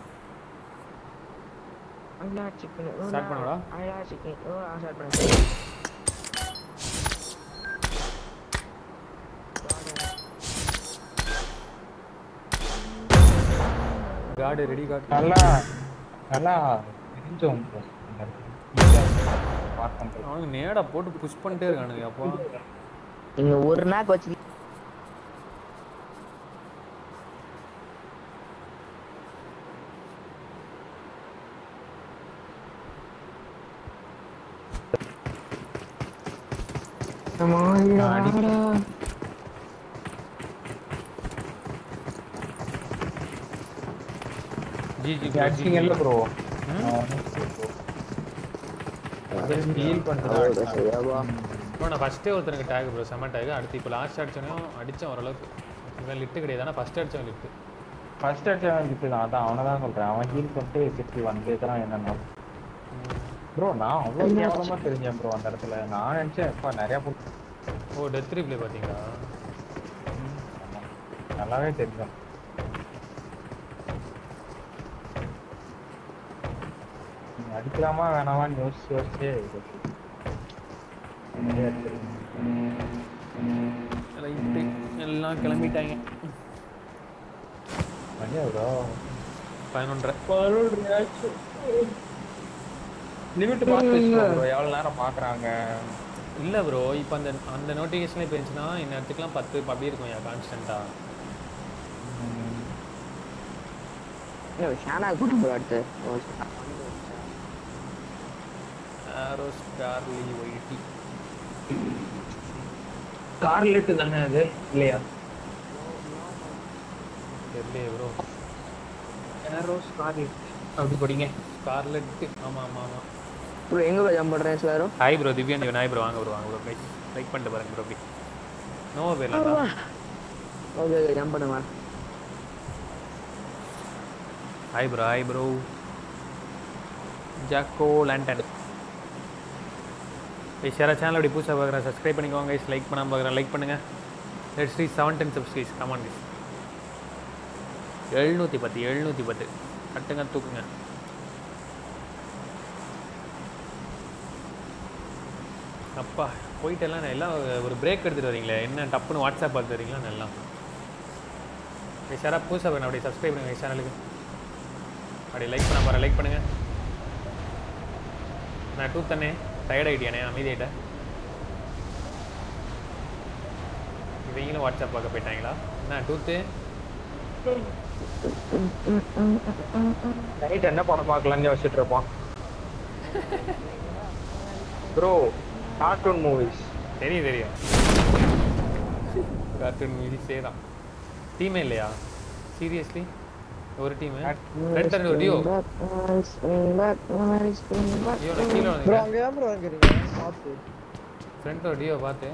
அண்ணா சிக்கன் Start பண்ணவா? அண்ணா சிக்கன் ஓ ஸ்டார்ட் பண்ணுங்க கார்டு ரெடி கார்டு நல்லா நல்லா தெரிஞ்சவங்க bro. இந்த இடத்துல. easy ஆ spot பண்றது. அவனுக்கு நேடா போட்டு புஷ் பண்ணிட்டே இருக்கானுங்க அப்போ நீங்க ஒரு நாக் வச்சு ஜிஜி இது அடிச்சீங்க இல்ல ப்ரோ ஃபீல் பண்றது ப்ரோ நான் ஃபஸ்ட்டே ஒருத்தனுக்கு டேக் ப்ரோ செம்ம டேக் அடுத்து இப்போ லாஸ்ட் அடிச்சோனையும் அடித்தேன் ஓரளவுக்கு இவன் லிட்டு கிடையாது ஆனால் ஃபஸ்ட் அடித்தவன் லிட்டு ஃபர்ஸ்ட் அடிச்சவன் கிட்ட தான் அதான் அவனை தான் சொல்றேன் அவன் ஹீல் பண்ணிட்டு சிக்ஸ்டி ஒன் கேட்கறான் என்னன்னா ப்ரோ நான் அவ்வளோ கேவலமா தெரிஞ்சேன் ப்ரோ அந்த இடத்துல நான் நினைச்சேன் எப்பா நிறைய போட்டு ஓ டெத் ரிப்ளே பார்த்தீங்களா நல்லாவே தெரிஞ்சேன் நீங்க அடிக்கலாமா வேணாமான்னு யோசிச்சு யோசிச்சு ரைட்டு எல்லாம் கிளம்பிட்டாங்க மணி ப்ரோ பதினொன்றரை லிமிட் பார்த்து வச்சுக்கோ ப்ரோ எவ்வளோ நேரம் பார்க்குறாங்க இல்லை ப்ரோ இப்போ அந்த அந்த நோட்டிஃபிகேஷன்ல இப்போ இருந்துச்சுன்னா இந்நேரத்துக்குலாம் பத்து அப்படி இருக்கும் யா கான்ஸ்டண்ட்டாக ஷானா கூட்டம் ப்ரோ அடுத்து ஆரோஸ் கார்லி ஒயிட்டி கார்லெட்டு தானே அது இல்லையா தெரியலையே ப்ரோ ஏரோ ஸ்கார்லெட் அப்படி படிங்க ஸ்கார்லெட்டு ஆமாம் ஆமாம் ஆமாம் ப்ரோ எங்க ப்ரோ ஜம்ப் பண்றேன் சார் ஹாய் ப்ரோ திவ்யா நீ ஹாய் ப்ரோ வாங்க ப்ரோ வாங்க ப்ரோ லைக் லைக் பண்ணிட்டு பாருங்க ப்ரோ அப்படி நோ பேர்லாம் ஓகே ஓகே ஜம்ப் பண்ணுங்க ஹாய் ப்ரோ ஹாய் ப்ரோ ஜாக்கோ லேண்டன் கைஸ் யாரா சேனல் அப்படி புதுசாக பார்க்குறேன் சப்ஸ்கிரைப் பண்ணிக்கோங்க கைஸ் லைக் பண்ணாமல் பார்க்குறேன் லைக் பண்ணுங்கள் லெட்ஸ் ரீச் செவன் டென் சப்ஸ்கிரைஸ் கமான் கைஸ் எழுநூற்றி பத்து எழுநூற்றி பத்து கட்டுங்க தூக்குங்க அப்பா போயிட்டு எல்லாம் நான் எல்லாம் ஒரு பிரேக் எடுத்துகிட்டு வரீங்களே என்ன டப்புன்னு வாட்ஸ்அப் பார்த்து வரீங்களா எல்லாம் கைஸ் யாரா புதுசாக பார்க்கணும் அப்படியே சப்ஸ்கிரைப் பண்ணுங்க சேனலுக்கு அப்படியே லைக் பண்ண பாரு லைக் பண்ணுங்க நான் டூ தானே டயர்ட் ஆகிட்டியானே அமைதி ஆகிட்டேன் இவங்களும் வாட்ஸ்அப் பார்க்க போயிட்டாங்களா என்ன டூத்து நைட் என்ன படம் பார்க்கலாம்னு யோசிச்சுட்டு இருப்பான் ப்ரோ கார்ட்டூன் மூவிஸ் தெரியும் தெரியும் கார்ட்டூன் மியூசிக்ஸே தான் டீமே இல்லையா சீரியஸ்லி ஒரு டீமு ரெண்டு ரெண்டு ஒரு டியோ ஐயோ நான் கீழே ப்ரோ வந்துக்கிறேன் அங்க ஏன் ப்ரோ இருக்கிறீங்க பார்த்து ஃப்ரெண்ட் ஒரு டியோ பார்த்து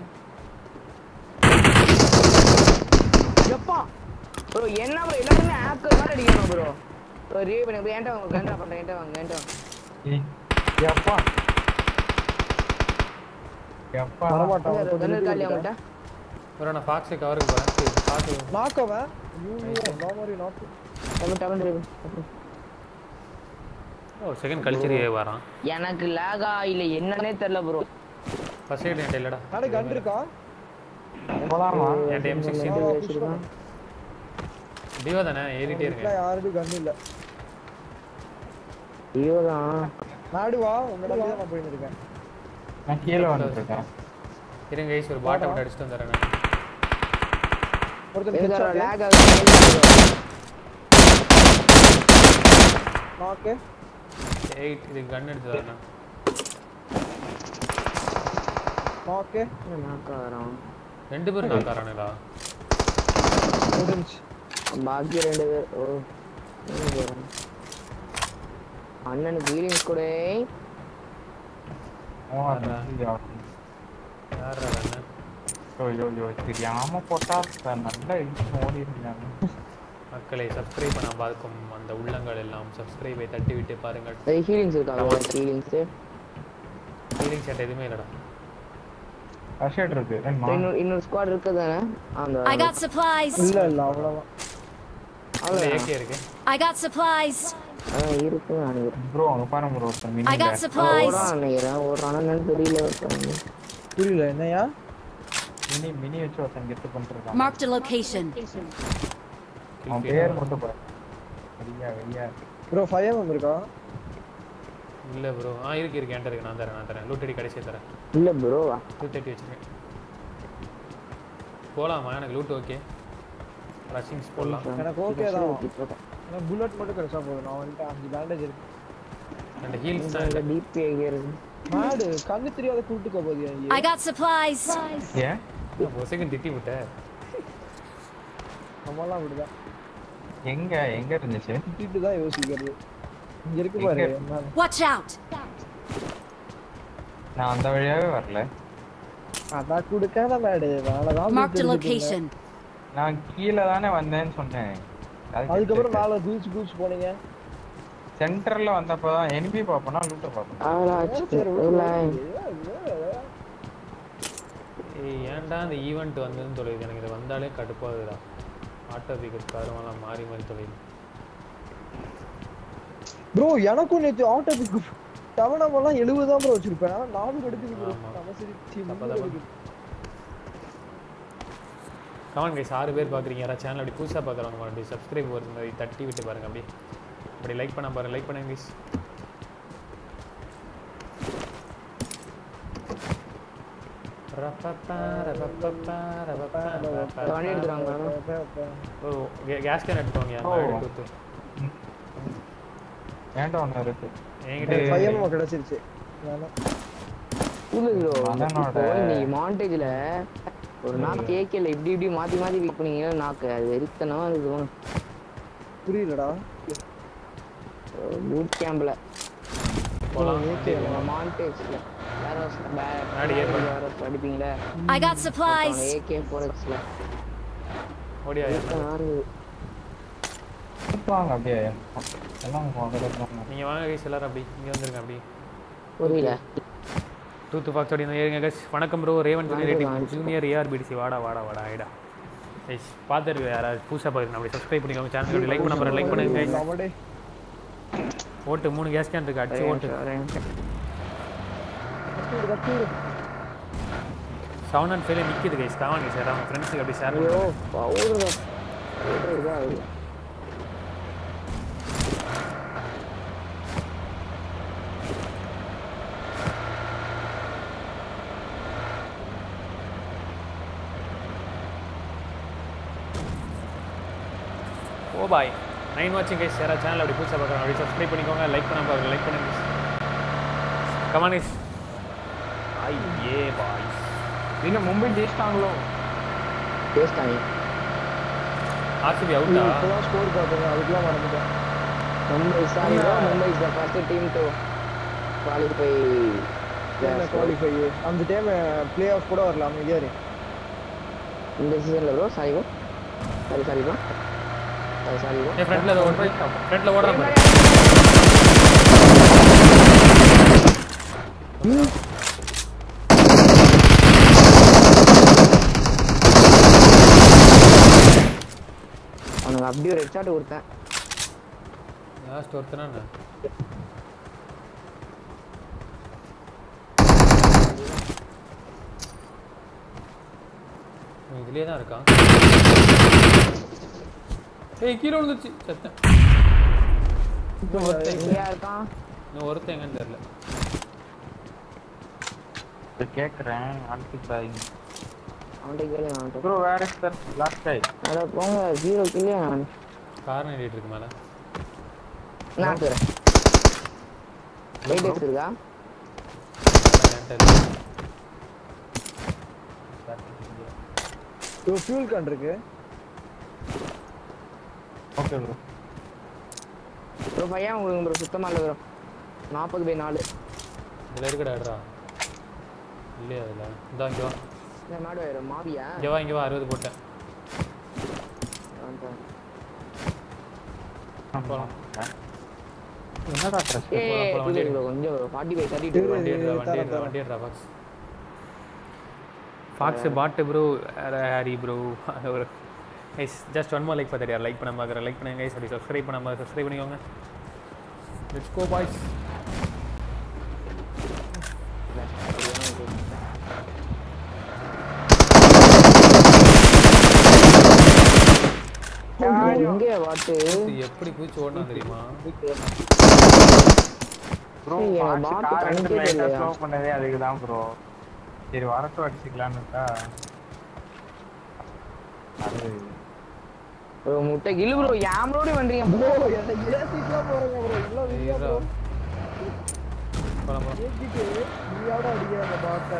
எப்பா ப்ரோ என்ன ப்ரோ எல்லாருமே ஆக்கர் மாதிரி அடிக்கணும் ப்ரோ ப்ரோ ரீவ் பண்ணி ப்ரோ என்கிட்ட வாங்க கேண்டா பண்ணுறேன் என்கிட்ட வாங்க என்கிட்ட வாங்க எப்பா எப்பா வரமாட்டான் அவன் கொஞ்சம் கண்ணு காலி விட்டு அவங்கள்ட்ட ப்ரோ நான் ஃபாக்ஸு கவருக்கு போகிறேன் ஃபாக்ஸு knock அவன் ஐயோ மாதிரி knock டபுள் டபுள் ரீவ் ஓ செகண்ட் கல்ச்சரியே வரான் எனக்கு லேகா இல்ல என்னன்னே தெரியல ப்ரோ ஃபர்ஸ்ட் எய்ட் என்கிட்ட இல்லைடா நாடு கன் இருக்கா போலாமா என்கிட்ட எம் சிக்ஸ்டீன் ஆ, push பண்ணு. டியோ தானே ஏறிட்டே வீட்ல இருக்கேன் யாருக்கும் கன் இல்ல ஐயோ தான் நாடு வா உங்க நம்பி தான் நான் போயிட்டு இருக்கேன் நான் கீழே வந்துட்டு இருக்கேன் இருங்க கைஸ் ஒரு பாட்டை விட்டு அடிச்சுட்டு வந்துடுறேன் நான் ஒருத்தன் எதுக்காக headshot, லேக் ஆகுது knock எயிட் இதுக்கு கன் எடுத்து வரேன் ஓகே நாக்காரம் ரெண்டு பேரும் நாக்காரானுங்களா முடிஞ்சு பாக்கி ரெண்டு பேர் ஓ மூணு பேரா? அண்ணனுக்கு ஹீலிங்ஸ் கூட யார் அண்ணன் ஐயோ ஐயோ தெரியாம போட்டா சார் நல்லா இடிச்சு ஓடி இருந்தாங்க மக்களை சப்ஸ்கிரைப் பண்ண பார்க்கும் அந்த உள்ளங்கள் எல்லாம் சப்ஸ்கிரைபை தட்டி விட்டு பாருங்கள் ஹீலிங்ஸ் இருக்கா ஹீலிங்ஸ் ஃபீலிங்ஸ் என்கிட்ட எதுவுமே இல்லைடா அஷேட் இருக்கு வேணுமா? இன்னொரு இன்னொரு ஸ்குவாட் இருக்குதானே அந்த I got supplies. இல்ல இல்ல அவ்வளவுதான் அவ்வளோ ஏகே இருக்கு I got supplies. அதான் இருக்கு நினைக்கிறேன் ப்ரோ அங்க பாருங்க ப்ரோ ஒருத்தர் I மினில got supplies. ஓடுறான் நினைக்கிறேன் ஓடுறானு என்னன்னு தெரியல ஒருத்தன். புரியல என்னையா மினி மினி வச்சு ஒருத்தன் கெத்து பண்ணிருக்கான் Marked a location. அவன் பேர் மட்டும் பாரு வெளியா வெளியா ப்ரோ ஃபைவ் எம்எம் இருக்கா இல்லை ப்ரோ ஆ இருக்கு இருக்கு என்கிட்ட இருக்கு நான் தரேன் நான் தரேன் லூட்டடி கடைசியாக தரேன் இல்ல ப்ரோவா டூ தேர்ட்டி வச்சுருக்கேன் போகலாமா எனக்கு லூட் ஓகே ரஷிங்ஸ் போடலாம் எனக்கு ஓகே தான் எனக்கு புல்லட் மட்டும் கிடைச்சா போதும் நான் வந்துட்டு அஞ்சு பேண்டேஜ் இருக்கு அந்த ஹீல்ஸ் தான் இல்லை டிபி எங்க இருக்கு மாடு கண்ணு தெரியாத கூட்டுக்க போதியா I got supplies. ஏன் ஒரு செகண்ட் திட்டி விட்டேன் நம்மலாம் அப்படிதான் எங்க எங்க இருந்துச்சு திட்டிட்டு தான் யோசிக்கிறது இங்க இருக்கு பாரு எங்க? என்ன Watch out. நான் அந்த வழியாவே வரல அதான் கொடுக்காத மேடு வேலைதான் Marked a தெரிஞ்சுட்டு location. நான் கீழே தானே வந்தேன்னு சொன்னேன் அதுக்கப்புறம் மேல குதிச்சு குதிச்சு போனீங்க சென்டர்ல வந்தப்பதான் எனிபி பாப்பனா லூட்ட பாப்பேன் ஏய் ஏன்டா அந்த ஈவெண்ட் வந்ததுன்னு தொலையுது எனக்கு இது வந்தாலே கடுப்பாகுதுடா ஆட்டோ பிக்கப் காருமெல்லாம் மாறி மாறி தொலையுது ப்ரோ எனக்கும் நேத்து ஆட்டோ பிக்கப் டவனமெல்லாம் எழுபது தான் ப்ரோ வச்சிருப்பேன் ஆனா நானூறு எடுக்குது ப்ரோ ஆமா. நம்ம சரி சி, தப்பா முந்நூறு தப்பா. எடுக்குது. கமெண்ட் கைஸ் ஆறு பேர் பார்க்குறீங்க யாராவது சேனல் அப்படி புதுசாக பார்க்குறவங்க மறுபடியும் சப்ஸ்கிரைப் வருது மாதிரி தட்டி விட்டு பாருங்க அப்படியே அப்படி லைக் பண்ண பாருங்க லைக் பண்ணுங்க கைஸ் வண்டி எடுத்துறாங்க ஓ கேஸ் கேன் எடுத்துக்கோங்க ஓ. எடுத்து ஏன்டா ஒண்ணு இருக்கு என்கிட்ட எனக்கு ஃபைவ் எம்எம் கிடைச்சிருச்சு வேணாம். இல்ல ப்ரோ மதனோட- இப்போ இன்னைக்கு மாண்டேஜ்ல ஒரு நாள் கேக்கல இப்படி இப்படி மாத்தி மாத்தி வீக் பண்ணீங்கன்னா நாக்கு அது வெறித்தனமா இருக்கும் புரியலடா பூட் கேம்ப்ல போகலாம் மாண்டேஜ்ல வேற முன்னாடி ஏறு. வேற படிப்பீங்களே I got supplies. AK four எக்ஸ்ல ஓடியா வாங்க அப்படியே எல்லாம் வாங்க நீங்கள் வாங்க கைஸ் எல்லாரும் அப்படி இங்கே வந்துருங்க அப்படி புரியல டூத்து பாக்ஸ் அப்படி வந்து ஏறுங்க கைஸ் வணக்கம் ப்ரோ ரேவன் வாங்க, ரேட்டிங் வாங்க. ஜூனியர் ஏஆர்பிடிசி வாடா வாடா வாடா ஆயிடா கைஸ் பார்த்துருக்கு யாராவது புதுசாக பார்த்துருங்க அப்படி சப்ஸ்கிரைப் பண்ணிக்கோங்க சேனல் அப்படி லைக் பண்ண பாருங்க லைக் பண்ணுங்க கைஸ் அவடே ஓட்டு மூணு கேஸ் கேன் இருக்கு அடிச்சு ஓட்டு கத்திடு கத்திடு செவன் அண்ட் ஃபைவ்ல நிற்கிது கைஸ் காவாங்க சார் அவங்க ஃப்ரெண்ட்ஸுக்கு அப்படி ஷேர் ஐயோ பண்ணுங்க பவுடர் பவுடர் இதா ஆகுது ஓ பாய் நைன் வாட்சிங் கைஸ் யாராவது சேனல் அப்படி புதுசாக பார்க்குறாங்க அப்படி சப்ஸ்கிரைப் பண்ணிக்கோங்க லைக் பண்ண பாருங்க லைக் பண்ணுங்க கமான் கைஸ் ஐயே பாய் இன்னும் மும்பை ஜெயிச்சிட்டாங்களோ பேசிட்டாங்க ஆர்சிபி அவுட்டா இப்பதான் ஸ்கோர் பார்த்தேன் அதுக்கெல்லாம் மறந்துட்டேன் Mumbai sorry Mumbai is the first team to qualify qualify அந்த டைம் பிளே ஆஃப் கூட வரல அமைதியா இரு இந்த சீசன்ல bro sorry bro sorry sorry bro sorry sorry bro என் ஃப்ரெண்டில் ஓடுற ஃப்ரெண்டில் ஓடுற பாரு அவனுக்கு அப்படியே ஒரு ஹெட்ஷாட் கொடுத்தேன் லாஸ்ட் ஒருத்தனா என்ன? இவன் இதுலயே தான் இருக்கான் ஏய் கீழே விழுந்துச்சு செத்தேன் இன்னும் ஒருத்தன் எங்கேயா இருக்கான் இன்னும் ஒருத்தன் எங்கன்னு தெரியல கேக்குறேன் அடுத்து பாய் அவன்கிட்ட கேளு அவன்கிட்ட ப்ரோ வேற சார் லாஸ்ட் டை அட போங்க ஜீரோ கில்லே நான் கார் நின்றுட்டு இருக்கு மேலே நான் தரேன் எயிட் எக்ஸ் இருக்கா என்கிட்ட இல்ல. ப்ரோ ஃபியூல் கேன் இருக்கு ஓகே ப்ரோ ப்ரோ பையன் உங்களுக்கு ப்ரோ சுத்தமா இல்லை ப்ரோ நாற்பது பை நாலு இதில் இருக்குடாடுறா இல்லையா அதில் இந்தா இங்கே வா இந்த மாடு ஆயிரும் மாவியா இங்கே வா இங்கே வா அறுபது போட்டேன் போலாம். என்னடா ட்ரெஸ் ஏ போலாம், வண்டி ப்ரோ கொஞ்சம் ஃபார்ட்டி பை தேர்ட்டி டூ வண்டி எடுறா வண்டி தரேன், எடுறா தரேன். வண்டி எடுறா ஃபாக்ஸ் ஃபாக்ஸ் பாட்டு ப்ரோ ஹாரி ப்ரோ ஒரு guys just one more like பார்த்துட்டு லைக் பண்ண பார்க்குற லைக் பண்ணுங்க கைஸ் அப்படி சப்ஸ்கிரைப் பண்ணாம சப்ஸ்கிரைப் பண்ணிக்கோங்க லெட்ஸ் கோ பாய்ஸ் எங்கே வாட்டு எப்படி பூச்சி ஓடனா தெரியுமா ப்ரோ ஏய், பாக்ஸ் பாட்டு கார் கணக்கே எடுத்து லைட்டா இல்லையா? ஸ்லோ பண்ணதே அதுக்கு தான் ப்ரோ சரி வரட்டும் அடிச்சுக்கலான்னு இருக்கா அது ப்ரோ முட்டை கிலு ப்ரோ ஏன் ப்ரோடி பண்றீங்க ப்ரோ என்ன ஏத்திட்டுலாம் போறேங்க ப்ரோ இவ்வளோ வீடியோ ப்ரோ போலாம் போலாம் ஏத்திட்டு நீயோட அடிக்கிறாங்க பாட்டை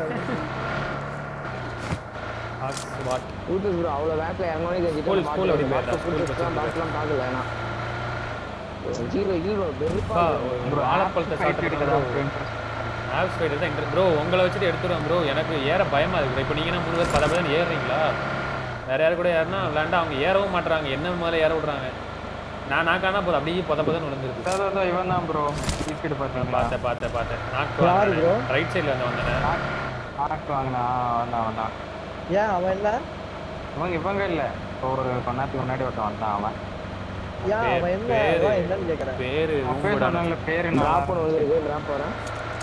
ஃபாக்ஸ் பாட் யூடியூப் ப்ரோ அவ்வளோ வேப்பில் இறங்கணும் School- school அப்படி போயிடுறா, school தெரிஞ்சுட்டு பாட்டுலாம் பார்க்கல ஏன்னா ஜீரோ ஜீரோ வெறுப்பா ஒரு வாழைப்பழத்தை சாப்பிட்டு ஆப்ஸ் ஃபைட் தான் இன்ட்ரெஸ்ட் ப்ரோ உங்களை வச்சுட்டு எடுத்துருவேன் ப்ரோ எனக்கு ஏற பயமா இருக்கு இப்போ நீங்கன்னா மூணு பேர் பல பேர் ஏறுறீங்களா வேற யாரு கூட ஏறினா விளாண்டா அவங்க ஏறவும் மாட்றாங்க என்ன மேலே ஏற விடுறாங்க நான் நாக்கானா போதும் அப்படியே பொத பொதன்னு விழுந்துருக்கு அதான் அதான் இவன் தான் ப்ரோ டிக்கெட் பார்த்தீங்களா பார்த்தேன் பார்த்தேன் பார்த்தேன் நாக்கு யாரு bro? ரைட் சைடில் வந்து வந்தேன் ஆக்கு வாங்கினா வந்தான் வந்தான் ஏன் அவன் என்ன இவங்க இவங்க இல்ல இப்போ ஒரு கொஞ்ச நேரத்துக்கு முன்னாடி ஒருத்தன் வந்தான் அவன் ஏன் அவன் என்ன பேரு அவன் என்னன்னு கேக்குறேன் பேரு அவன் பேர் ஊம்புடா. சொன்னான்ல, பேரு என்ன ட்ராப் ஒன்று வந்துருக்கு ட்ராப் வரேன்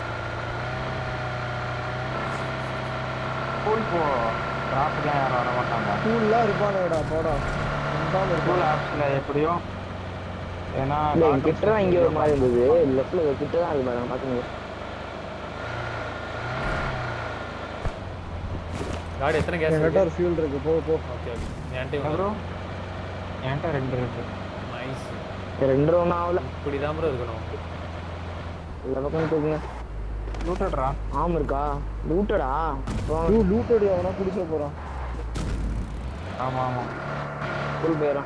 ஸ்கூல் போ டிராஃபிக்லாம் யாரும் வர மாட்டாங்க ஸ்கூல்லாம் இருப்பானுடா போடா வந்தாம ஸ்கூல் இருப்பான் ஆப்ஸ்ல எப்படியும் ஏன்னா இல்லை என் கிட்ட தான் இங்கே ஒரு மாதிரி இருந்தது லெஃப்ட்ல கிட்ட தான் அது மாதிரி பார்த்துங்க காடி எத்தனை கேஸ் என்கிட்ட ஒரு ஃபியூல் இருக்கு போ போ ஓகே ஓகே என்கிட்ட ப்ரோ என்கிட்ட ரெண்டு இருக்கு நைஸ் ரெண்டு ரவுண்ட் ஆகல இப்படி தான் ப்ரோ இருக்கணும் இந்த பக்கம் தூக்குங்க லூட்டட்ரா ஆம் இருக்கா லூட்டடா டூ லூட்டடி அவனா குடிச்ச போறான் ஆமா ஆமா ஃபுல் போயிடும்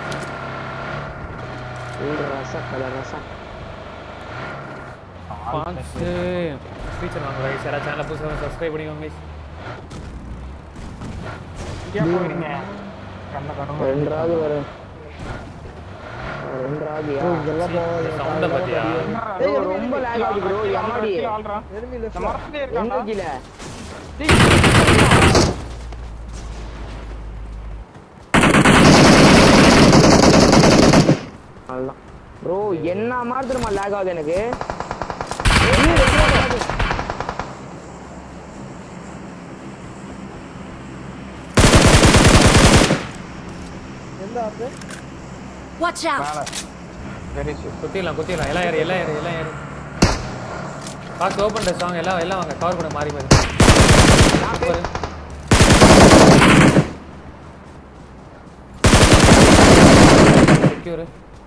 ஃபுல் ரசா கலர் ரசா ஃபாக்ஸ் ஃபீச்சர் வாங்க கைஸ் யாராவது சேனலை புதுசாக சப்ஸ்கிரைப் பண்ணிக்கோங்க guys. இங்கே போறீங்க கண்ண கடமை ரெண்டாவது வரும் ரெண்டாவதுயா ப்ரோ இங்கெல்லாம் இந்த சவுண்டை பார்த்தியா ஏய், ரொம்ப lag ஆகுது bro, எம்மாடி. ஆள்றா எனிமி இந்த லெஃப்ட் மரத்துலயே எங்க இருக்கான்டா கீழே அவ்வளோதான் ப்ரோ என்ன மாதிரி திரும்ப லேக் ஆகுது எனக்கு எந்த ஆப்பு Watch out! மேல வெரி ஷூட் குத்திடலாம் குத்திடலாம் எல்லாம் ஏறு எல்லாம் ஏறு எல்லாம் ஏறு பாக்ஸ் ஓப்பன் டெஸ்ட் வாங்க எல்லாம் எல்லாம் வாங்க கவர் பண்ண மாறி மாறி சூப்பர் செக்யூர்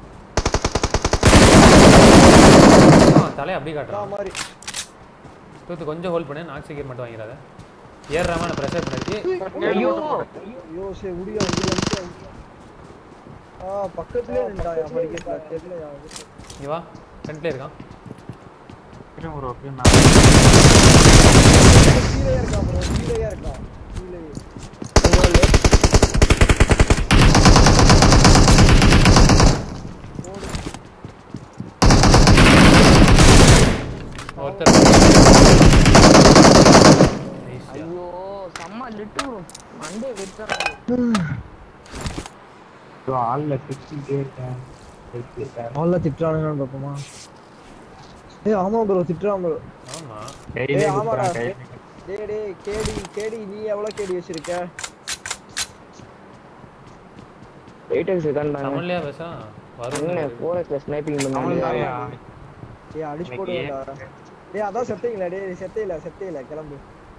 தலையை அப்படியே நான் காட்டுறான் மாதிரி தூத்து கொஞ்சம் ஹோல்ட் பண்ணு நாக் செக்யூர் மட்டும் வாங்கிறாத ஏறுறாம நான் ப்ரெஷர் பண்ணிட்டு ஐயோ ஐயோ சரி முடியா இங்க வந்து ஆ பக்கத்துலயே நின்றாயா படிக்கட்டுல தெரியலையா இங்க வா ஃப்ரண்ட்ல இருக்கான் ஒரு ஓகே கீழே இருக்கான் ப்ரோ கீழே இருக்கான் கீழே ஒருத்தர் Nice. ஐயோ செம்ம லிட்டு மண்டே வெட்டுறாங்க ஆள்ல சிக்ஸ்டிட்டே இருக்கேன் இருக்கேன் அவள திட்டுறானுங்கன்னு பார்ப்போமா ஏய் ஆமா ப்ரோ திட்டுறான் ப்ரோ ஆமா டெய்லி ஏய் ஆமாடா டெய்லி டேய் டேய் கேடி கேடி நீ எவ்வளவு கேடி வச்சிருக்க எயிட் எக்ஸ் இருக்கான்னு தமிழ்லயா பேசா வரும் என்ன ஃபோர் எக்ஸ்ல ஸ்னைப்பிங் அவன் பண்ணுவாங்க தாயா ஏய் அடிச்சு இன்னைக்கு- போடுவேன்டா டேய் அதான் செத்தீங்களா டேய் செத்தையில செத்தையில கிளம்பு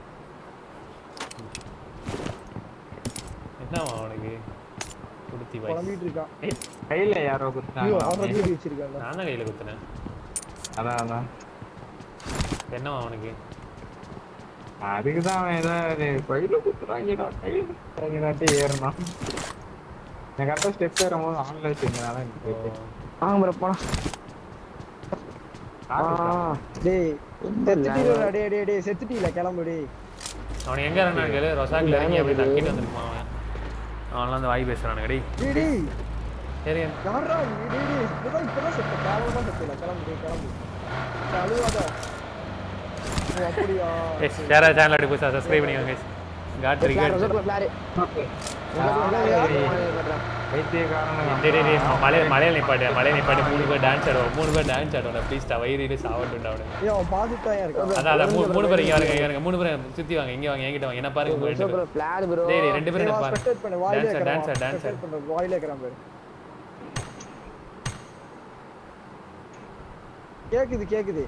என்ன அவனுக்கு குடுத்தி வாய் கிளம்பிட்டு இருக்கான் கையில யாரோ ஐயோ குத்துனாங்க அவன் கேடி வச்சிருக்காங்க நான் தான் கையில குத்துனேன் அதான் அதான் என்ன அவனுக்கு அதுக்குதான் அவன் ஏதாவது கையில குத்துறாங்கடா கையில குத்துறாங்கடாட்டி ஏறணும் நான் கரெக்டாக ஸ்டெப் ஏறும்போது ஆன்ல வச்சிருந்தனால எனக்கு போயிட்டு. வாங்க ப்ரோ போலாம் ஆ, டேய் செத்துட்டீங்களா டேய் டேய் டேய் செத்துட்டீல கிளம்பு டேய் அவன் எங்க இருந்தான் கேளு ரொசாக்ல இறங்கி அப்படி தக்கிட்டு வந்திருப்பான் அவன் அவன்லாம் அந்த வாய் பேசுறானுங்க டேய் டேய் டேய் சரி யாரா நீ? டேய் டேய் இப்பதான் இப்பதான் செத்த கேவலமா செத்துல கிளம்பு டேய் கிளம்பு சரி, அழுவாத ஓ அப்படியா எஸ் யாரா சேனல் அடி புதுசாக சப்ஸ்கிரைப் பண்ணிக்கோங்க guys. காட் ரிகார்ட் பிளாரு பைத்தியக்காரனுங்க. டேய் டேய் டேய் மலை மலையில நிப்பாட்டு மலையில நிப்பாட்டு மூணு பேர் டான்ஸ் ஆடுவோம் மூணு பேர் டான்ஸ் ஆடுவோம் ப்ளீஸ்டா வயிறு சாவட்டுண்டா அவனுக்கு ஏய் அவன் பாத்துட்டு தான் இருக்கான் அதான் அதான் மூணு மூணு பேர் இங்க வாங்க இங்க வாங்க மூணு பேர் சுத்தி வாங்க இங்க வாங்க என்கிட்ட வாங்க என்ன பாருங்க உங்க ரெண்டு பேர் பிளாரு ப்ரோ டேய் டேய் ரெண்டு பேரும் என்ன பாருங்க ஸ்பெக்டேட் பண்ணு வாயிலே டான்ஸர் இருக்கிறான் டான்ஸர் டான்ஸர் ஸ்பெக்டேட் பண்ற வாயிலே இருக்கிறான் பாரு கேக்குது கேக்குது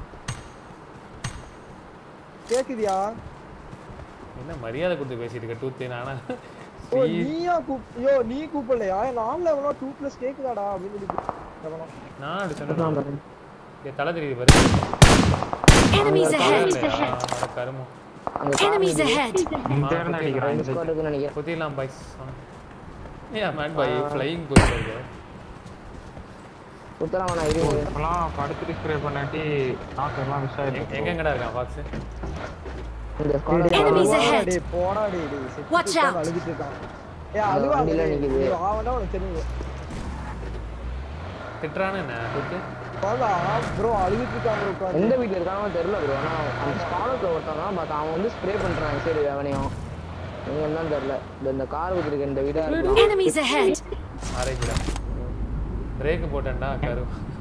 கேக்குதியா என்ன மரியாதை கொடுத்து பேசிட்டு இருக்க டூத்து நானா ஓ நீயா கூப் யோ நீ கூப்பிடலையா நான்ல எவ்வளோ டூ ப்ளஸ் கேக்குதாடா அப்படின்னு சொல்லி கூப்பிட்டவனா. நான் அப்படி சொன்னேன் ஏய், தலை தெரியுது பாரு Enemies ahead! அட கருமம் Enemies ahead! இந்த இடம் அடிக்கிறான் இந்த ஸ்குவாடுக்கு நினைக்கிறேன் குத்திடலாம் பாய்ஸ் ஏ மேன் பாய் ஃப்ளையிங் போயிட்டு இருக்கு குத்தலாம் வேணாம் இரு இப்பெல்லாம் படுத்துட்டு ஸ்ப்ரே பண்ணாட்டி நாக்கு எல்லாம் விஷ் எங்க- ஆயிருக்கு எங்கெங்கடா இருக்கான் பாக்ஸ் இந்த டேய், ஸ்குவாடு டேய், Enemies அழுவாடா ahead. டேய், போடா டேய், டேய், செத்துட்டு Watch out. உட்கார்ந்து அழுதுட்டு இருக்கான். ஏய், அந்த அழுவாத வண்டியில டேய், நிக்குது. நீ ஆவனா உனக்கு தெரியும். திட்டுறானு என்ன குத்து உட்கார்ந்து, ஆ, bro, அழுதுட்டு இருக்கான் bro, உட்கார்ந்து. எந்த வீட்ல இருக்கானோ தெரியல ப்ரோ ஆனா அந்த ஸ்குவாடுக்கு ஒருத்தன் தான் பட் அவன் வந்து ஸ்ப்ரே பண்றான் சரி அவனையும் நீங்க என்னன்னு தெரியல இந்த- இந்த கார் வச்சிருக்க இந்த வீடா இருக்கலாம் Enemies ahead! ஆரேஜ்டா பிரேக் போட்டேன்டா கரு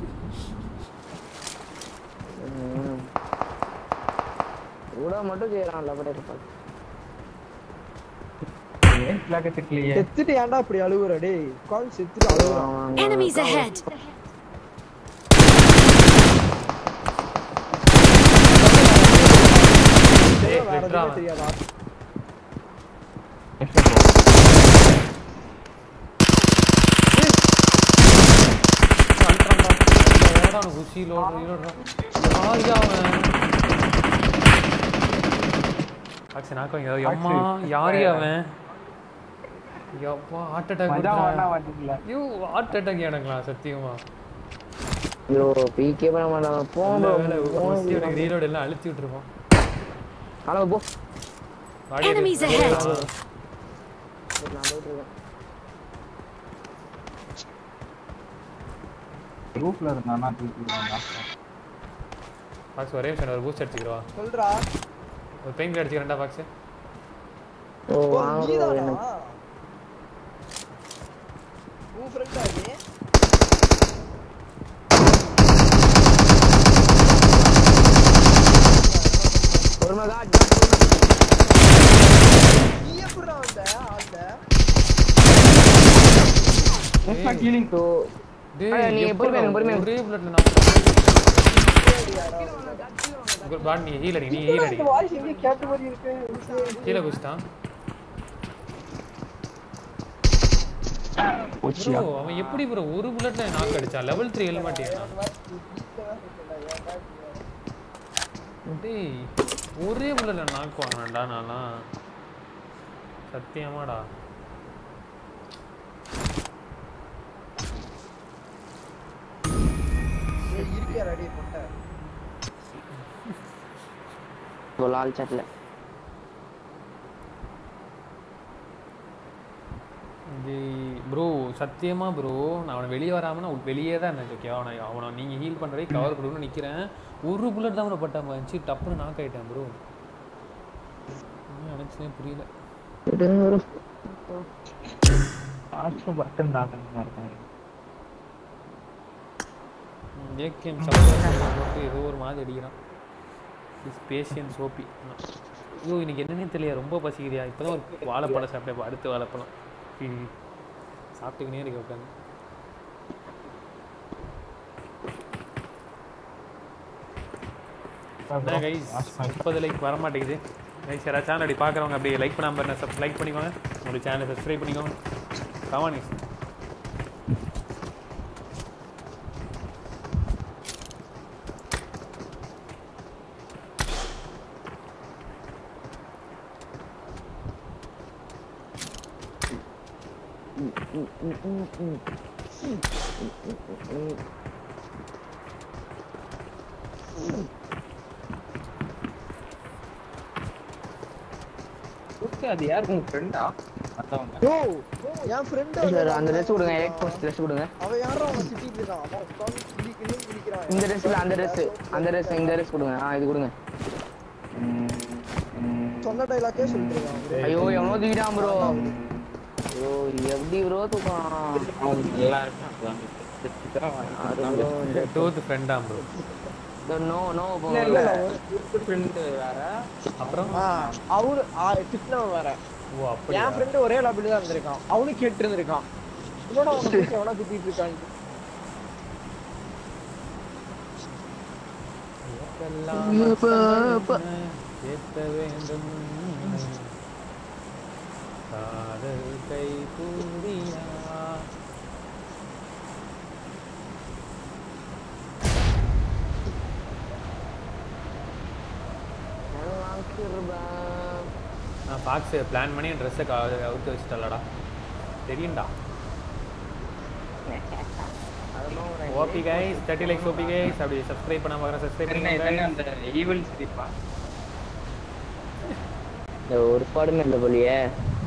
ம். விட மட்டும் செய்யறான் லெபரேட் ஏன் பிளாக்க திட்டலையே செத்துட்டு ஏன்டா இப்படி அழுகுற டேய் உட்கார்ந்து செத்துட்டு அழுகுறான் Enemies ahead! தெரியல, வேற வெட்றா எதுவுமே அவன். தெரியாதா அம்மா யாரு அவன் யப்பா ஹார்ட் மஜா அட்டாக் வேணா வண்டில ஐயோ ஹார்ட் அட்டாக் எனக்குலாம் சத்தியமா ஐயோ பிகே பண்ண மாட்டான் நல்ல வேளை போங்க first எனக்கு ரீலோட் எல்லாம் அழுத்தி விட்டுருப்போம் அளவு போ வாடி Enemies எடு. ahead. ஆ. சரி, நான் போயிட்டு இருக்கேன் ரூஃப்ல இருந்தானா தூக்கிடுவாங்க பாக்ஸ் ஒரே நிமிஷம் ஒரு பூஸ்ட் அடிச்சுக்கிறவா சொல்றா ஒரு பெயின் அடிச்சுக்கிறேன்டா பாக்ஸ் ஓ ஓ, வாங்க bro, நீதானா? எனக்கு உன் friend ஆ நீ? பொறுமை காட் நீ எப்படிடா வந்த ஆள்ல? ஹீலிங் ஸோ டேய் நீ எப்படி பொறுமையா இருங்க, பொறுமையா ஒரே புல்லட்ல நான் குட் பாட் நீ ஹீல் அடி நீ ஹீல் அடி இந்த voice எங்கேயோ கேட்ட மாதிரி இருக்கு. கீழே குச்சிட்டான் ப்ரோ அவன் எப்படி ப்ரோ ஒரு புல்லட்ல நாக் அடிச்சான் லெவல் த்ரீ ஹெல்மெட் டேய் ஒரே புல்லட்ல நாக் வாங்கினேன்டா நான்லாம் சத்தியமாடா ஏய், இருக்கியாடா டேய் பொட்டை? ஸோ லால் சாட்ல இது ப்ரோ சத்தியமா ப்ரோ நான் அவனை வெளியே வராம நான் வெளியே தான் இருந்தேன் ஓகேவா அவனை அவனை நீங்கள் ஹீல் பண்ணுறதே கவர் கொடுன்னு நிற்கிறேன் ஒரு புல்லட் தான் பட்டான் இருந்துச்சு டப்புன்னு நாக் ஆயிட்டேன் ப்ரோ நினச்சே புரியல ஆச்சும் பட்டன் தாக்கணுமா இருக்கும் ஏகேஎம் போட்டு ஏதோ ஒரு மாதிரி அடிக்கிறான் ஸ்பேஷியன் சோப்பி ஐயோ இன்னைக்கு என்னன்னே தெரியல ரொம்ப பசிக்குதியா இப்போ தான் ஒரு வாழைப்பழம் சாப்பிட்டேன் இப்ப அடுத்து வாழைப்பழம் ம். சாப்பிட்டுக்கினே இருக்க உட்காந்து என்ன கைஸ் முப்பது லைக் வர மாட்டேங்குது கைஸ் யாராவது சேனல் அப்படி பார்க்குறவங்க அப்படியே லைக் பண்ணாமல் இருந்தால் சப் லைக் பண்ணிக்கோங்க உங்களுடைய சேனலை சப்ஸ்கிரைப் பண்ணிக்கோங்க கமானி ம், ம், ம். ஓகே அது யாருக்கு உங்க ஃப்ரெண்டா மத்தவங்க யோ என் ஃப்ரெண்ட் சார் அந்த ட்ரெஸ் கொடுங்க எலக்ட் போஸ்ட் ட்ரெஸ் கொடுங்க அவன் யாரும் அவன் திட்டிட்டு இருக்கான் அவன் உட்கார்ந்து கிளிக்கணும் கிளிக்கிறான் இந்த ட்ரெஸ்ல அந்த ட்ரெஸ் அந்த ட்ரெஸ் இந்த ட்ரெஸ் கொடுங்க ஆ இது கொடுங்க சொன்ன டைலாக்கே சொல்லிட்டு இருக்கான் அவரு. ஐயோ எவனோ தூக்கிட்டான் ப்ரோ ஐயோ எப்படி ப்ரோ தூக்கம் அவங்க எல்லாருக்கும் அதுதான் இதுதான் வாங்கி- டூத் ஃப்ரெண்டா ப்ரோ நோ நோ இல்ல, இல்ல, ஒரு friend வேற அப்புறம் ஆ, அவரு ஆ, திட்டினவன் வேற ஓ அப்படியா என் ஃப்ரெண்டு ஒரே லாபில தான் இருந்திருக்கான் அவனும் கேட்டு இருந்திருக்கான் இன்னொன்னு அவனை பிடிச்ச எவனா திட்டிட்டு இருக்கான் ஏத்த வேண்டும் காதல் கை கூடியா நான் ஃபாக்ஸ் பிளான் பண்ணி ட்ரெஸ்ஸை அவுத்து வச்சுட்டலடா தெரியும்டா OP guys thirty likes OP guys அப்படி சப்ஸ்கிரைப் பண்ண பார்க்குறேன் சப்ஸ்கிரைப் என்ன பண்ணுங்க என்ன அந்த ஈவல் சிரிப்பா இந்த ஒரு ஸ்குவாடுமே இல்லை போலியே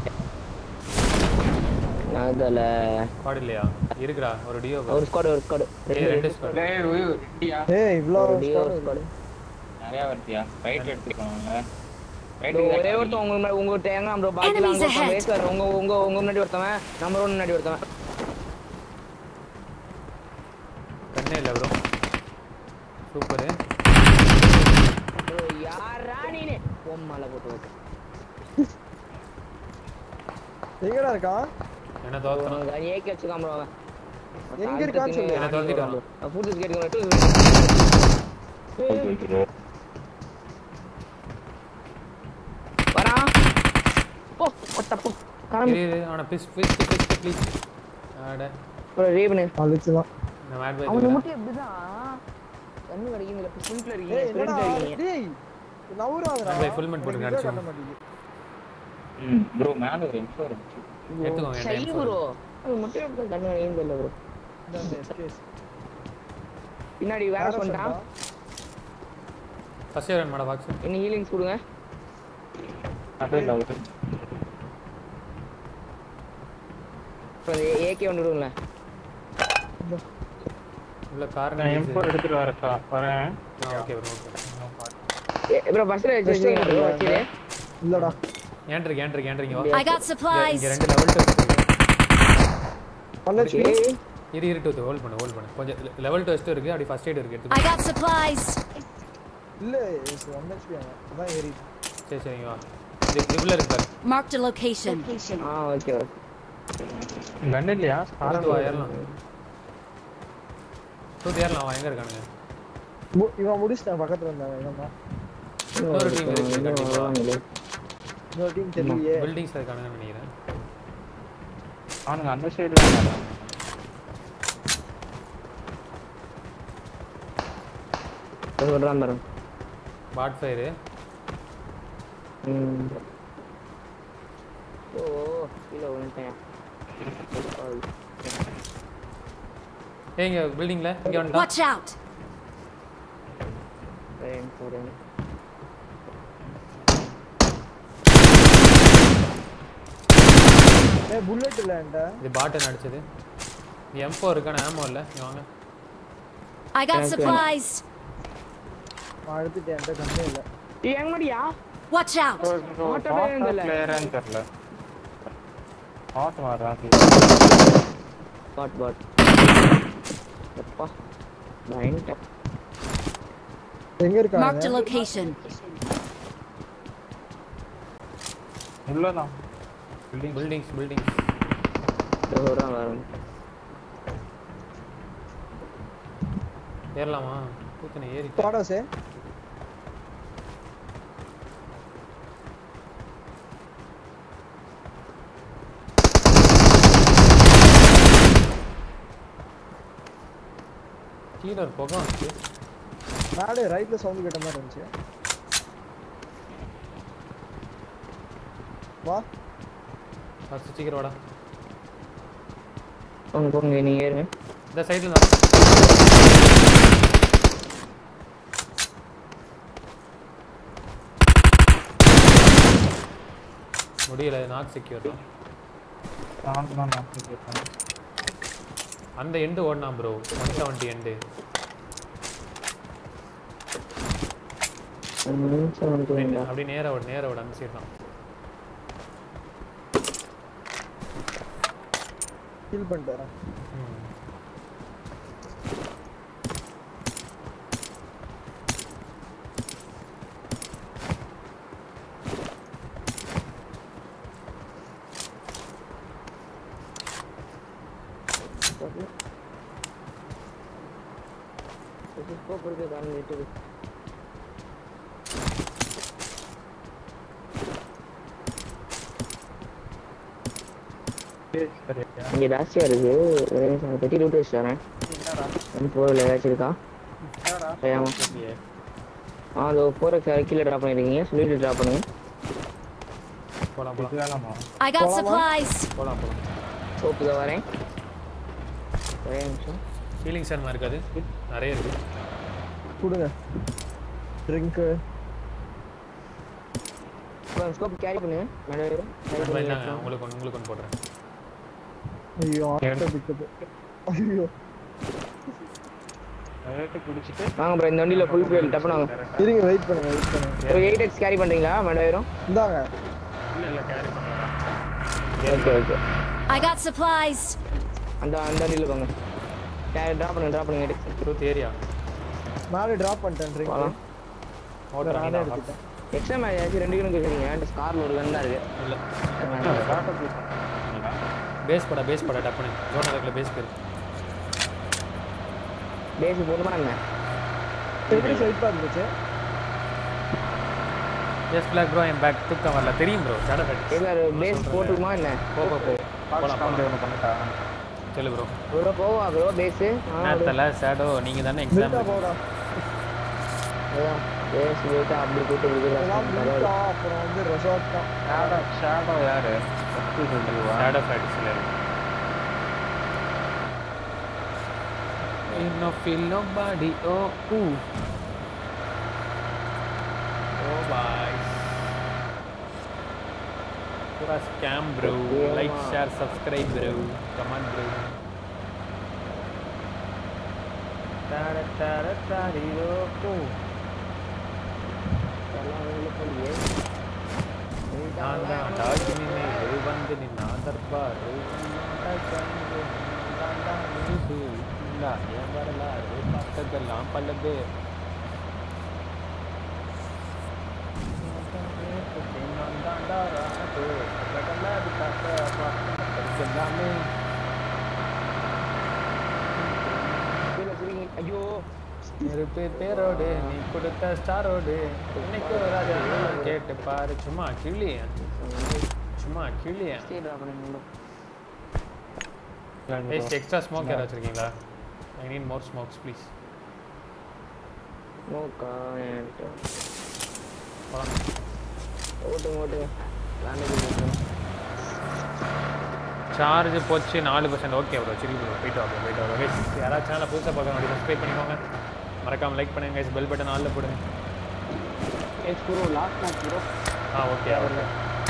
அதில் ஸ்குவாட் இல்லையா இருக்குடா ஒரு டியோ ஒரு ஸ்குவாடு ஒரு ஸ்குவாடு ஏய் ரெண்டு ஸ்குவாட் டேய் ஒய் ரெடியா ஏய் இவ்ளோ ஒரு டியோ ஒரு ஸ்குவாடு நிறைய வருதியா ரைட் எடுத்துக்கோங்க ஒரே ஒருத்தன் உங்க முன்னாடி உங்க தேங்க நம்ம பாக்கில Enemies அங்க ahead. வேஸ்ட் உங்க உங்க உங்க முன்னாடி ஒருத்தவன் நம்பர் ஒன் முன்னாடி ஒருத்தவன் கண்ணே இல்லை ப்ரோ சூப்பரு bro, யாரா நீனு பொம்மால போட்டு வச்சு எங்கடா இருக்கான் என்ன தோத்தணும் உனக்கு ஏக்கி வச்சுக்காம bro அவன் எங்க இருக்கான்னு சொல்லு. என்ன தோத்திட்டான் ஃபுட் கேட்டுக்கோ வரா போ ஒத்த போ கிளம்பு இரு இரு அவனை பிஸ் பிஸ் பிஸ் ப்ளீஸ் ஆட bro ரீபனு அழிச்சுதான் நான் மேட் அவனை பாய் மட்டும் எப்படிதான் கண்ணு கிடைக்கும் இல்ல ஸ்பிரிண்ட்ல இருக்கீங்க ஏய் என்னடா ஸ்பிரிண்ட்ல இருக்கீங்க டேய் நவுறாதடா நான் போய் full mat போட்டு எனக்கு video அடிச்சு காட்ட மாட்டேங்குது. ம் ப்ரோ மேல ஒரு இன்ஃபோ இருந்துச்சு எடுத்துக்கோங்க, சை time ப்ரோ அது மட்டும் எப்படி கண்ணு கிடைக்கும் தெரியல ப்ரோ இந்த அந்த SKS. பின்னாடி வேற வேற பண்ணிட்டான் சொல்றா. ஃபர்ஸ்ட் இயர் மேடம் பாக்ஸ் இன்னும் ஹீலிங்ஸ் கொடுங்க அது இல்ல ஒரு ஏகே ஒன்று விடுங்களேன் உள்ள கார் நான் இன்ஃபோ எடுத்துட்டு வரக்கா வரேன் ஓகே ப்ரோ ஓகே ப்ரோ பஸ்ல First வச்சிருக்கீங்க year ப்ரோ இல்ல. வச்சிரு இல்லடா ஏன்ட்ருக்கு ஏன்ட்ருக்கு ஏன்ட்ருக்கு வா I got இங்க- supplies. இங்க ரெண்டு லெவல் டெஸ்ட் பண்ண வச்சு ஏய், இரு இரு டூ ஹோல்ட் பண்ணு ஹோல்ட் பண்ணு கொஞ்சம் லெவல் டெஸ்ட் இருக்கு அப்படி ஃபர்ஸ்ட் எய்ட் இருக்கு I எடுத்துக்கோ got supplies. இல்ல ஒன் ஹெச்பி அதான் ஏறி சரி சரிங்க வா இது இதுக்குள்ள இருக்கு பாரு Marked a location. ஆ ஓகே ஓகே கன் இல்லையா பார்த்து வா ஏறலாம் டூத் ஏறலாம் வா எங்க இருக்கானுங்க மு- இவன் முடிச்சிட்டான் பக்கத்துல இருந்தாங்க என்னமா இன்னொரு டீம் இருக்கு கண்டிப்பா இன்னொரு டீம் தெரியலையே பில்டிங்ஸ் இருக்கானுங்கன்னு நினைக்கிறேன் அவனுங்க அந்த சைடுல சொல்றான் பாருங்க பாட் ஃபயரு ம். ஓ கீழே விழுந்துட்டேன் ஏய் இங்க பில்டிங்ல இங்க வந்துட்டான் Watch out. வரேன், வரேன். ஏ புல்லட் இல்ல என்கிட்ட இது பாட்டன் அடிச்சது எம்4 இருக்கான ஆமோ இல்ல இங்க வாங்க I got Thank you. supplies. நான் எடுத்துட்டேன் என்கிட்ட கண்ணே இல்ல ஏய், எங்க மாட்டியா Watch out. ஆட்டோவே இருந்தல. பிளேயரான்னு தெரியல ஆட் வர்றான் பாட் பாட் அப்பா பயந்துட்டேன் எங்க Marked a இருக்காங்க location. உள்ளதான் பில்டிங் பில்டிங்ஸ் பில்டிங்ஸ் இதோ சொல்றான் வரேன் ஏறலாமா கூத்தனை ஏறி பாடாசே கீழே ஒரு புகை வந்துச்சு மேலே ரைட்ல சவுண்ட் கேட்ட மாதிரி இருந்துச்சு வா ஃபர்ஸ்ட் சீக்கிரம் வாடா போங்க போங்க நீங்க ஏறுங்க இந்த சைடில் தான் முடியல நாக் செக்யூர் தான் நான் தான் நான் கேட்பேன் அந்த எண்டு ஓடினா ப்ரோ ஒன் செவன்ட்டி எண்டு ஒரு நிமிஷம் வந்து வேண்டாம் அப்படி நேரா ஓடு நேரா ஓடு அந்த சைடு தான் ஹீல் பண்ணிட்டு வரேன் ம். ஸ்கோப் இருக்கு தானே விட்டுது இங்க ஜாஸ்தியா இருக்கு ஒரே நிமிஷம் பெட்டி ரூட் வச்சு தரேன் வந்து போகல ஏதாச்சும் இருக்கா ஏமா ஆ அதோ போகிற கீழே ட்ராப் பண்ணிருக்கீங்க சொல்லிட்டு ட்ராப் பண்ணுங்க போலாம் போலாம் இது வேணாமா I got supplies. போலாம் போலாம் சோப்பு தான் வரேன் ஒரே நிமிஷம் ஃபீலிங் சார் இருக்காது நிறைய இருக்கு கொடுங்க ட்ரிங்க்கு ஸ்கோப் கேரி பண்ணுங்க மேடம் நம்ம இந்தாங்க உங்களுக்கு ஒன்று உங்களுக்கு ஒன்று போடுறேன் ஐயோ ஆட்டோ பிக்கப் ஐயோ ரேட்டு குடிச்சிட்டு வாங்க ப்ரோ இந்த வண்டியில் ஃபுல் ஃபியூல் டப்புனு வாங்க இருங்க வெயிட் பண்ணுங்க வெயிட் பண்ணுங்க ஒரு எயிட் எக்ஸ் கேரி பண்ணுறீங்களா மேடம் இந்தாங்க இல்ல இல்ல கேரி பண்ணுறேன் okay okay I got supplies. அந்த அந்த வண்டியில் போங்க ட்ராப் பண்ணுங்க ட்ராப் பண்ணுங்க எடுத்து ட்ரூத் ஏரியா மேலே டிராப் பண்ணிட்டேன் ட்ரிங்க் போகலாம் ஓட்டர் நானே நீ எடுத்துட்டேன் எக்ஸ்ட்ரா மேட்ச் ஆச்சு ரெண்டு கிலோ கேட்குறீங்க அந்த ஸ்காரில் ஒரு கன் தான் இருக்கு இல்லை டாட்டா ப்ளூ பண்ணுறீங்களா பேஸ் படா பேஸ் படா டப்புனு ஜோன் அதுக்குள்ள பேஸ் பேர் பேசி போகணுமா என்ன எப்படி சைட் இருந்துச்சு எஸ் பிளாக் ப்ரோ என் பேக் தூக்கம் வரல தெரியும் ப்ரோ ஷேடோ ஃபைட் இல்லை பேஸ் போட்டுக்குமா என்ன போ போ போ போலாம் கவுண்ட் போலாம் हाँ, ஒன்று பண்ணிட்டா சொல்லு ப்ரோ ப்ரோ போவா ப்ரோ பேஸு நேரத்தில் ஷேடோ நீங்கள் தானே மில்டா எக்ஸாம் போடா பேஸ் போயிட்டு அப்படி போயிட்டு இதெல்லாம் இப்படி மில்டா அப்புறம் வந்து ரெசார்ட் தான் ஷேடோ ஷேடோ யாரு ஃபஸ்ட்டு சொல்லுவா ஷேடோ ஃபைட்ஸில் இன்னும் ஃபீல் நோ பாடி ஓ ஊ ஓ பாய் पूरा scam bro like share subscribe bro comment bro तारा तारा तारी रो को நான் தான் டாஜினிலே வந்து நின்னா தர்பாரு இல்ல என் வரலாறு பார்த்ததெல்லாம் பல பேர் நான் தாண்டா ராசு கடலாடி காக்க எல்லாமே ஐயோ நெருப்பு பேரோடு நீ கொடுத்த ஸ்டாரோடு இன்னைக்கு ஒரு ராஜா நான் கேட்டு பாரு சும்மா கிளிய சும்மா கிளிய ட்ராப் பண்ணுங்க எக்ஸ்ட்ரா ஸ்மோக் யாராவது வச்சிருக்கீங்களா I need more smokes please நோக்கா என்கிட்ட போலாம் ஓட்டுங்க ஓட்டுங்க லேண்ட் சார்ஜ் போச்சு நாலு பர்சன்ட் ஓகே ப்ரோ சரி ப்ரோ போயிட்டு வாங்க போயிட்டு வாங்க guys யாராவது சேனலை புதுசாக பார்க்க முடியும் சப்ஸ்கிரைப் பண்ணிக்கோங்க மறக்காம லைக் பண்ணுங்க guys பெல் பட்டன் ஆல்ல போடுங்க எக்ஸ் ப்ரோ லாஸ்ட் மேட்ச் ப்ரோ ஆ ஓகே ஓகே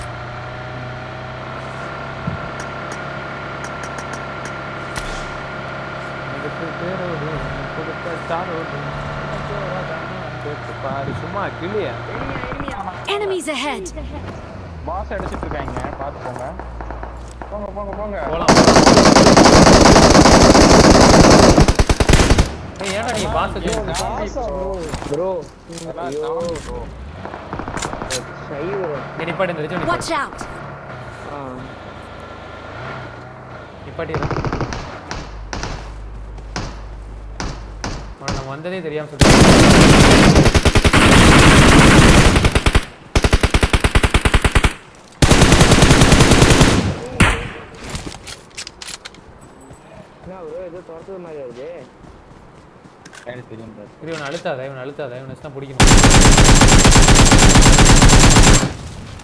பேரோடு நீ கொடுத்த ஸ்டாரோடு இன்னைக்கு ஒரு ராஜா நான் கேட்டு பாரு சும்மா கிளியா Enemies ahead. பாஸ் அடிச்சிட்டு இருக்காங்க பார்த்து போங்க போங்க போங்க போங்க போலாம் ஏய் ஏன்டா நீ பாஸ் பாசா ப்ரோ ப்ரோ ஐயோ சை ப்ரோ நீ நிப்பாட்டி இந்த ரிஜன் Watch out. ஆ நிப்பாட்டி அவனை நம்ம வந்ததே தெரியாம சொல்லிட்டு என்ன ப்ரோ ஏதோ துரத்துறது மாதிரி வருது எனக்கு தெரியும் bro. இது இவனை அழுத்தாத இவனை அழுத்தாத இவனை வச்சு தான் பிடிக்கணும்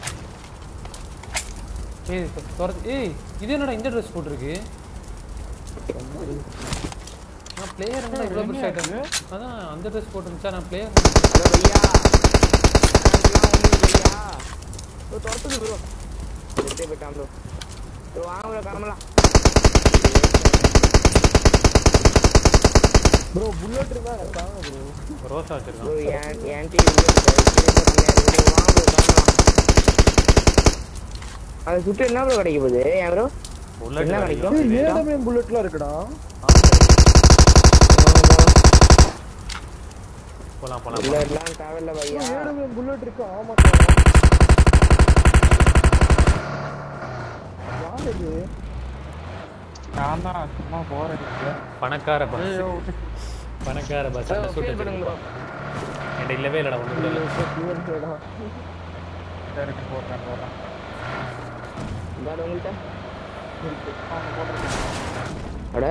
ஏய் தொ- துரத்து ஏய் இது என்னடா இந்த ட்ரெஸ் போட்டிருக்கு நான் பிளேயர் இருந்தா இவ்வளோ பெருசு ஆயிட்டாங்க அதான் அந்த ட்ரெஸ் போட்டுருந்துச்சா நான் பிளேயர் ஹலோ பையா பையா ப்ரோ துரத்துது ப்ரோ எடுத்தே போயிட்டான் ப்ரோ ப்ரோ வாங்க ப்ரோ கிளம்பலாம் ப்ரோ புல்லட் இருந்தா தாங்க ப்ரோ ரோஸா வச்சிருக்கான் ப்ரோ என் என்கிட்ட இல்லை ப்ரோ வாங்க ப்ரோ கிளம்பலாம் அதை சுட்டு என்ன ப்ரோ கிடைக்க போகுது ஏன் ப்ரோ புல்லட் என்ன கிடைக்கும் கிடைக்கும்? ஏடபிள்யூஎம் புல்லட்லாம் இருக்குடா போலாம் போலாம் இல்லை எல்லாம் தேவையில்ல பையா ஏடபிள்யூஎம் புல்லட் இருக்கு ஆமா யார் இது நான் தான் சும்மா போறேன் பணக்கார பஸ் பணக்கார பஸ் அந்த ஃபீல் சூட்டு பண்ணுங்க ப்ரோ என்கிட்ட இல்லவே இல்லடா ஒன்றும் கூட இல்லை யூஎன்டா சரி போடுறேன் போடுறேன் இந்தாடு உங்கள்கிட்ட அட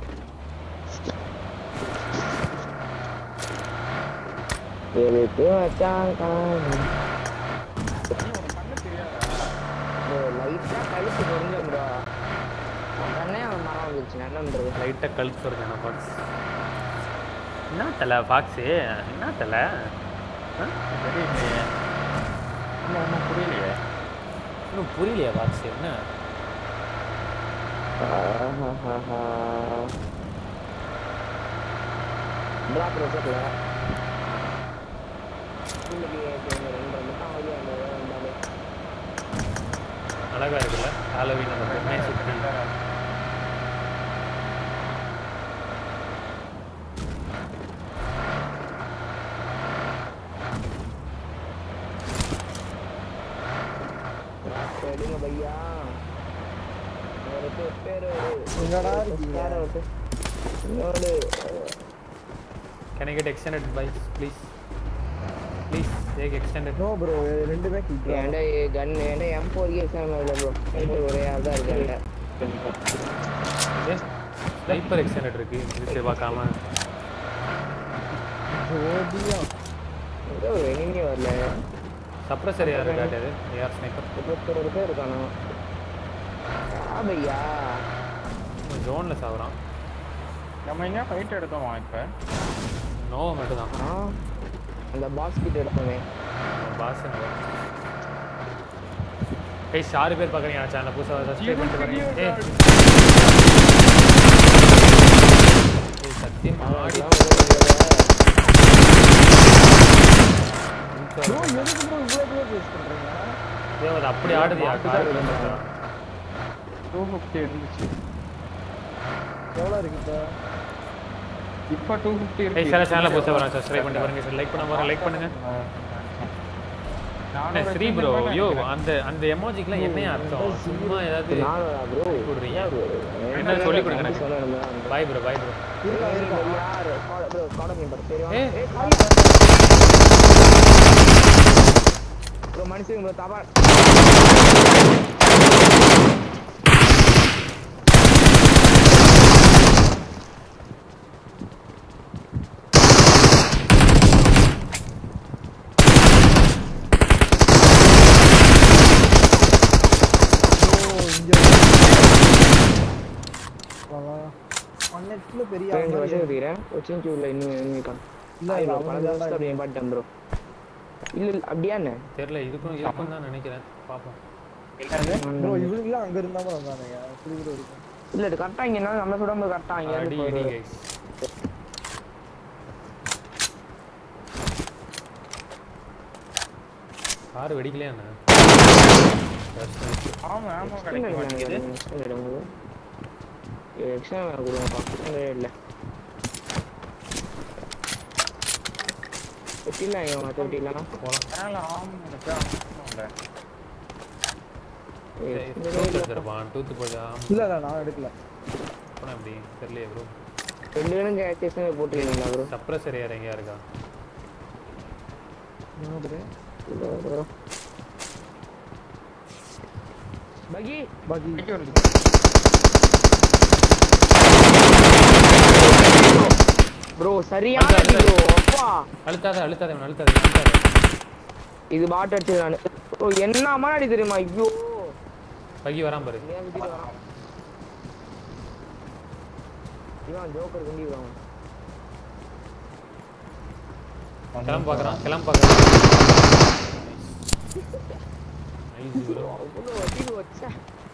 எதுக்கு வச்சான் காணும் லைட்டா கழுத்து கொஞ்சம் ப்ரோ உடனே அவன் மரம் வந்துருச்சு என்ன பண்றது லைட்டாக கழுத்து வருது நான் பாக்ஸ் என்ன தலை பாக்ஸு என்ன தலை தெரியலையே இன்னும் ஒன்றும் புரியலையே இன்னும் புரியலையா பாக்ஸ் என்ன டிராப் ரோசர்ல ரெண்டு மட்டும் ஆகி அந்த வந்தாலே அழகா இருக்குல்ல ஹாலோவீன் அந்த பொம்மையை சுற்றி எடுங்க பையா ஒரு பேர் பேர் எங்கடா இருக்கீங்க ஒரு இன்னொரு can I get extended pies please please take extended no bro ரெண்டுமே கிட்ட என்கிட்ட கன் என்கிட்ட எம் ஃபோர் எக்ஸாம் இல்லை ப்ரோ எம் ஃபோர் ஒரே ஆள் தான் இருக்கு என்கிட்ட ஸ்னைப்பர் எக்ஸ்டெண்டட் இருக்கு இது பார்க்காம ஜோதியா ஏதோ ஒரு எனிமே வரல சப்ரஸர் யார் காட்டாது ஏஆர் ஸ்னைப்பர் இருபத்தொரு பேர் இருக்கானோ ஆ பையா ஜோனில் சாகுறான் நம்ம எங்கேயா ஃபைட் எடுத்தோமா இப்போ நோவா மட்டும் தான் ஆ அந்த பாஸ் கிட்ட எடுப்போமே பாஸ் ஏய் ஆறு பேர் பார்க்குறீங்க சேனல் புதுசாக சப்ஸ்கிரைப் பண்ணிட்டு பாருங்க ஏய் ஏய் சத்தியமா ஆடி ப்ரோ எதுக்கு ப்ரோ இவ்வளோ தூரம் பேஸ் பண்றீங்க ஏய், அது அப்படி ஆடுதியா கார் டூ ஃபிஃப்டி இருந்துச்சு எவ்வளோ இருக்கு இப்போ இப்போ டூ ஃபிஃப்டி ஏய் சில சேனலை புதுசாக வரேன் சப்ஸ்கிரைப் பண்ணிட்டு பாருங்க சார் லைக் பண்ண வரேன் லைக் பண்ணுங்க என்ன ஸ்ரீ ப்ரோ ஐயோ அந்த அந்த எமோஜிக்கெலாம் என்ன அர்த்தம் சும்மா ஏதாவது நானூறா ப்ரோ கொடுறீங்க என்ன சொல்லி கொடுங்க எனக்கு சொல்லணும் பாய் ப்ரோ பாய் ப்ரோ இருக்கா இருக்கா யாரு ப்ரோ காடம் நம்பர் சரி ஏய். ப்ரோ மனுஷங்க ப்ரோ தபா ஒன்னெட்ல பெரிய ரெண்டு ஆள் வருஷம் மாதிரி இருக்கிறேன் கொச்சின் உள்ள இன்னும் இருக்கான் இல்ல, இல்ல, அவன் பல தான்டா வருஷம் அப்படியே பாட்டேன் ப்ரோ இல்ல இல்ல அப்படியா என்ன தெரியல இதுக்கும் இதுக்கும் தான் நினைக்கிறேன் பார்ப்போம் ப்ரோ இவனுக்குலாம் அங்க இருந்தாம வந்தானுங்க புடி கூட இருக்கும் இல்ல இது கரெக்டா இங்க என்ன நம்ம சுடாம கரெக்டா இங்க அடி இருந்து அடி போகுது. கைஸ் கார் வெடிக்கலையா என்ன ஆமா ஆமா இல்ல, கிடைக்க இல்ல, மாட்டேங்குது இல்ல, இல்ல, இல்ல, இல்ல. இது extra வேற கொடுங்கப்பா. இல்ல, இல்ல. வெட்டிடலாம் இவன் மத்த வெட்டிடலாம். மேல ஆமா இருக்கு ஆமா இல்ல. ஏய், இந்த டூத் வெட்டிடலாம். எடுத்துருப்பான் டூத்து போதா இல்ல இல்ல நான் எடுக்கல போனா எப்படி தெரியலையே ப்ரோ ரெண்டு பேரும் கேட்டேஷன் போட்டுருக்கீங்களா ப்ரோ சப்ரஸர் யார் எங்கேயா இருக்கா என்ன bro? ப்ரோ பகி பாக்கி இங்க வருது. ப்ரோ சரியான அடி ப்ரோ அப்பா அழுத்தாத அழுத்தாத இவன் அழுத்தாத அழுத்தாத இது பாட் அடிச்சது நானு ப்ரோ என்ன அடி தெரியுமா ஐயோ பகி வரான் பாரு ஏன் விட்டுட்டு வரான்? இவன் ஜோக்கர் குண்டி விடுவான் கிளம்ப பார்க்குறான் கிளம்ப பார்க்குறான் நைஸ் ப்ரோ அவ்வளோ வட்டிக்கு வச்சா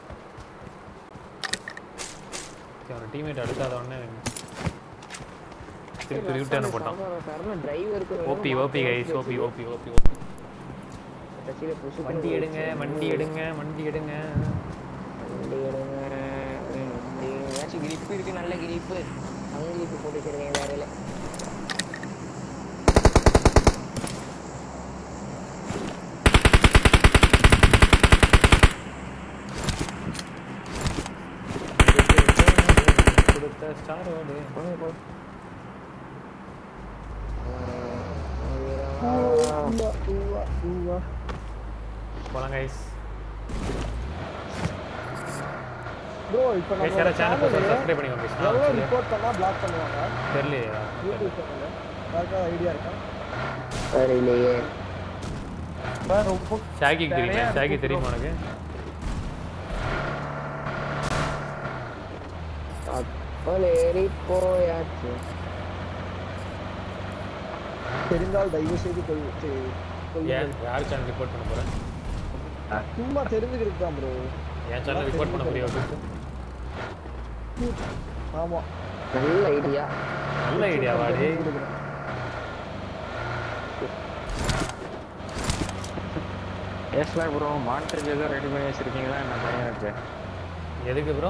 அவன் டீம்மேட் அடுக்காத உடனே திருப்பி ரிட்டர்ன் போட்டான் டிரைவருக்கு OP OP guys OP OP OP OP கடைசியில புசு வண்டி எடுங்க வண்டி எடுங்க வண்டி எடுங்க வண்டி எடுங்க வண்டி ஏதாச்சும் கிரிப்பு இருக்கு நல்ல கிரிப்பு அங்க கிரிப்பு போட்டு வச்சிருக்கேன் வேற இல்லை கொடுத்த ஸ்டாரோடு போங்க போ ஊவா, ஊவா, ஊவா. போலாம் கைஸ் Bro, இப்ப கைஸ் நம்ம யாரா சேனல் channel போய் சப்ஸ்கிரைப் பண்ணிக்கோங்க guys. எவ்வளவு ஆ report பண்ணா block பண்ணுவாங்க? தெரியலையா YouTube channel. யாருக்காவது idea இருக்கா? வேற இல்லையே ரொம்ப ஷாகிக்கு தெரியுமா ஷாகி தெரியுமா உனக்கு கப்பல் ஏறி போயாச்சு தெரிந்தால் தயவு செய்து கொள் செய்- ஏன் கொள்ளுங்கள். யார் சேனல் ரிப்போர்ட் பண்ண போறேன் சும்மா தெரிஞ்சுக்கிட்டு தான் ப்ரோ என் சேனல் ரிப்போர்ட் பண்ண முடியும் ஆமா நல்ல ஐடியா நல்ல ஐடியா வாடி தெரிஞ்சுக்கிட்டு. எஸ்ல ப்ரோ மானிட்டர் ஏதோ ரெடி பண்ணி வச்சிருக்கீங்களா என்ன பையன் இருக்கு எதுக்கு ப்ரோ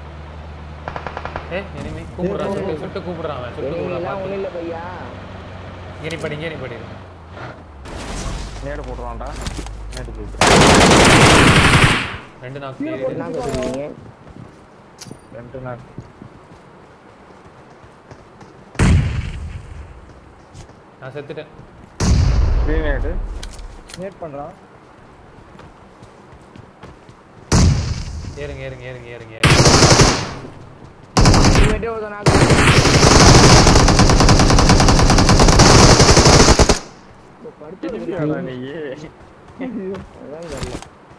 ஏ இனிமே கூப்பிடுறான் சுட்டு சுட்டு கூப்பிடுறான் அவன் சுட்டு கூப்பிடுறான் எல்லாம் பார்த்து. ஒண்ணும் இல்ல பையா இனி படி இனி படி நேடு போடுறான்டா நேடு போயிட்டு ரெண்டு நாள் என்ன பேசுறீங்க ரெண்டு நாள் நான் செத்துட்டேன் ஃப்ரீ நேடு நேட் பண்றான் ஏறுங்க ஏறுங்க ஏறுங்க ஏறுங்க ஏறுங்க இவன்ட்டே ஒரு நாக்கு இப்ப படுத்து திரும்பியாடா நீ அதான் தெரியல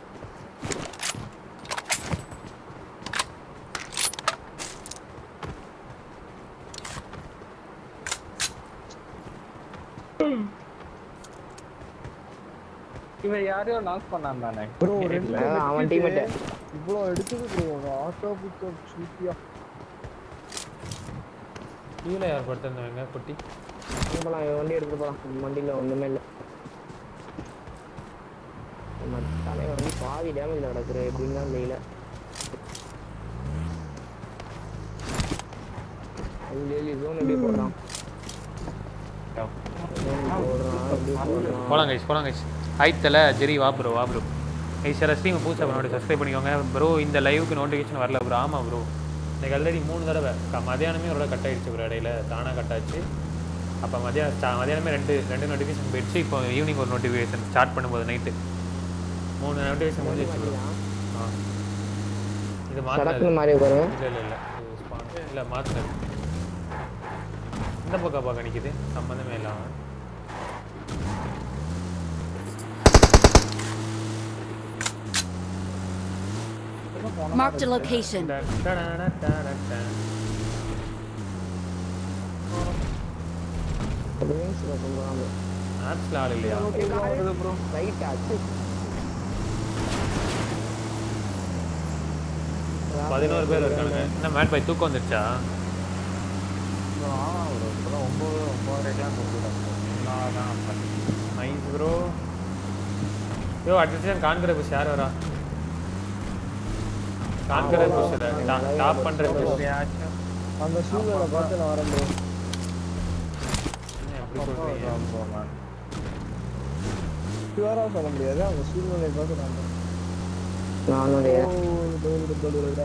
இவன் யாரையோ நாக் பண்ணான் தானே ப்ரோ ரெண்டு அதான் அவன் teammate. இவ்வளோ எடுத்தது ப்ரோ ஆட்டோ பிக்கப் சூப்பியா கீழே யார் படுத்திருந்தவங்க குட்டி வாங்க போலாம் இவன் வண்டி எடுத்துட்டு போலாம் நம்ம வண்டியில ஒண்ணுமே இல்ல நம்ம தலைவன் வந்து பாதி டேமேஜ் நடக்குற எப்படின்னு தான் தெரியல ஐயோ ஜோன் எப்படி போடுறான் zone போடுறான் எப்படி போடுறான் போலாம் கைஸ் போலாம் கைஸ் ஆயித்தல ஜெரி வா ப்ரோ வா ப்ரோ கைஸ் யாரா ஸ்ட்ரீம் புதுசாக பண்ணோட சப்ஸ்கிரைப் பண்ணிக்கோங்க ப்ரோ இந்த லைவுக்கு நோட்டிஃபிகேஷன் வரல ப்ரோ ஆமாம் ப்ரோ எனக்கு ஆல்ரெடி மூணு தடவை க- மதியானமே ஒரு கட் ஆயிடுச்சு ப்ரோ இடையில தானாக கட் ஆச்சு அப்போ மதியம் ஸ்டா- மதியானமே ரெண்டு ரெண்டு நோட்டிஃபிகேஷன் போயிடுச்சு இப்போ ஈவினிங் ஒரு நோட்டிஃபிகேஷன் ஸ்டார்ட் பண்ணும்போது நைட்டு மூணு நோட்டிஃபிகேஷன் முடிஞ்சிச்சு ப்ரோ ஆ இது மாற்றினது சடக்குன்னு மாறி பாருங்க இல்லை இல்லை இல்லை இது spawn- இல்லை மாற்றினது இந்த பக்கம் பார்க்க நிற்கிது சம்மந்தமே இல்லாமல் Marked a location. ரிங்ஸ்ல சொல்றாங்க ஆப்ஸ்ல ஆள் இல்லையா ரைட் ஆச்சு பதினோரு பேர் இருக்கானுங்க என்ன மேட் பாய் தூக்கம் வந்துருச்சா ஒரு இப்போதான் ஒம்பது ஒம்பதரைக்கெலாம் கொடுத்துட்டாங்க நான் தான் பண்ணி நைஸ் ப்ரோ யோ அட்லீஸ்ட் காண்கிற புஷ் யார் வரா காண்கிற புஷ் டாப் பண்ற புஷ் எப்படியாச்சும் அந்த சூழ்நிலை பார்த்து நான் வரேன் ப்ரோ எப்படி சொல்றீங்க போவேன் ஷுவராக சொல்ல முடியாது அந்த சூழ்நிலை பார்த்து நான் வரேன். நானுடைய ஓ, டோடு, டோடு, டோடு.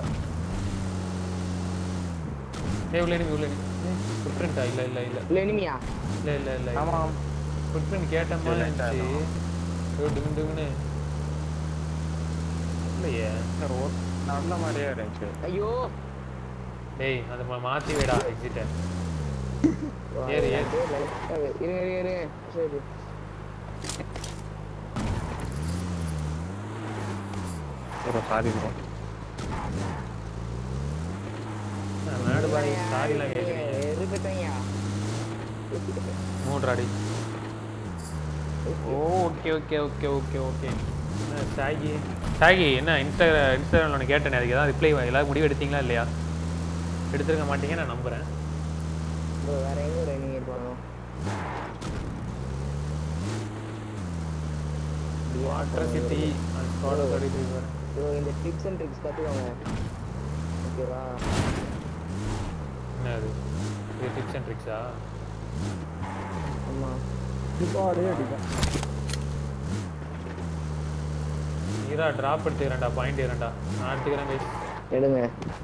ஏய் உள்ள நிமி உள்ள நிமி ஃபுட் பிரிண்டா இல்ல இல்ல இல்ல இல்ல இனிமையா இல்ல இல்ல இல்ல ஆமாம் ஃபுட் பிரிண்ட் கேட்ட மாதிரி இல்ல, இல்ல, இருந்துச்சு ஐயோ டிங்கு டிங்குன்னு இல்லையே ரோட் நல்ல மாதிரியே இருந்துச்சு ஐயோ டேய் அந்த மா- மாத்தி விடா எக்ஸிட்ட ஏறு ஏறு இருங்க இருங்க இருங்க சரி ப்ரோ சாரி ப்ரோ மேடு பாய் சாரிலாம் கேட்குறீங்க இருப்பீங்க மூன்று அடி ஓ okay okay okay okay okay என்ன சாகி சாகி என்ன இன்ஸ்டா இன்ஸ்டாகிராமில் ஒன்று கேட்டேனே அதுக்கு ஏதாவது ரிப்ளை எல்லாரும் முடிவு எடுத்தீங்களா இல்லையா எடுத்துருக்க மாட்டீங்க நான் நம்புகிறேன் ப்ரோ வேற எங்க ஒரு நீங்க போகணும் வாட்டர் சிட்டி ஸ்காட் தேர்ட்டி ப்ரோ இந்த டிப்ஸ் அண்ட் ட்ரிக்ஸ் கத்துக்கோங்க ஓகேவா என்ன அது இது டிப்ஸ் அண்ட் ட்ரிக்ஸா ஆமா டிபாடே அடிக்கும் நீரா ட்ராப் எடுத்துக்கிறேன்டா பாயிண்ட் இரண்டா நான் எடுத்துக்கிறேன் கைஸ் எடுங்க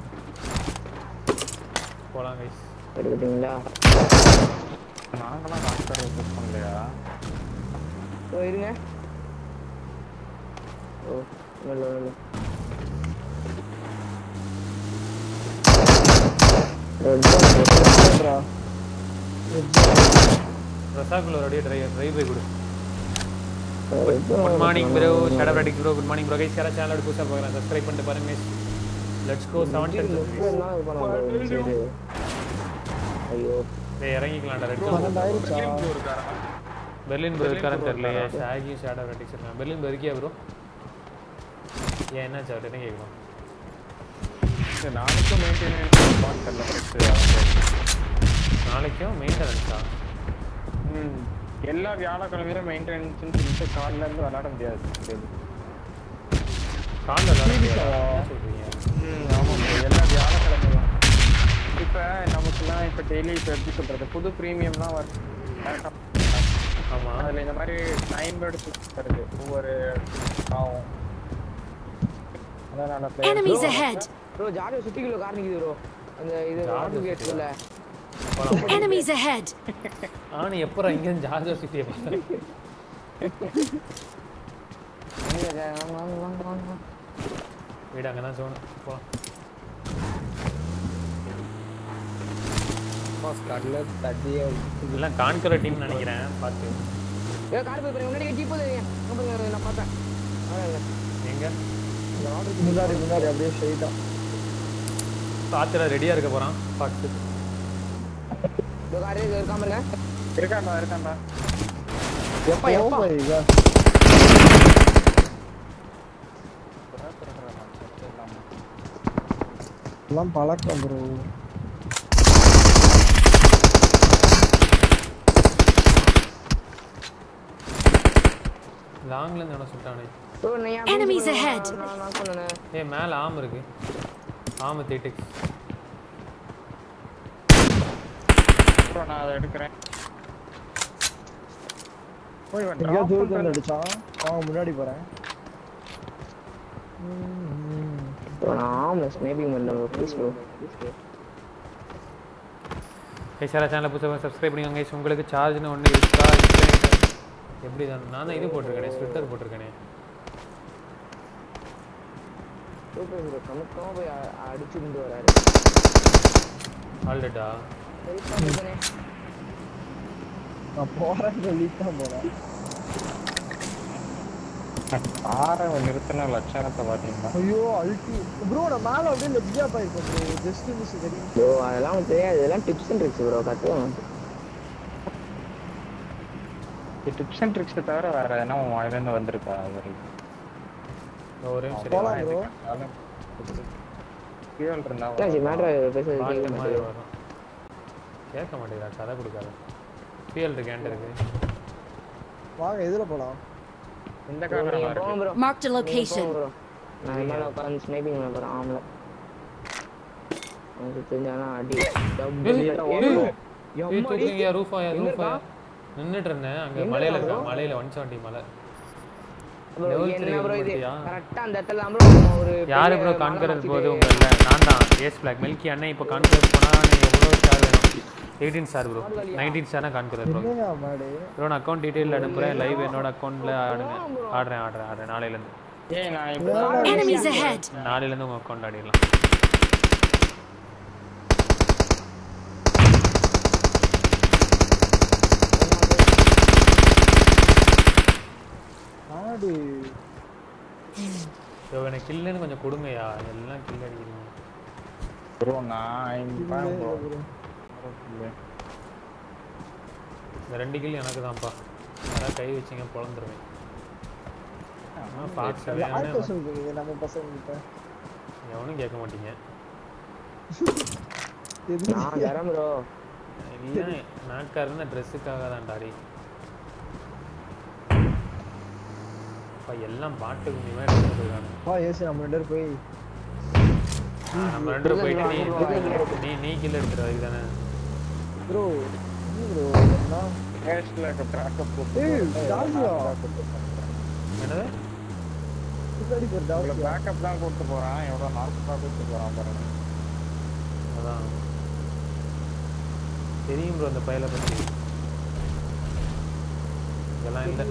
போகலாம் கைஸ் எடுத்துட்டீங்களா நாங்களாம் டாக்டர் யூஸ் பண்ணலையா ப்ரோ இருங்க ஓ இல்லை இல்லை ரசாக்குள்ள ஒரு ட்ரை ட்ரைவ் கொடு good morning bro shut up bro good morning bro guys யாரா சேனல் புதுசாக பார்க்குறேன் சப்ஸ்கிரைப் பண்ணிட்டு பாருங்க லெட்ஸ் கோ செவன் டென் சரி ஐயோ டேய் இறங்கிக்கலாம்டா ரெட் பன்னெண்டாயிருச்சா பெர்லின் ப்ரோ இருக்காரன்னு தெரியலையே ஷாகி ஷேடோ ரெட்டிக்ஸ் இருக்கான் பெர்லின் ப்ரோ இருக்கியா ப்ரோ ஏன் என்னாச்சு அவர்கிட்ட என்ன கேட்கணும் சரி, நாளைக்கும் மெயின்டெனன்ஸ் தெரியல நாளைக்கும் மெயின்டெனன்ஸா ம் எல்லா வியாழக்கிழமையும் மெயின்டெனன்ஸ்னு சொல்லிட்டு காலைல இருந்து விளையாட முடியாது daily. காலில் என்ன சொல்கிறீங்க ம் ஆமாம் bro. எல்லா வியாழக்கிழமையும் இப்போ நமக்குலாம் இப்போ டெய்லி இப்போ எப்படி சொல்கிறது புது ப்ரீமியம்லாம் வருது ஆமாம் அதில் இந்த மாதிரி டைம் எடுத்து வருது ஒவ்வொரு ஆகும் அதனால players- Enemies ahead! ப்ரோ ஜாலியாக சுற்றி கிலோ கார் நிற்குது ப்ரோ அந்த இது ஜாலியா ஆட்டோகேட் இல்லை போகலாம் Enemies ahead! ஆனால் எப்போ இங்கேருந்து ஜார்ஜர் சிட்டியை பார்த்தேன் வாங்க வாங்க வாங்க வாங்க வீடு அங்கே தான் சோணும் போகலாம் இதெல்லாம் கான்கர டீம் நினைக்கிறேன் பார்த்து ஏ கார் போய் பாருங்க முன்னாடி ஜீப் போகுது அங்க பாருங்க நான் பார்த்தேன் அதான் எங்க முன்னாடி முன்னாடி அப்படியே ஸ்ட்ரைட்டா காத்துல ரெடியாக இருக்க போகிறான் பார்த்து இந்த கார் இருக்காம இருங்க இருக்காண்டா இருக்காண்டா எப்பா எப்பா எல்லாம் பழக்கம் ப்ரோ லாங்லேருந்து என்ன சுட்டானே ப்ரோ நான் Enemies ahead. நான் நான் சொன்னேன் ஏ மேலே ஆம் இருக்கு ஆம தேட்டிக்ஸ் அப்புறம் நான் அதை எடுக்கிறேன் போய் இவன் எங்கேயோ drop தூரத்துல பண்றது- அடிச்சான் வாங்க முன்னாடி போறேன் ப்ரோ நான் ஆம்ல ஸ்னேபிங் பண்ணல ப்ரோ ப்ளீஸ் ப்ரோ கைசாரா சேனலை புதுசாக சப்ஸ்கிரைப் பண்ணிக்கோங்க guys. உங்களுக்கு சார்ஜ்னு ஒன்று இருக்கா இல்லை எப்படி தான் நான் தான் இது போட்டிருக்கேனே ஸ்விட்டர் போட்டிருக்கேனே சூப்பர் ப்ரோ கணக்கமாக போய் அ- அடிச்சுட்டு வராரு ஆல்ரெடா ஹெல்ப் பண்ணுறேனே நான் போறேன்னு சொல்லிட்டு தான் போனேன் ஆற நிறுத்தின லட்சணத்தை பாத்தீங்களா ஐயோ அல்டி ப்ரோ நான் மேல அப்படியே லெப்டியா போயிருக்கேன் ப்ரோ ஜஸ்ட் மிஸ் தெரியும் ப்ரோ அதெல்லாம் உங்களுக்கு தெரியாது இதெல்லாம் டிப்ஸ் அண்ட் ட்ரிக்ஸ் ப்ரோ கற்றுக்கணும் டிப்ஸ் அண்ட் ட்ரிக்ஸ் தவிர வேற எதனா உன் வாயிலிருந்து வந்திருக்கா அது வரைக்கும் ஒரே நிமிஷம் போலாம் ப்ரோ கீழ் இருந்தா சரி மேட்ரு பேசுறது பாட்டு கேட்க மாதிரி மாட்டேங்குது வரும் கேட்க மாட்டேங்கிறா கதை கொடுக்காத ஃபியல் இருக்கு என்கிட்ட இருக்கு வாங்க எதுல போலாம் இந்த ப்ரோ காரணம் நீங்கள் போங்க bro Marked a location. Bro நான் மேலே உட்காந்து ஸ்னைப்பிங் பண்ண போகிறேன் ஆம்ல எனக்கு தெரிஞ்சாலும் அடி ஏய் தூக்குங்க ரூஃபா யா எங்க ரூஃபா இருக்கா? நின்னுட்டு இருந்தேன் அங்க எங்க மலையில இருக்கா இருக்கா மலையில ஒன் செவன்டி மலை ப்ரோ level என்ன three ப்ரோ இது பார்த்தியா? கரெக்டாக அந்த இடத்துல தான் ப்ரோ ஒரு யாரு பெரிய ப்ரோ மலை கான்கரது வச்சுட்டு- போது உங்கள நான் தான் ஏஸ் பிளாக் மில்கி அண்ணன் இப்போ கான்கரது போனா நீ எவ்வளோ ஸ்டார் வேணும் எயிட்டீன் ஸ்டார் ப்ரோ நைன்டீன் ஸ்டார்னா கான்கரது ப்ரோ என்னையா மாடு ப்ரோ நான் அக்கௌண்ட் டீட்டெயில் அனுப்புறேன் லைவ் என்னோட அக்கௌண்ட்ல ஆடுங்க ஆடுறேன் ஆடுறேன் ஆடுறேன் நாளையிலேருந்து ஏய் நான் இப்போ Enemies ahead! நாளையிலேருந்து உங்கள் அக்கௌண்ட் ஆடிடலாம் மாடு ஸோ எனக்கு கில்லுன்னு கொஞ்சம் கொடுங்கய்யா எல்லாம் கில் அடிக்கிறீங்க ப்ரோ நான் இல்ல ப்ரோ bro. இந்த ரெண்டு கில் எனக்கு தான்ப்பா யாராவது கை வச்சிங்க பொழந்துருவேன் ஆனால் ஃபாக்ஸ் யார்கிட்ட சொல்றீங்க நம்ம பசங்க கிட்ட எவனும் கேட்க மாட்டீங்க நான் வரேன் ப்ரோ இல்லை நாக்கா இருந்த ட்ரெஸ்ஸுக்காக தான் டாடி அப்பா எல்லாம் பாட்டுக்கு நீ மேலே எடுத்துருக்காங்க வா ஏசி நம்ம ரெண்டு பேரும் போய் நம்ம ரெண்டு பேரும் போயிட்டு நீ நீ நீ கில் எடுத்துரு அதுக்கு தானே ப்ரோ ப்ரோ என்ன கேஷ்ல பேக்கப் போட்டு ஏய் டாலியா என்னது பின்னாடி ஒரு டாலியா பேக்கப் தான் கூட்டு போறான் எவ்வளவு நாற்பது கூட்டு போறான் பாருங்க அதான் தெரியும் ப்ரோ அந்த பயலை பற்றி இதெல்லாம் இல்லை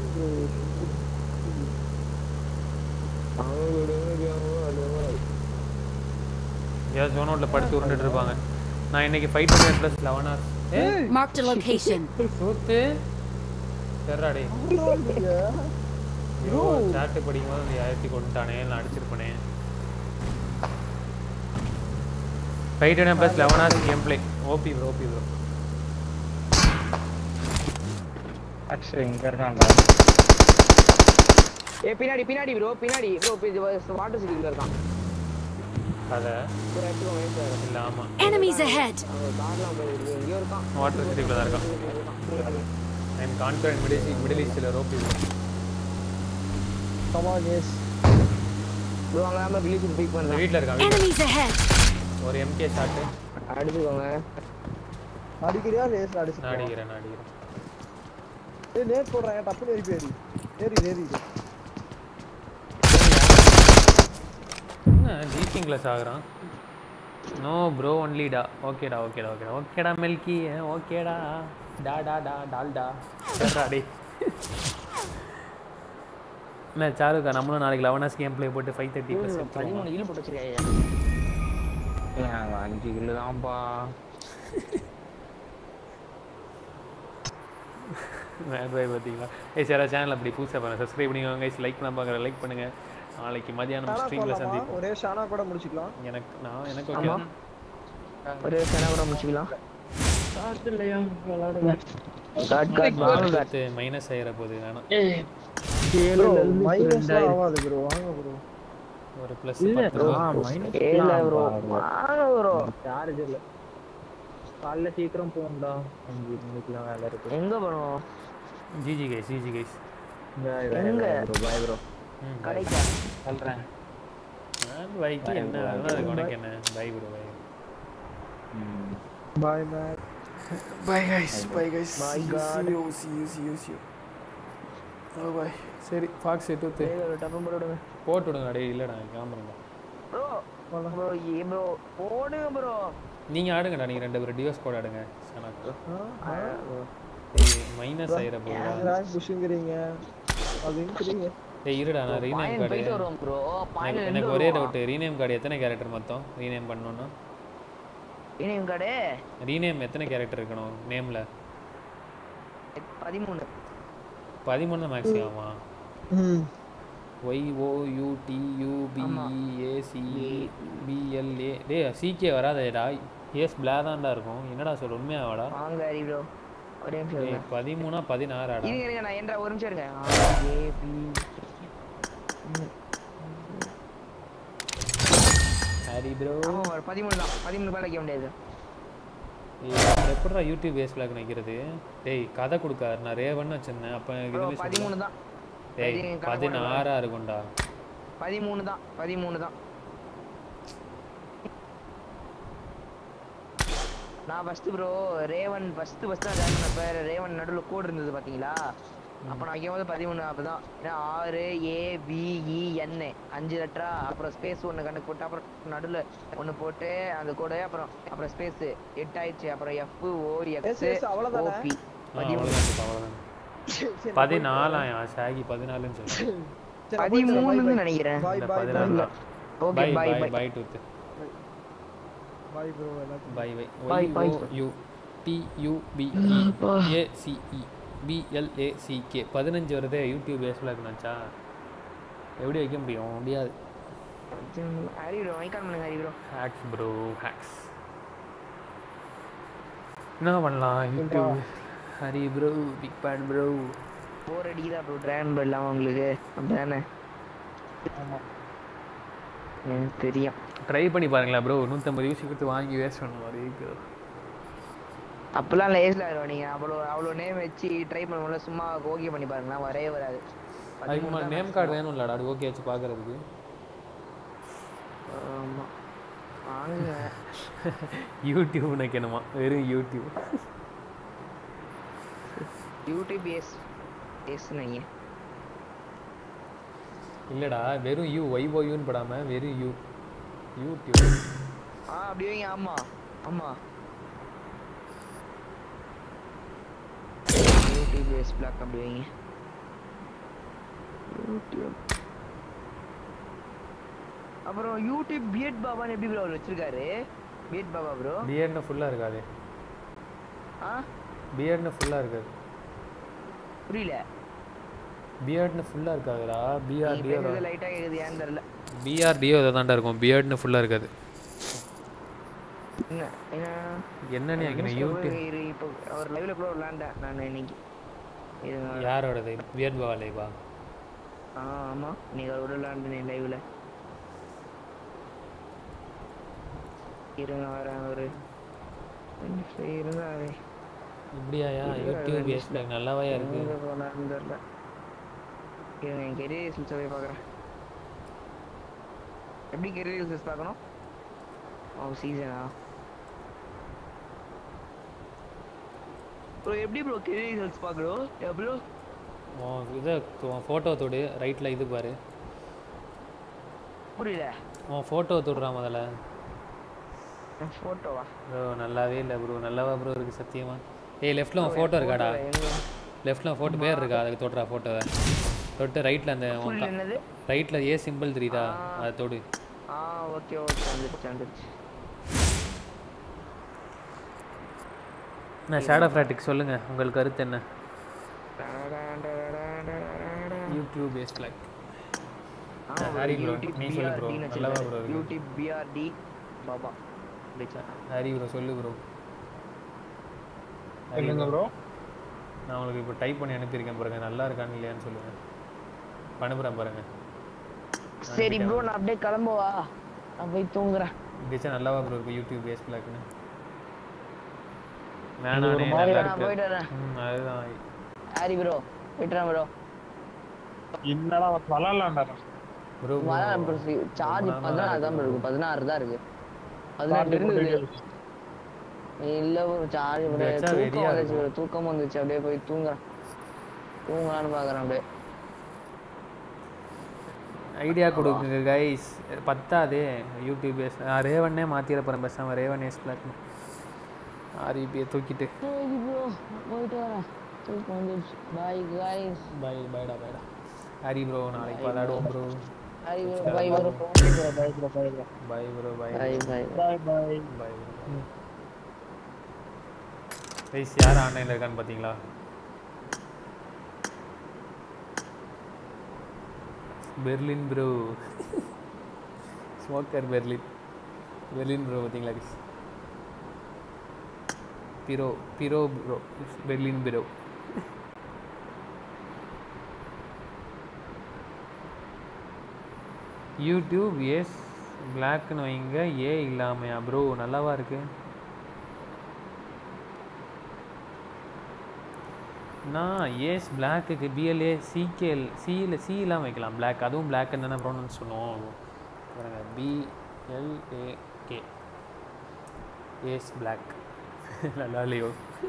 ஏதாவது ஜோனோட்டில் படுத்து உருண்டுட்டு இருப்பாங்க நான் இன்னைக்கு five hundred plus eleven hours ஏ Marked a location. சூத்து தெர்றாடே ஐயோ சாட்டு படிக்கும்போது அந்த ஆயிரத்தி கொண்டுட்டானே நான் அடிச்சிருப்பனே five hundred plus eleven hours game play OP bro OP bro actually இங்க இருக்கான்டா ஏ பின்னாடி பின்னாடி ப்ரோ பின்னாடி ப்ரோ வாட்டர் சிட்டிக்குள்ள இருக்கான் கதை ஒரு எடுத்துக்கோங்க சார் இல்லை ஆமாம் Enemies ahead. அவங்க கார்லாம் போயிருக்கு எங்கேயோ இருக்கான் வாட்டர் சிட்டிக்குள்ள தான் இருக்கான் I am confident middle middle ஈஸ்டில் ரோபி ப்ரோ கமான் எஸ் ப்ரோ அங்க நம்ம வில்லேஜ் பிக் இந்த பண்ணலாம் வீட்டில் இருக்கான் வீட்ல. Enemies ahead. ஒரு எம்கே ஷாட்டு அடிச்சுக்கோங்க அடிக்கிறியா லேஸ் நான் அடிச்சு அடிக்கிறேன் நான் அடிக்கிறேன் ஏய் நேட் போடுறாங்க டப்புனு ஏறி போய் ஏறி ஏறி ஏறி என்ன ஜீக்கிங் கிளாஸ் ஆகுறான் நோ ப்ரோ ஒன்லிடா ஓகேடா ஓகேடா ஓகேடா ஓகேடா மில்கி ஓகேடா டா டா டா டால்டா சரிடா டே என்ன சாருக்கா நம்மளும் நாளைக்கு லெவன் ஹவர்ஸ் கேம் ப்ளே போட்டு ஃபைவ் தேர்ட்டி ப்ளஸ் பதிமூணு கிலோ போட்டு வச்சிருக்காங்க ஏன் அஞ்சு கிலோ தான்ப்பா மேட் பாய் பார்த்தீங்களா ஏய் சார் சேனல் அப்படி புதுசாக பாருங்க சப்ஸ்கிரைப் பண்ணிக்கோங்க லைக் பண்ண பார்க்குற லைக் பண்ணுங்க நாளைக்கு மதியானம் ஷானா ஸ்ட்ரீமில் போடலாமா சந்திப்போம் ஒரே ஷானா கூட முடிச்சுக்கலாம் எனக்கு நான் எனக்கு ஓகே ஆமா ஒரே சேனா கூட முடிச்சுக்கலாம் காட் காட் வாங்க காட் மைனஸ் ஆகிற போகுது வேணாம் ப்ரோ மைனஸ்லாம் ஆகாது ப்ரோ வாங்க ப்ரோ ஒரு ப்ளஸ் பத்து ரூபா ஏல ப்ரோ வாங்க ப்ரோ சார்ஜ் இல்ல காலைல சீக்கிரம் போகணும்டா அஞ்சு மணிக்கெல்லாம் வேலை இருக்கு எங்க போனோம் ஜிஜி கைஸ் ஜிஜி கைஸ் எங்க? பாய் ப்ரோ ம் கடைக்கா சொல்றேன் நான் பைக்கு என்ன அதெல்லாம் அதுக்கு உனக்கு என்ன bye bro bye bye bye bye guys bye guys My God. You see you see you see oh bye சரி ஃபாக்ஸ் எட்டு ஊத்து டப்பு போட்டு விடுங்க போட்டு விடுங்க டேய் இல்லைடா கிளம்புறேங்க ப்ரோ ப்ரோ ஏ ப்ரோ போடுங்க ப்ரோ நீங்கள் ஆடுங்கடா நீங்கள் ரெண்டு பேரும் டிவோர்ஸ் கோட் ஆடுங்க சனாக்கு மைனஸ் ஆயிர போகுதா ரேங்க் புஷுங்கிறீங்க அதுங்கிறீங்க டேய் இருடா நான் ரீநேம் பாயிண்ட் கார்டு போயிட்டு வருவோம் ப்ரோ எனக்கு பாயிண்ட் எனக்கு ஒரே டவுட் ரீநேம் கார்டு எத்தனை கேரக்டர் மொத்தம் ரீநேம் பண்ணணும்னா இனியும் கடை ரீநேம் எத்தனை கேரக்டர் இருக்கணும் நேமில் பதிமூணு பதிமூணு மேக்ஸிமமா ம் Y O U T U B A C BLA டே சிகே வராதேடா எஸ் பிளா தான்டா இருக்கும் என்னடா சொல்ற உண்மையாவாடா வாங்க ஹரி ப்ரோ ஒரே நிமிஷம் டேய் இருங்க பதிமூணா பதினாறாடா இருங்க இருங்க நான் என்ற ஒரு நிமிஷம் இருங்க ஆ, ஏ பி ஹரி ப்ரோ ஆமா ஒரு பதிமூணு தான் பதிமூணு பேர் வைக்க முடியாது எப்படிடா யூடியூப் பேஸ் பிளாக் நிற்கிறது டேய் கதை கொடுக்காரு நான் ரேவன் வச்சிருந்தேன் அப்போ எனக்கு ப்ரோ இதுவே பதிமூணு சொல்லு. தான் டேய் பதி- கணக்கு பதினாறா இருக்கும்டா பதிமூணு தான் பதிமூணு தான் நான் first bro Raven first first நான் ஜாயின் பண்ணப்ப ரேவன் நடுவில் கோடு இருந்தது பாத்தீங்களா அப்போ நான் வைக்கும் போது பதிமூணு அப்பதான் ஏன்னா ஆறு ஏ பிஇ என் அஞ்சு லெட்டரா அப்புறம் ஸ்பேஸ் ஒன்று கணக்கு போட்டு அப்புறம் நடுவில் ஒன்று போட்டு அந்த கோடு அப்புறம் அப்புறம் ஸ்பேஸ் எட்டு ஆயிடுச்சு அப்புறம் எஃப் ஓ எக்ஸ் yes, அவ்வளவுதானே? ஓபி ஆ, பதிமூணு அவ்வளோதான் அவ்வளோதான் சரி, பதினாலாயா ஷாகி பதினாலுன்னு சொல்லு சரி, நான் போயிட்டு வரேன். பதிமூணுன்னு நினைக்கிறேன் பாய் இல்ல பாய் பதினாலு தான் okay bye bye bye bye bye டூத்து பாய் ப்ரோ எல்லாத்துக்கும் bye bye Bye, bye. Y O U T U B A CE BLACK பதினஞ்சு வருதே யூடியூப் பேஸ் பிளாக் நினச்சா எப்படி வைக்க முடியும் முடியாது ஹரி ப்ரோ மைக்கான் பண்ணுங்க Hari bro hacks bro hacks என்ன பண்ணலாம் YouTube Hari bro big bad bro bore அடிக்குதா ப்ரோ ட்ராகன் ப்ரோ இல்லாமல் உங்களுக்கு அப்படிதானே எனக்கு தெரியும் ட்ரை பண்ணி பாருங்களேன் ப்ரோ நூற்றம்பது யூசி கொடுத்து வாங்கி வேஸ்ட் பண்ண மாதிரி இருக்கு அப்பெல்லாம் லேஸ்ல ஆயிடும் நீங்க அவ்வளோ அவ்வளோ நேம் வச்சு ட்ரை பண்ணும்போது சும்மா ஓகே பண்ணி பாருங்களா வரவே வராது அதுக்கு நேம் கார்டு வேணும் இல்லடா அது ஓகே வச்சு பார்க்கறதுக்கு ஆமா வாங்குங்க யூடியூப் நினைக்கணுமா வெறும் யூடியூப் யூடியூப் எஸ் எஸ் நீங்க இல்லடா வெறும் யூ ஒய்ஓயூன்னு படாம வெறும் யூ யூடியூப் ஆ அப்படி வைங்க ஆமா ஆமா யூடியூப் எஸ் பிளாக் அப்படி வைங்க யூடியூப் அப்புறம் யூடியூப் பிஎட் பாபான்னு எப்படி ப்ரோ வச்சிருக்காரு பிஎட் பாபா ப்ரோ பிஎட்னு ஃபுல்லாக இருக்காது ஆ பிஎட்னு ஃபுல்லாக இருக்காது புரியல பிஎட்னு ஃபுல்லாக இருக்காதுடா பிஆர்டிஓ பேசுறது லைட்டா கேக்குது ஏன்னு தெரியல பிஆர்டிஓ இதை தாண்டா இருக்கும் பிஎட்னு ஃபுல்லாக இருக்காது என்ன என்ன என்னன்னு கேட்குறேன் யூடியூப் இரு, இப்போ அவர் லைவ்ல கூட விளாண்டேன் நான் இன்னைக்கு இருங்க யாரோடது பிஎட் பாவாலேவா ஆ ஆமா இன்னைக்கு அவர் கூட விளாண்டேன் லைவ்ல இருங்க வரேன் ஒரு ரெண்டு நிமிஷம் இருந்தாரு இப்படியாயா யூடியூப் எஸ் நல்லாவே இருக்கு எங்க போனாருன்னு தெரியல இருங்க என் கெரியர் ரிசல்ட்ஸ் போய் பார்க்குறேன் எப்படி கெரியர் ரிசல்ட்ஸ் பார்க்கணும் ஓ சீசனா ப்ரோ எப்படி ப்ரோ கெரியர் ரிசல்ட்ஸ் பார்க்கணும் ப்ரோ உன் இதை ஃபோட்டோ தொடு ரைட்டில் இது பாரு புரியல உன் ஃபோட்டோ தொடுறா முதல்ல ஃபோட்டோவா ப்ரோ நல்லாவே இல்லை ப்ரோ நல்லாவா ப்ரோ இருக்குது சத்தியமா ஏய் லெஃப்ட்டில் உன் ஃபோட்டோ இருக்காடா லெஃப்ட்டில் உன் ஃபோட்டோ பேர் இருக்கா அதுக்கு தொடுறா ஃபோட்டோவை தொட்டு ரைட்டில் அந்த புரியல என்னது ரைட்டில் ஏ சிம்பிள் தெரியுதா அதை தொடு ஆ ஓகே ஓகே வந்துருச்சு வந்துருச்சு நான் ஷேடோ ஃப்ராட்டிக் சொல்லுங்கள் உங்கள் கருத்து என்ன யூடியூப் பேஸ் லைக் ஹரி bro, நீ சொல்லு bro. நல்லாவா bro இருக்கு? யூடியூப் பிஆர்டி பாபா அப்படிச்சா ஹரி ப்ரோ சொல்லு ப்ரோ சொல்லுங்க ப்ரோ நான் உங்களுக்கு இப்போ டைப் பண்ணி அனுப்பியிருக்கேன் பாருங்க நல்லா இருக்கான்னு இல்லையான்னு சொல்லுங்க அனுப்புகிறேன் பாருங்க சரி ப்ரோ நான் அப்படியே கிளம்புவா நான் போய் தூங்குறேன் டிசைன் நல்லாவா ப்ரோ இருக்கு யூடியூப் பேஸ் பிளாக்னு ஒரு வேணானே மாதிரி நல்லா நான் இருக்கு போயிட்டு வரேன் ம் அதுதான் ஹரி ப்ரோ போயிட்டுறேன் ப்ரோ என்னடா விளாட்லாம்டா ப்ரோ சார்ஜ் பதினாறு தான் bro இருக்கு பதினாறு தான் இருக்கு பதினெட்டு இருக்குது இல்ல ஒரு சார்ஜ் இது வச்சா தூக்கம் வெறியா வந்துச்சு bro. தூக்கம் வந்துச்சு அப்படியே போய் தூங்குறேன் தூங்கலான்னு பாக்குறேன் அப்படியே ஐடியா கொடுக்குங்க கைஸ் பத்தாதே யூடியூப் பேஸ் நான் ரேவனே மாற்றிட போகிறேன் பேசாமல் ரேவன் எஸ் பிளாக் ஆர்இபியை தூக்கிட்டு சரி ப்ரோ போயிட்டு வரேன் தூக்கம் வந்துச்சு பாய் guys பை பைடா பைடா ஹரி ப்ரோ நாளைக்கு விளாடுவோம் bro Hari bro bye bro bye bro bye bro bye bro bye bye bye bye bye bye guys யார் ஆன்லைனில் இருக்கான்னு பார்த்தீங்களா Berlin bro smoker Berlin Berlin bro பார்த்தீங்களா guys bro bro bro Berlin bro YouTube S பிளாக்னு வைங்க ஏ இல்லாமையா bro நல்லாவா இருக்கு நான் ஏஸ் பிளாக்குக்கு பிஎல்ஏ சிகேஎல் சியில் சி இல்லாமல் வைக்கலாம் பிளாக் அதுவும் பிளாக்னு தானே ப்ரோனன்ஸ் சொன்னோம் பாருங்க பிஎல்ஏகே ஏஸ் பிளாக் நல்லா இல்லையோ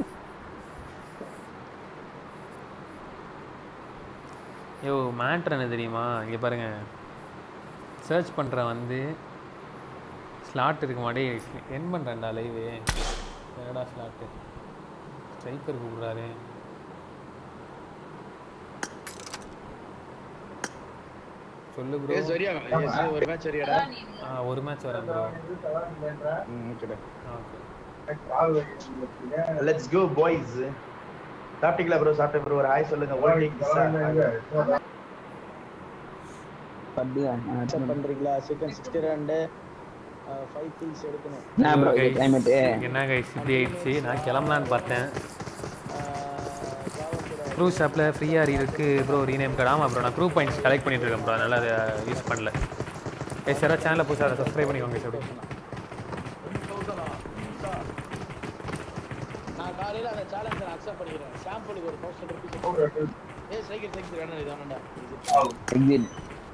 யோ மேட்ரு என்ன தெரியுமா இங்கே பாருங்க சர்ச் பண்ணுறேன் வந்து ஸ்லாட் இருக்க மாட்டே என் பண்ணுறேன்டா லைவு என்னடா ஸ்லாட்டு ஸ்ட்ரைக்கர் கூப்பிட்றாரு சொல்லு ப்ரோ ஒரு மேட்ச் வரியாடா ஆ ஒரு மேட்ச் வரேன் ப்ரோ ஓகேடா ஓகே லெட்ஸ் கோ பாய்ஸ் சாப்பிட்டீங்களா ப்ரோ சாப்பிட்டேன் ப்ரோ ஒரு ஹாய் சொல்லுங்க ஓல்டிங் அக்செப்ட் பண்றீங்களா சிக்கன் சிக்ஸ்டி ரெண்டு ஃபைவ் பீஸ் எடுக்கணும் நான் bro, Guys, climate. என்ன கைஸ் இப்படி ஆயிடுச்சு நான் கிளம்பலான்னு பார்த்தேன் ப்ரூ ஷாப்பில் ஃப்ரீயாக இருக்கு ப்ரோ ரீநேம் கார்டு ஆமாம் ப்ரோ நான் ப்ரூ பாயிண்ட்ஸ் கலெக்ட் பண்ணிட்டு இருக்கேன் ப்ரோ அதனால் அதை யூஸ் பண்ணல கைஸ் யாராவது சேனலை புதுசாக அதை சப்ஸ்கிரைப் பண்ணிக்கோங்க guys அப்படி நான் காலையில அந்த சேலஞ்சை அக்செப்ட் பண்ணிக்கிறேன் சாம்பிளுக்கு ஒரு தௌசண்ட் ருபீஸ் ஏ சைக்கிள் சைக்கிள் வேணும் இது வேணாம்டா Exit.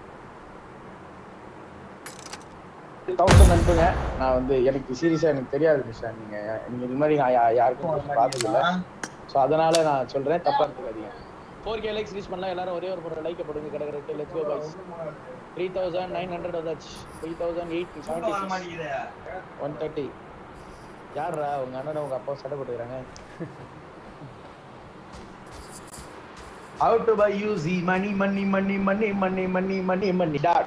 தௌசண்ட் அனுப்புங்க நான் வந்து எனக்கு சீரியஸா எனக்கு தெரியாது விஷயம் நீங்க நீங்க இது மாதிரி நான் யா- யாருக்கும் பார்த்ததில்ல ஸோ அதனால நான் சொல்றேன் தப்பா எடுத்துக்காதீங்க ஃபோர் கே லைக்ஸ் ரீச் பண்ணலாம் எல்லாரும் ஒரே ஒரு ஒரு லைக்கை போடுங்க கடை correct let's go boys three thousand nine hundred வந்தாச்சு three thousand eight seventy one thirty யார்ரா உங்க அண்ணன் உங்க அப்பா சண்டை போட்டுக்கிறாங்க How to buy easy money, money, money, money, money, money, money, money. Dot.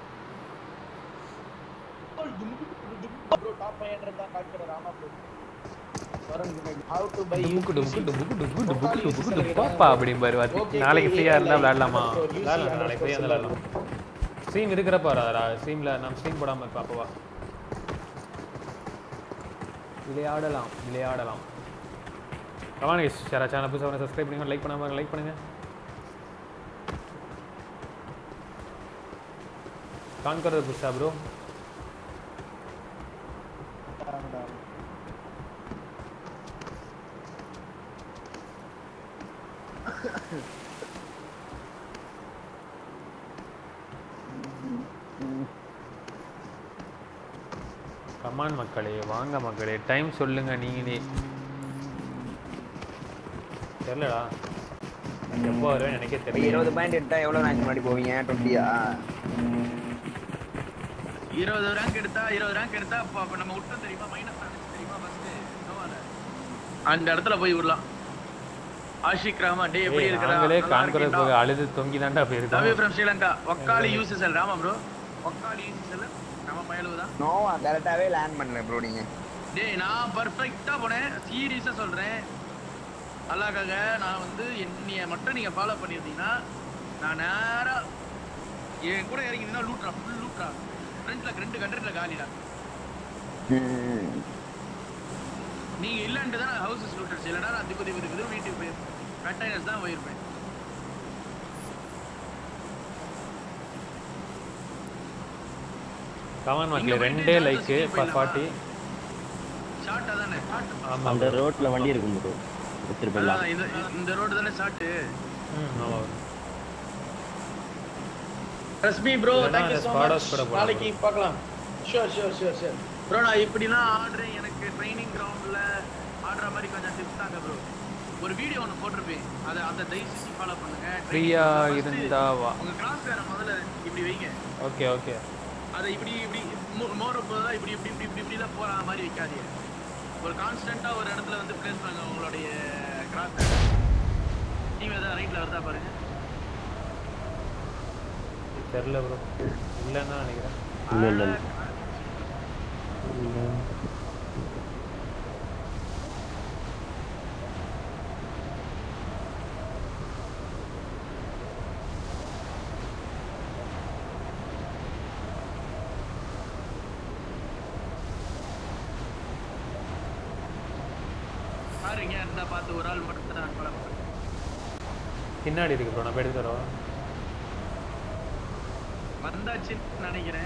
Bro top பையன் தான் காட்டுற Rama bro How to buy டுபுக்கு டுபுக்கு டுபுக்கு டுபுக்கு டுபுக்கு டுபுக்கு டுபுக்கு பாப்பா அப்படிம்பாரு வாத்தி நாளைக்கு ஃப்ரீயாக இருந்தால் விளையாடலாமா விளையாடலாம் நாளைக்கு ஃப்ரீயாக இருந்தால் விளையாடலாம் ஸ்ட்ரீம் இருக்கிறப்ப வராதா ஸ்ட்ரீமில் நம்ம ஸ்ட்ரீம் போடாமல் இருப்பா அப்போவா விளையாடலாம் விளையாடலாம் கமான் கைஸ் யாரா சேனல் புதுசாக சப்ஸ்கிரைப் பண்ணுங்க லைக் பண்ணாமல் லைக் பண்ணுங்க கான்கறது புதுசா ப்ரோ கமான் மக்களே வாங்க மக்களே டைம் சொல்லுங்க நீங்களே தெரியலடா எப்போ வருவேன் எனக்கே தெரியல இருபது பாயிண்ட் எடுத்தா எவ்வளவு மேட்ச் முன்னாடி போவீங்க டுவெண்ட்டியா இருபது ரேங்க் எடுத்தா இருபது ரேங்க் எடுத்தா அப்ப அப்ப நம்ம விட்டோம் தெரியுமா மைனஸ் தெரியுமா ஃபர்ஸ்ட் அந்த இடத்துல போய் விடலாம் ஆஷிக் ரஹ்மான் டே எப்படி ஏய், இருக்கடா நாங்களே நல்லா கான்கரத் இருக்கீங்களா? போக அழுது தொங்கி தாண்டா லவ் யூ போயிருக்கோம் ஃப்ரம் ஸ்ரீலங்கா ஒக்காலி யூசிஎல் ராமா ப்ரோ ஒக்காலி யூசிஎல் நம்ம பயலுவு தான் நோவா கரெக்டாவே லேண்ட் பண்ணல ப்ரோ நீங்க டேய் நான் பர்ஃபெக்ட்டா போனேன் சீரியஸா சொல்றேன் அல்லாக்காக நான் வந்து என்னைய மட்டும் நீங்க ஃபாலோ பண்ணியிருந்தீங்கன்னா நான் நேரா என் கூட இறங்கினா லூட்ரா ஃபுல் லூட்ரா ஃப்ரண்ட்ல ரெண்டு கண்ட்ரில காலிடா நீங்க இல்லன்ட்டு தான் நான் ஹவுசஸ் லூட்டர்ஸ் இல்லடா நான் திப்பு திப்பு திப்பு வீட்டுக்கு போய் கண்டெய்னர்ஸ் தான் போயிருப்பேன் கமான் மக்களே ரெண்டே லைக்கு ஃபார்ட்டி ஷார்ட்டா தானே ஆமாம் அந்த ரோட்ல வண்டி இருக்கும் ப்ரோ எடுத்துட்டு போயிடலாம் அதான் இந்த இந்த ரோடு தானே ஷார்ட்டு ம் ஆமாம் ரஸ்மி ப்ரோ இல்லைன்னா தேங்க் யூ அந்த so Spados much கூட போலாம் நாளைக்கு பார்க்கலாம் sure sure sure sure bro நான் இப்படிலாம் ஆடுறேன் எனக்கு ட்ரைனிங் கிரவுண்டில் ஆடுற மாதிரி கொஞ்சம் டிப்ஸ் தாங்க ப்ரோ ஒரு வீடியோ ஒன்று போட்டிருப்பேன் அதை அந்த தயவு செஞ்சு ஃபாலோ பண்ணுங்க ஃப்ரீயா First இருந்தா வா உங்க கிளாஸ் வேற முதல்ல இப்படி வைங்க ஓகே ஓகே அதை இப்படி இப்படி மோர போதா இப்படி இப்படி இப்படி இப்படி இப்படிலாம் போற மாதிரி வைக்காதீங்க ஒரு கான்ஸ்டன்ட்டா ஒரு இடத்துல வந்து பிளேஸ் பண்ணுங்க உங்களுடைய கிராஸ் டீம் ஏதாவது ரைட்ல வருதா பாருங்க தெரில ப்ரோ இல்லைன்னு தான் நினைக்கிறேன் இல்ல இல்ல பாருங்க இருந்தா பார்த்து ஒரு ஆள் மட்டும் தான் ஃபாலோ பண்ணுங்க பின்னாடி இருக்கு ப்ரோ நான் போய் எடுத்து தரோம் வந்தாச்சுன்னு நினைக்கிறேன்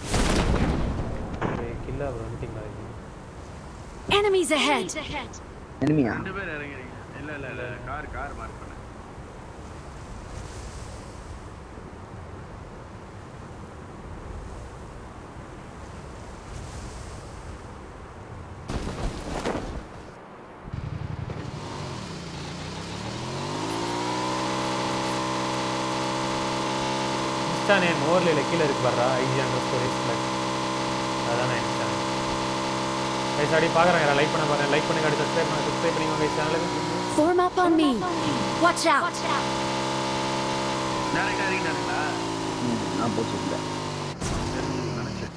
கில்லா ப்ரோ வந்துட்டீங்களா Enemies ahead. எனிமியா ரெண்டு பேர் இறங்குறீங்க இல்ல இல்ல இல்ல கார் கார் மார்க் பண்ண இன்ஸ்டா நேம் ஓவரில் கீழே இருக்கு பாருடா ஐஜி அண்டர் ஸ்டோரேஜ் பிளஸ் அதான் நான் இன்ஸ்டா கைஸ் அடி பார்க்குறேன் லைக் பண்ண பாருங்க லைக் பண்ணுங்க அடி சப்ஸ்கிரைப் பண்ண சப்ஸ்கிரைப் பண்ணிக்கோங்க கைஸ் சேனலுக்கு Form up on me. Watch out. டேரக்டா இறங்கிட்டாருங்களா ஆப்போசிட்ல நினைச்சேன்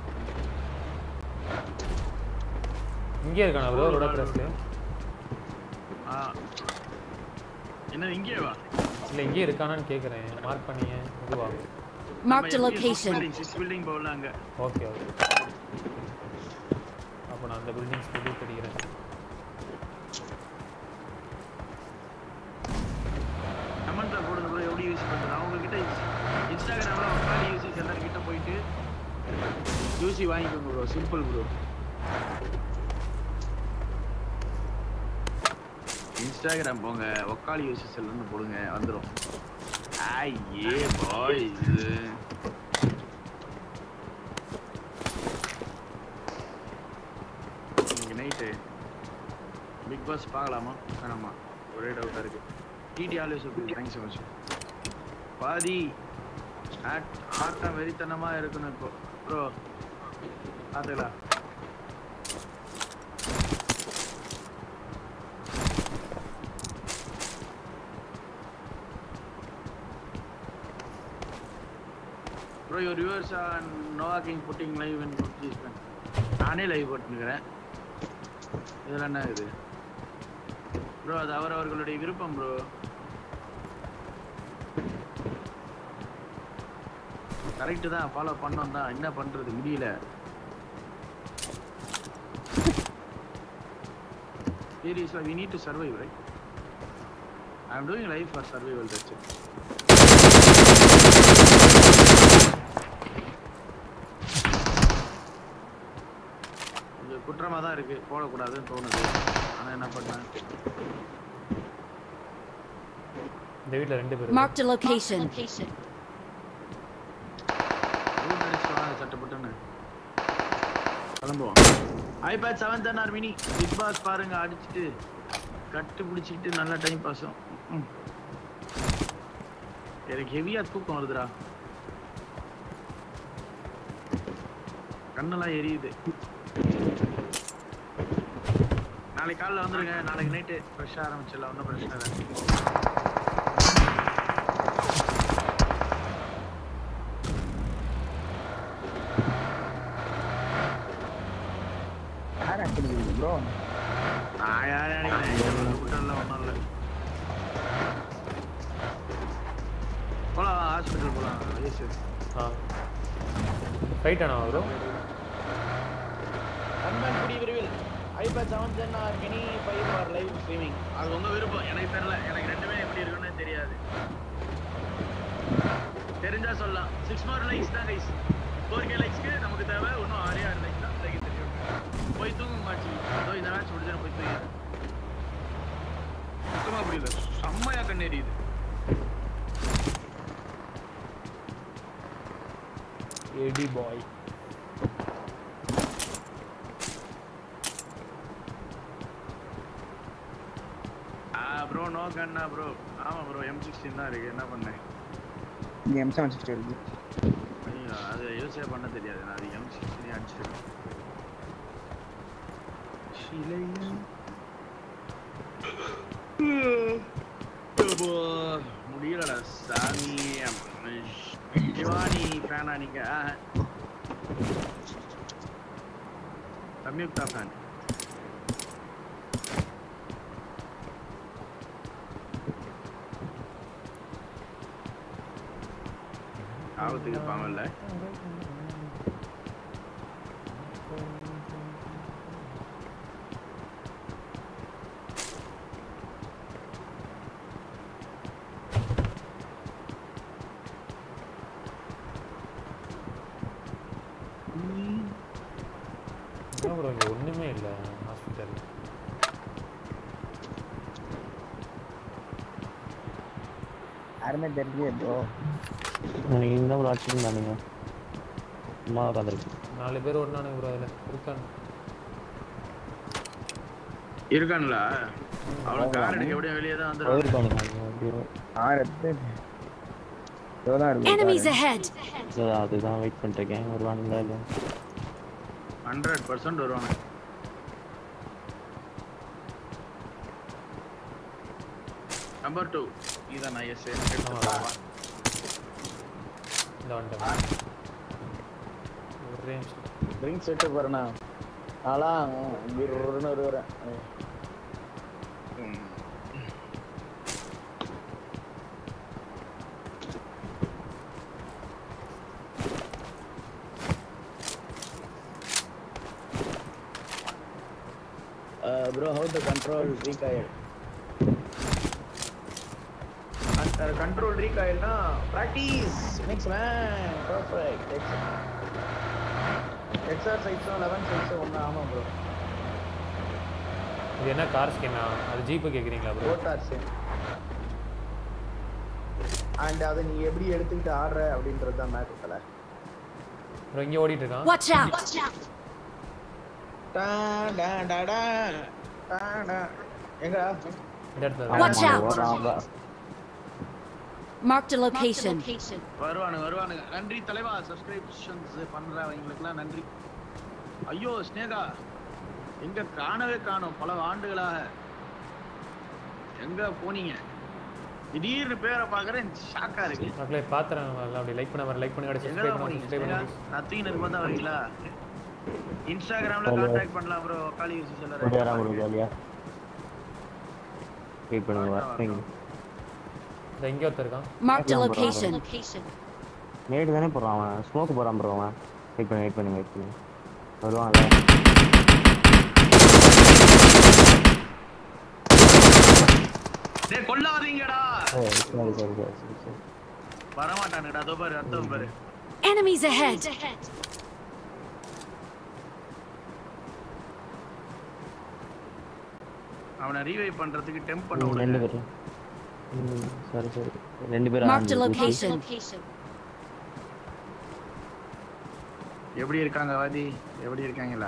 இங்கே இருக்கானா ப்ரோ ரோட பிரஸ்ல ஆ என்ன இங்கே வா இல்லை இங்கே இருக்கானான்னு கேட்குறேன் மார்க் பண்ணிங்க இதுவா Marked a location. Six building போகல அங்க ஓகே ஓகே அப்போ நான் அந்த பில்டிங் சொல்லி படிக்கிறேன் கமெண்ட்ல போடுங்க ப்ரோ எப்படி யூஸ் பண்றது அவங்க கிட்ட இன்ஸ்டாகிராம்ல உட்காந்து யூசி எல்லாரும் கிட்ட போயிட்டு யூசி வாங்கிக்கோங்க ப்ரோ சிம்பிள் ப்ரோ இன்ஸ்டாகிராம் போங்க ஒக்காளி யூசி செல்லுன்னு போடுங்க வந்துரும் ஆய் ஏ பாய் இது இன்னைக்கு நைட்டு பிக் பாஸ் பார்க்கலாமா வேணாமா ஒரே டவுட்டாக இருக்கு டிடி always okay thanks so much பாதி ஆட் ஆட்டம் வெறித்தனமா இருக்கணும் இப்போ ப்ரோ பார்த்துக்கலாம் bro your viewers on Nova king putting live in please நானே லைவ் போட்டுருக்கிறேன் இதில் என்ன இது ப்ரோ அது அவரவர்களுடைய விருப்பம் ப்ரோ கரெக்டு தான் ஃபாலோ பண்ணோம் தான் என்ன பண்றது முடியல சீரியஸ்லா we need to survive right I am doing life for survival that's it இது குற்றமா தான் இருக்கு போடக்கூடாதுன்னு தோணுது ஆனா என்ன பண்ணேன் இந்த வீட்டில் ரெண்டு பேர் Marked a location. ரூட் அடிச்சு வாங்க சட்டப்பட்டுன்னு கிளம்புவோம் iPad seventh NR mini big boss பாருங்க அடிச்சுட்டு கட்டு பிடிச்சிட்டு நல்லா டைம் பாஸும் எனக்கு ஹெவியா தூக்கம் வருதுடா கண்ணெல்லாம் எரியுது நாளைக்கு காலைல வந்துருங்க நாளைக்கு நைட்டு ஃப்ரெஷ்ஷாக ஆரம்பிச்சிடலாம் ஒன்றும் பிரச்சனை இல்லை யார் ஆக்டிவிட்டி ப்ரோ நான் யாரும் நினைக்கிறேன் கூட்டம்லாம் ஒன்றும் இல்லை போலாம் ஹாஸ்பிட்டல் போலாம் ஏசு ஆ ஃபைட் ஆனா ப்ரோ கண்மன் குடி விரைவில் iPad seven ten R mini five R live streaming அது உங்க விருப்பம் எனக்கு தெரியல எனக்கு ரெண்டுமே எப்படி இருக்குன்னு தெரியாது தெரிஞ்சா சொல்லலாம் சிக்ஸ் மோர் லைக்ஸ் தான் கைஸ் ஃபோர் கே லைக்ஸ்க்கு நமக்கு தேவை இன்னும் ஆறே ஆறு லைக்ஸ் தான் லைக் தெரியும் போய் தூங்க மாச்சு அதோ இந்த மேட்ச் முடிஞ்சா போய் தூங்கிடுறேன் சுத்தமா புரியல செம்மையா கண்ணெறியுது ஏடி பாய் ஆ ப்ரோ நோ கண்ணா ப்ரோ ஆமா ப்ரோ எம் சிக்ஸ்டீன் தான் இருக்கு என்ன பண்ணேன் இங்கே எம் செவன் சிக்ஸ்டி இருக்கு ஐயோ, அது யூஸே பண்ண தெரியாது நான் அது எம் சிக்ஸ்டீன் அடிச்சிருக்கேன் அப்பா, முடியலடா சாமி சிவானி ஃபேனா நீங்க சம்யுக்தா ஃபேன் ஆபத்துக்கு பாவம் இல்லை என்ன ப்ரோ இங்கே ஒன்றுமே இல்லை ஹாஸ்பிட்டல் யாருமே தெரியலையே ப்ரோ நீங்கள் இந்த ஒரு அடிச்சுட்டு தானுங்க சும்மா உட்காந்துருக்கு நாலு பேர் ஓடினானுங்க ப்ரோ அதில் இருக்காங்க இருக்கான்ல அவனுக்கு கார் எடுக்க எப்படியும் வெளியே தான் வந்துடும் போயிருக்கானுங்க ஆறு பேர் இதோதான் இருக்கு Enemies ahead. அதுதான் வெயிட் பண்ணிட்டு இருக்கேன் வருவானுங்களா இல்லை ஹண்ட்ரட் பர்சன்ட் வருவாங்க நம்பர் டூ இதான் நான் எஸ் இந்த வந்துட்டேன் ஒரே நிமிஷம் ட்ரிங்க்ஸ் எடுத்து போறேண்ணா நான்லாம் கிருன்னு வருவேன் bro how to control recoil அந்த கண்ட்ரோல் ரீகாயில்னா பிராக்டிஸ் நெக்ஸ்ட் மேன் பர்ஃபெக்ட் எக்ஸார் சைஸும் லெவன் சைஸும் ஒன்று ஆமாம் ப்ரோ இது என்ன கார் ஸ்கின்னா அது ஜீப்பு கேட்குறீங்களா ப்ரோ ஓட்டார் சேம் அண்ட் அதை நீ எப்படி எடுத்துக்கிட்டு ஆடுற அப்படின்றது தான் மேட்ரு தலை ப்ரோ இங்கே ஓடிட்டு இருக்கான் Watch out! டா, டா, டா, டா, டா, டா. எங்கடா இந்த இடத்துல Watch out! வரான் Marked a location. வருவானுங்க வருவானுங்க நன்றி தலைவா சப்ஸ்கிரிப்ஷன்ஸ் பண்றவங்களுக்குலாம் நன்றி ஐயோ ஸ்னேகா எங்க காணவே காணோம் பல ஆண்டுகளாக எங்க போனீங்க திடீர்னு பேரை பாக்குறேன் ஷாக்கா இருக்கு மக்களே பார்த்துறேன் அப்படி லைக் பண்ண லைக் பண்ணி கடைசி எங்கடா சப்ஸ்கிரைப் பண்ணி போனீங்க சப்ஸ்கிரைப் ஸ்னேகா பண்ணி நான் தூக்கின்னு இருக்கும்போது தான் வரீங்களா இன்ஸ்டாகிராம்ல Hello. கான்டாக்ட் பண்ணலாம் ப்ரோ காலி யூசி கொண்டு வரா ப்ரோ சொல்லுறேன் ஜாலியா வெயிட் பண்ணுங்க வரீங்க இந்த இங்கே ஒருத்தர் இருக்கான் Marked a Hello, location. நேடு தானே போடுறான் அவன் ஸ்மோக் போறான் ப்ரோ அவன் வெயிட் பண்ணி வெயிட் பண்ணி வெயிட் பண்ணி வருவான்ல டேய் கொல்லாதீங்கடா சரி சரி சரி சரி சரி சரி வரமாட்டானுங்கடா அதோ பாரு அர்த்தம் பாரு Enemies ahead. அவனை ரீவைவ் பண்றதுக்கு டெம்ப் பண்ண ம், ரெண்டு விடுங்க பேரும் ம், சரி சரி ரெண்டு பேரும் Marked a ஆரம்பிச்சு location. எப்படி இருக்காங்க வாதி எப்படி இருக்காங்களா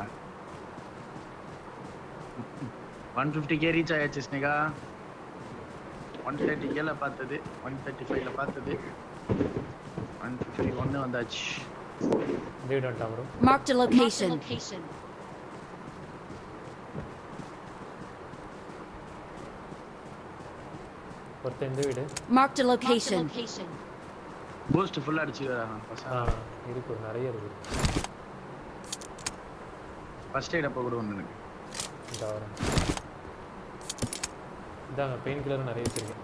ஒன் ஃபிஃப்டி கே ரீச் ஆயாச்சு ஸ்னேகா ஒன் தேர்ட்டி கேல பார்த்தது ஒன் தேர்ட்டி ஃபைவ்ல பார்த்தது ஒன் ஃபிஃப்டி ஒன்று வந்தாச்சு டேவிட் வந்துட்டான் ப்ரோ Marked a location. ஒருத்தன் இந்த வீடு Marked a location. பூஸ்ட் ஃபுல்லா அடிச்சு ஆ பசங்க இருக்கு ஒரு நிறைய இருக்கு ஃபர்ஸ்ட் எய்ட் அப்போ கூட ஒன்று எனக்கு இந்த வரேன் இதாங்க பெயின் கில்லரும் நிறைய வச்சிருக்கேன்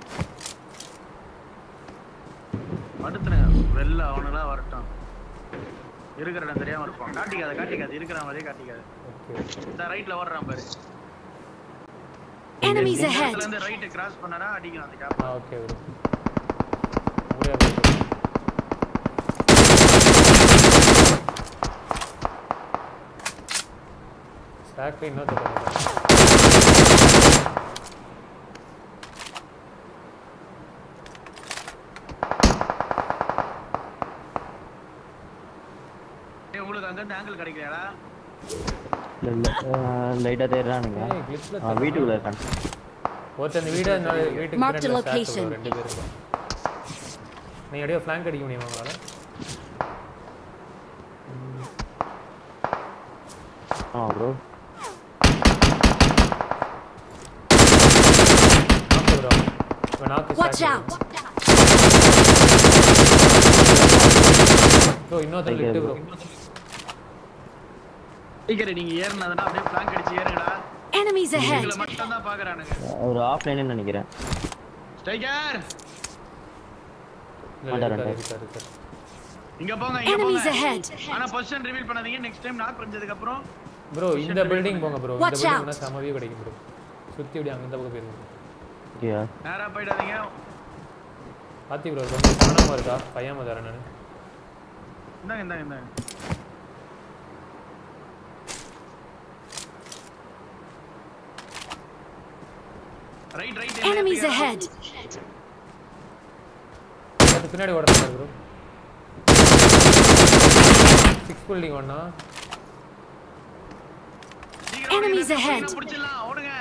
படுத்துருங்க வெளில அவனுலாம் வரட்டும் இருக்கிற இடம் தெரியாம இருப்பான் காட்டிக்காத காட்டிக்காது இருக்கிற மாதிரியே காட்டிக்காது ஓகே இந்த ரைட்ல ஓடுறான் பாரு Enemies ahead. இருந்து ரைட் கிராஸ் பண்ணனா அடிக்கும் அந்த கேப் ஆ ஓகே ப்ரோ முடியாது ஸ்டாக் இன்னொருத்தர் பண்ணிருக்கான் ஏய், உங்களுக்கு அங்க இருந்து ஆங்கிள் கிடைக்கலையாடா இல்ல லைட்டா தேடுறானுங்க ஏய், glitchல அவன் வீட்டுக்குள்ள இருக்கான் ஒருத்தன் இந்த வீடு இன்னொரு வீட்டுக்கு Marked பின்னாடி stack location. bro, ரெண்டு பேர் இருக்கும் நீ அப்படியே ஃபிளாங்க் அடிக்க முடியுமா உங்களால ஆ ப்ரோ நாக்கு ப்ரோ இவன் நாக்கு Watch stack out. ப்ரோ இன்னொருத்தன் லிட்டு ப்ரோ சீக்கிரம் நீங்க ஏறினதுன்னா அப்படியே பிளாங்க் அடிச்சு ஏறுங்கடா Enemies ahead. இதுல மட்டும் தான் பாக்குறானுங்க ஒரு ஆஃப்லைன்னு நினைக்கிறேன் ஸ்ட்ரைக்கர் இல்ல மாட்டாரு, இருக்காரு மாட்டாரு. இருக்காரு இருக்காரு இங்க போங்க இங்க Enemies போங்க ahead. ஆனா பொசிஷன் ரிவீல் பண்ணாதீங்க நெக்ஸ்ட் டைம் நாக் பண்ணதுக்கு அப்புறம் ப்ரோ இந்த பில்டிங் போங்க ப்ரோ இந்த Watch பில்டிங் out. செம வியூ கிடைக்கும் ப்ரோ சுத்தி இப்படி அங்க இந்த பக்கம் போயிருங்க ஓகேயா நேரா போயிடாதீங்க பாத்தி ப்ரோ கொஞ்சம் காணாம இருக்கா பையன் தரேன் நான் இந்தாங்க இந்தாங்க இந்தாங்க ரைட் ரைட் Enemies ahead. அது பின்னாடி ஓடுறாங்க ப்ரோ சிக்ஸ் பில்டிங் ஒன்னா Enemies ahead. புடிச்சிடலாம் ஓடுங்க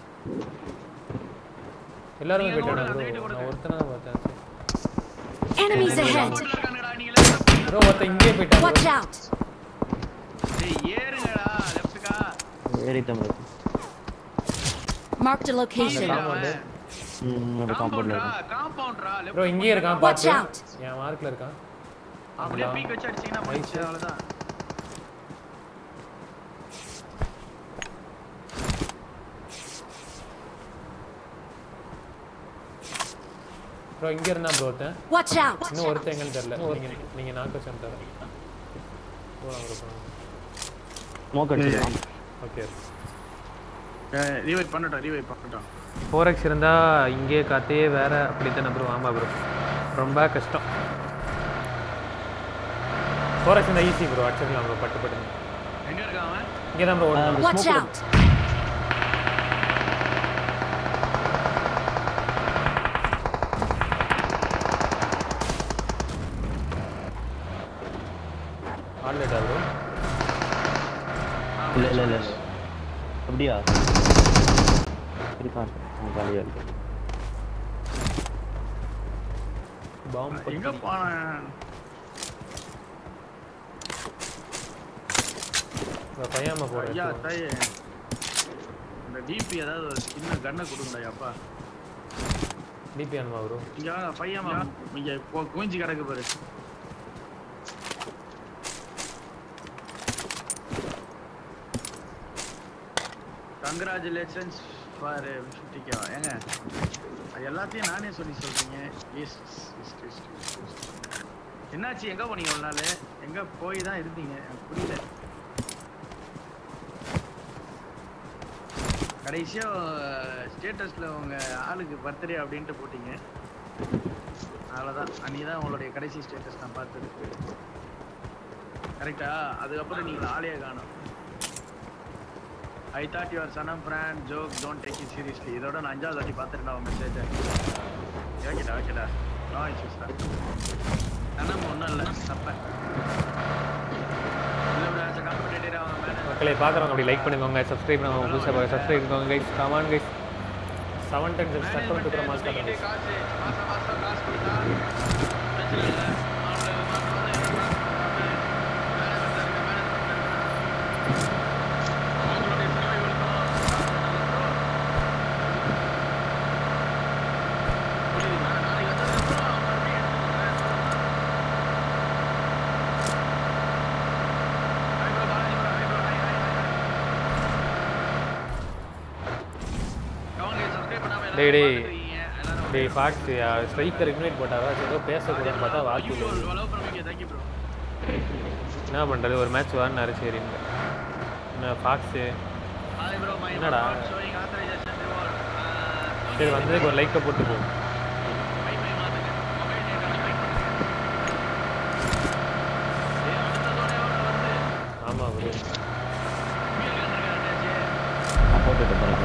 எல்லாருமே நீங்க போயிட்டாங்க ஓடுங்க, ப்ரோ அந்த வீட்டுக்கு நான் ஓடுங்க. ஒருத்தனை தான் பார்த்தேன் Enemies ahead. இருக்கானுங்கடா நீங்க left போங்க. ப்ரோ ஒருத்தன் இங்கேயே போயிட்டான் Watch bro. out. டேய் ஏறுங்கடா லெஃப்ட்க்கா ஏறி தமிழ் Marked a location. ம் ஒரு காம்பவுண்ட்ல காம்பவுண்ட்ரா காம்பவுண்ட்ரா ப்ரோ இங்கேயே இருக்கான் Watch பாத்து out. என் மார்க்ல இருக்கான் அப்படியே பீக் வச்சு அடிச்சீங்கன்னா போயிடுச்சு Nice. அவ்வளவுதான் ப்ரோ இங்க இருந்தான் ப்ரோ ஒருத்தன் Watch out. இன்னும் ஒருத்தன் எங்கன்னு தெரியல நீங்க நீங்க நாக்கு வச்சு தர போலாம் ப்ரோ ஸ்மோக் அடிச்சிருக்கான் ஓகே ரீவைட் பண்ணட்டும் ரீவைட் பண்ணட்டும் ஃபோர் எக்ஸ் இருந்தால் இங்கே கத்தையே வேற அப்படி தானே ப்ரோ ஆமாம் ப்ரோ ரொம்ப கஷ்டம் ஃபோர் எக்ஸ் இருந்தால் ஈஸி ப்ரோ அடிச்சிடலாம் ப்ரோ பட்டு பட்டு எங்க இருக்கான் அவன் இங்கே தான் ப்ரோ ஓடணும் Watch out! ஆன்லைட்டா ப்ரோ இல்ல இல்ல இல்ல இல்ல. அப்படியா இருக்கான் அவன் காலியா இருக்கு பாம்பு எங்க போனேன் பையாம ஐயா போகிறேன் தாயே இந்த டிபி ஏதாவது ஒரு சின்ன கண்ணை கொடுங்கடா அப்பா டிபி அனுமா ப்ரோ இங்க வாங்க, பையன் இங்க கு- குவிஞ்சு கிடக்கு பாரு கங்க்ராச்சுலேஷன்ஸ் ஃபார் ஃபிஃப்டி கேவா ஏங்க அது எல்லாத்தையும் நானே சொல்லி சொல்றீங்க எஸ் என்னாச்சு எங்க போனீங்க ஒரு நாள் எங்க போய் தான் இருந்தீங்க எனக்கு புரியல கடைசியா ஸ்டேட்டஸ்ல உங்க ஆளுக்கு பர்த்டே அப்படின்ட்டு போட்டீங்க அவ்வளோதான் அன்னைக்கு தான் உங்களுடைய கடைசி ஸ்டேட்டஸ் நான் பார்த்தது கரெக்டா அதுக்கப்புறம் நீங்க ஆளையே காணும் ஐ தாட் யுவர் சனம் brand joke don't take it seriously இதோட நான் அஞ்சாவது வாட்டி பார்த்துட்டேன் உன் மெசேஜை ஓகேடா ஓகேடா நோ இஷ்யூஸ் தான் சனம் ஒன்றும் இல்லை தப்பேன் இல்லை ப்ரோ ஆஸ் அ காம்படேட்டர் அவங்க மேலே மக்களை பார்க்குறவங்க அப்படி லைக் பண்ணுங்க சப்ஸ்கிரைப் பண்ணுங்க புதுசாக சப்ஸ்கிரைப் பண்ணுங்க guys come on guys seven ten stack பண்ணிட்டு மாஸ்க் காசு மாசம் மாசம் காசு கொடுத்தா பிரச்சனை இல்லை அவங்கள மாசம் மாசம் என்ன பண்ண அவங்களுடைய survival-க்கும் புரியுதுங்களா? நாளைக்கு வந்ததுக்கப்புறம் அவங்க அப்படியே எடுத்துக்கோங்க. Hi bro, Balaji bro, hi bro, hi, hi, hi, hi. அவங்க subscribe பண்ணாம எல்லாரும் டேய் டேய் பார்த்துட்டு இருக்கீங்க. எல்லாரும் டேய் ஃபாக்ஸ் ஸ்ட்ரைக்கர் இக்னைட் போட்டாரா ஏதோ பேசக்கூடாதுன்னு பார்த்தா வாக்கு ஐயோ, இல்லை allow பண்ணுவீங்க. Thank you bro. என்ன பண்ணுறது ஒரு மேட்ச் வாடினாரு சரி என்ன ஃபாக்ஸு Hi bro, my என்னடா? not showing authorization reward. Ah, சரி வந்ததுக்கு ஒரு லைக்கை போட்டு போ Wi-Fi மாத்துங்க. Mobile data connect பண்ணுங்க. ஏய், அடுத்த zone எவ்வளவு வருது? ஆமாம் ப்ரோ உண்மையிலே வந்திருக்காரு அண்ணாச்சி. போட்டுட்டு பிறகு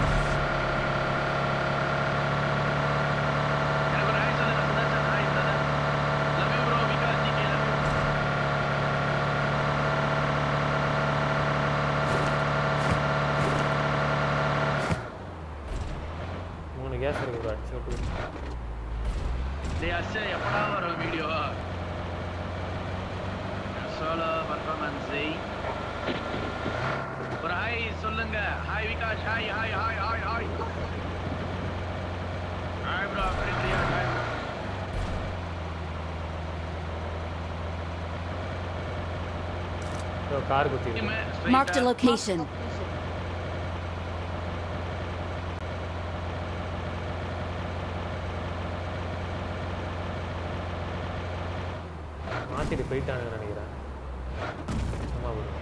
எனக்கு ஒரு hi சொல்லுங்க, Sudarshan. Hi brother. Love you bro, Vikas G K, love you. மூணு கேஸ் இருக்கு ப்ரோ அடிச்சு விட்டு டேய் அச்சே, எப்படா வரும் வீடியோ சோலோ பர்ஃபார்மன்ஸ் ஒரு ஹாய் சொல்லுங்க hi Vikash hi hi hi hi hi hi bro Priya hi bro car குத்தி Marked a location. மாற்றிட்டு போயிட்டாங்கன்னு நினைக்கிறேன் ஆமாம் ப்ரோ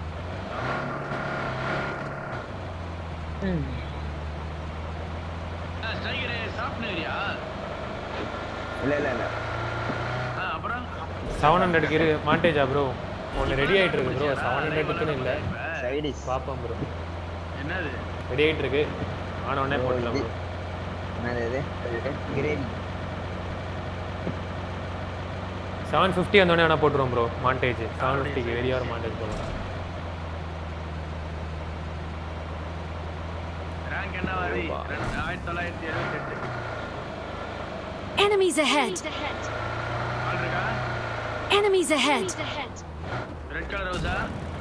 ஸ்ட்ரைக்கரே சாப்பிட்டுறியா இல்ல இல்ல இல்ல ஆ அப்புறம் செவன் ஹண்ட்ரடுக்கு இரு மாண்டேஜா ப்ரோ ஒன்று ரெடி ஆகிட்டு இருக்கு ப்ரோ செவன் ஹண்ட்ரடுக்குன்னு இல்லை சைடிஸ் பார்ப்போம் ப்ரோ என்னது ரெடி ஆகிட்டு இருக்கு ஆன உடனே போட்டுக்கலாம் ப்ரோ என்னது இது கிரேவி செவன் ஃபிஃப்டி வந்தோடனே வேணால் போட்டுருவோம் ப்ரோ மாண்டேஜ் செவன் ஃபிஃப்டிக்கு ரெடியாக ஒரு மாண்டேஜ் போடலாம் ரேங்க் என்ன வருது ரெண்டு- ஆயிரத்தி தொள்ளாயிரத்தி எழுபத்தி எட்டு Enemies ahead! ஆள் இருக்கா Enemies ahead! ரெட் கலர் ரோஸா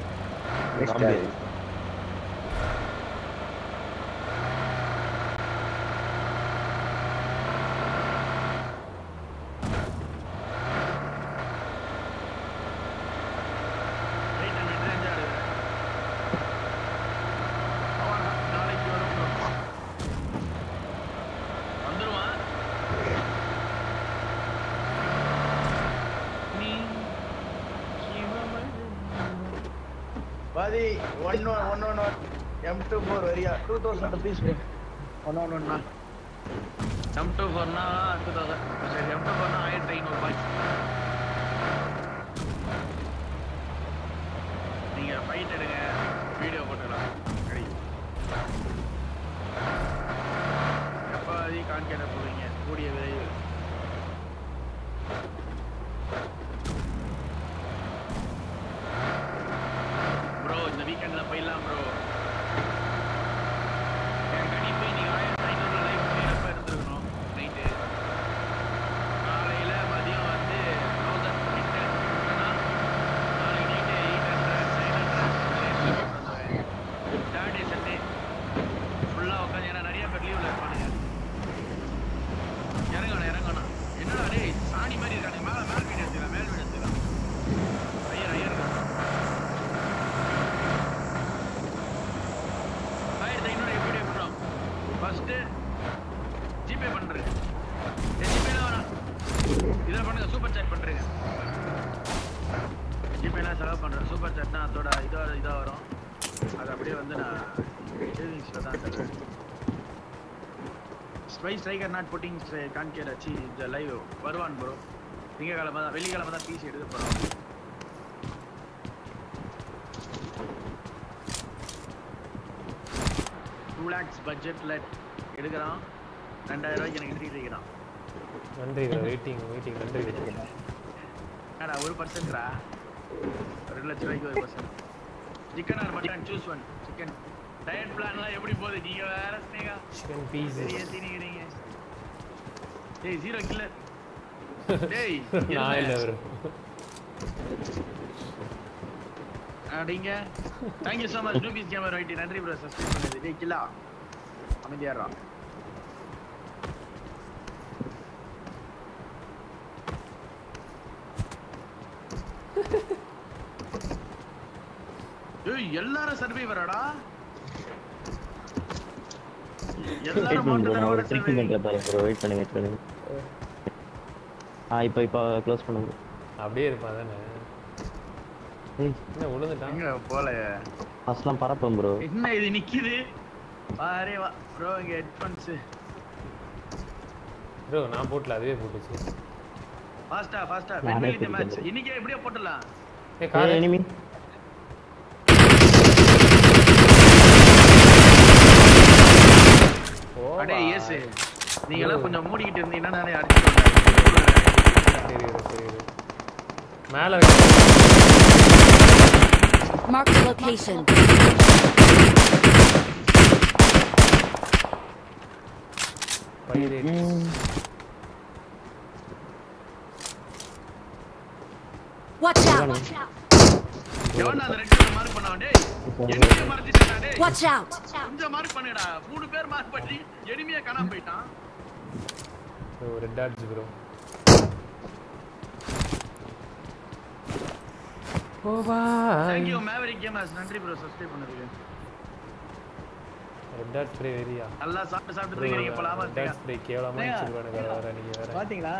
ரைட் நான் மெட்ரேஞ்சா எடுக்கிறேன் அவன் நாளைக்கு வரும் bro. வந்துருவான் நீ சிவமது பாதி one one one one M two four வரியா டூ தௌசண்ட் ருபீஸ் ப்ரோ ஒன்று ஒன்று ஒன்றா எம் டூ ஃபோர்னா டூ தௌசண்ட் சரி எம் டூ ஃபோர்னா ஆயிரத்தி ஐநூறு ரூபாய் நீங்கள் ஃபைட் எடுங்க வீடியோ போட்டுக்கலாம் ரெடி எப்போ அதையும் கான்கேட்ட போவீங்க கூடிய விரைவில் ப்ரோ இந்த வீக்கெண்டில் போயிடலாம் ப்ரோ என் கணிப்பு இன்னைக்கு ஆயிரத்தி ஐநூறு லைவ் போயிடப்ப இருந்திருக்கணும் நைட்டு காலையில் மதியம் வந்து தௌசண்ட் கிட்ட நாளைக்கு night eight hundred nine hundred Saturday Sunday ஃபுல்லாக உட்காந்து ஏன்னா நிறைய பேர் லீவில் இருப்பானுங்க இறங்கணும் இறங்கணும் என்னடா டேய் சாணி மாதிரி இருக்கானே மேலே மேல் வீடு எடுத்துக்கலாம் மேல் வீடு எடுத்துக்கலாம் ஐயர் ஐயர் ஆயிரத்தி ஐநூறு எப்படி எப்படினோம் ஃபர்ஸ்ட்டு ஜிபே பண்ணுறேன் ஜிபேல வேணாம் இதில் பண்ணுங்க சூப்பர் சாட் பண்ணுறேங்க ஜிபேலாம் செலவு பண்ணுறேன் சூப்பர் சாட்னா அதோட இதாக இதாக வரும் அது அப்படியே வந்து நான் சேவிங்ஸில் தான் தருவேன் ஸ்பை ஸ்ட்ரைக்கர் நாட் புட்டிங் கான்கேர் அச்சு இந்த லைவ் வருவான் ப்ரோ திங்கக்கிழமை தான் வெள்ளிக்கிழமை தான் பிசி எடுக்க போகிறோம் டூ லேக்ஸ் பட்ஜெட்டில் எடுக்கிறான் ரெண்டாயிரம் ரூபாய்க்கு எனக்கு என்ட்ரி இருக்கிறான் நன்றி ப்ரோ வெயிட்டிங் வெயிட்டிங் நன்றி என்னடா ஒரு பர்சன்ட்ரா ரெண்டு லட்ச ரூபாய்க்கு ஒரு percent chicken or mutton choose one chicken diet பிளான்லாம் எப்படி போகுது நீங்க வேற ஸ்னேகா சிக்கன் பீஸ் பெரிய திணிக்கிறீங்க டேய் ஜீரோ கில்லர் டேய் நான் இல்லை ப்ரோ அப்படிங்க thank you so much rupees gamer வைட்டி நன்றி ப்ரோ சப்ஸ்கிரைப் பண்ணது டேய் கில்லா அமைதியாடுறா ஏய் எல்லாரும் சர்வைவராடா வெயிட் எல்லாரும் பண்ணுங்க bro, நான் ஒரு மொட்டை ட்ரிக் பண்ணுறேன் பாருங்க ப்ரோ வெயிட் பண்ணுங்க வெயிட் பண்ணுங்க ஆ இப்போ இப்போ க்ளோஸ் பண்ணுங்க அப்படியே இருப்பான் தானே ஏய் என்ன விழுந்துட்டான் எங்க போல ஃபர்ஸ்ட்லாம் பறப்பேன் ப்ரோ என்ன இது நிக்குது பாரே வா ப்ரோ இங்க ஹெட்ஃபோன்ஸ் ப்ரோ நான் போட்டல அதுவே போட்டுச்சு ஃபாஸ்டா ஃபாஸ்டா நானே வென் வில் போட்டுட்டேன் மேட்ச் bro. இன்னைக்கு எப்படியோ போட்டுடலாம் ஏ கார் எனிமி அடே எஸ் நீங்க எல்லாம் கொஞ்சம் மூடிக்கிட்டு இருந்தீங்கன்னா நானே அடிச்சுட்டு சரி இரு, சரி இரு. மேல Mark the location. பயிர் Watch out! எவன் அந்த ரெட் கலர் மார்க் பண்ணான் டேய் எனிமிய மறைச்சிட்டான் டேய் Watch out! கொஞ்சம் மார்க் பண்ணுடா மூணு பேர் மார்க் பண்ணி எனிமிய காணாம போயிட்டான் bro red ads bro oh bye thank you maverick gamers நன்றி ப்ரோ சப்ஸ்கிரைப் பண்ணதுக்கு ரெட் ஆட்ஸ் ஸ்ப்ரே வெரியா நல்லா சாப்பிட்டு சாப்பிட்டு இருக்கீங்க போலாமா ரெட் ஆட்ஸ் ஸ்ப்ரே கேவலமா ஏங்க, வச்சிருக்கானுங்க வேற நீங்க வேற பாத்தீங்களா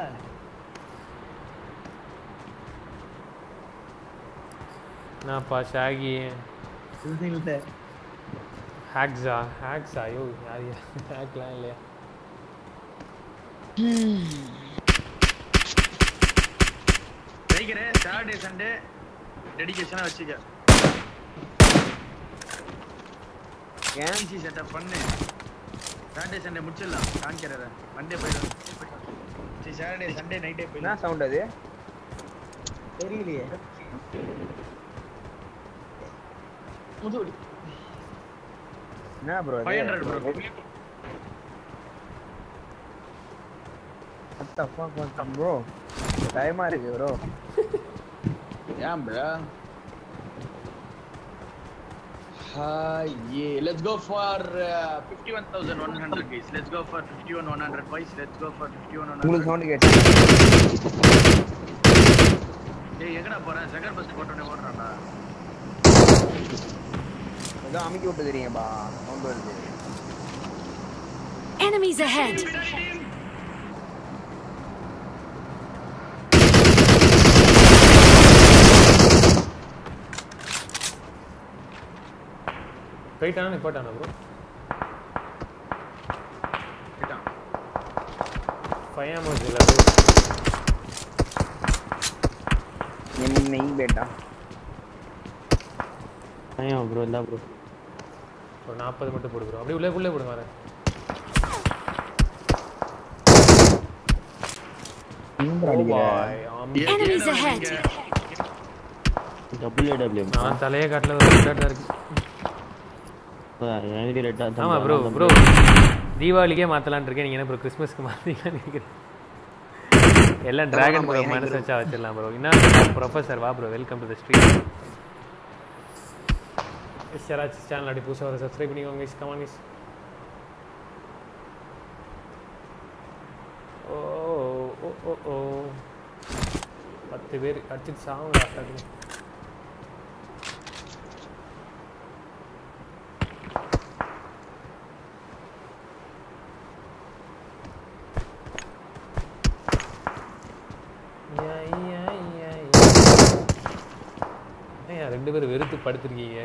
என்னப்பா ஷாகி இல்ல ஹேக்ஸா ஹேக்ஸா ஐயோ யார் ஹேக்லாம் இல்லையா ஜெயிக்கிறேன் சாட்டர்டே சண்டே டெடிகேஷனா வச்சுக்க ஈஸி செட்டப் பண்ணு சாட்டர்டே சண்டே முடிச்சிடலாம் காமிக்கிறத மண்டே போயிடும் சரி சாட்டர்டே சண்டே நைட்டே என்ன போயிடலாம் சவுண்ட் அது தெரியலையே முதுகுடி என்ன bro five hundred bro What the fuck was that, bro? டைமா இருக்கு ப்ரோ ஏன் bro Hi, yeah. Let's go for uh, 51,100 guys. Let's go for 51,100 boys. Let's go for 51,100. உங்களுக்கு சவுண்ட் கேட்டு ஏய் எங்கடா போறேன் செகண்ட் பஸ் போட்டோனே ஓடுறான்டா ஏதோ அமுக்கி விட்டுக்கிறீங்கப்பா சவுண்ட் வருது Enemies ahead! போயிட்டானா நிப்பாட்டானா ப்ரோ ஃபைவ் ஆமோஸ் இல்லை ப்ரோ नहीं बेटा ஐயா ப்ரோ இந்தா ப்ரோ ஒரு நாற்பது மட்டும் போடு ப்ரோ அப்படியே உள்ளே உள்ளே போடுங்க வரேன் Enemies ahead. டபுள் ஏடபிள்யூ நான் தலையே காட்டில் ஒரு ரெட் தான் இருக்கு என்கிட்ட ரெட்டா ஆமா ப்ரோ ப்ரோ தீபாவளிக்கே மாத்தலாம்னு இருக்கேன் நீங்க என்ன ப்ரோ கிறிஸ்மஸ்க்கு மாத்தீங்கன்னு நினைக்கிறேன் எல்லாம் டிராகன் ப்ரோ மனசு வச்சா வச்சிடலாம் ப்ரோ என்ன ப்ரொஃபசர் வா bro welcome to the street எஸ் யாராச்சும் சேனல் அப்படி புதுசாக வர சப்ஸ்கிரைப் பண்ணிக்கோங்க இஸ் கமான் இஸ் ஓ ஓ ஓ ஓ பத்து பேர் அடிச்சுட்டு சாவுங்க டாக்டர் ஏன் ரெண்டு பேரும் வெறுத்து படுத்திருக்கீங்க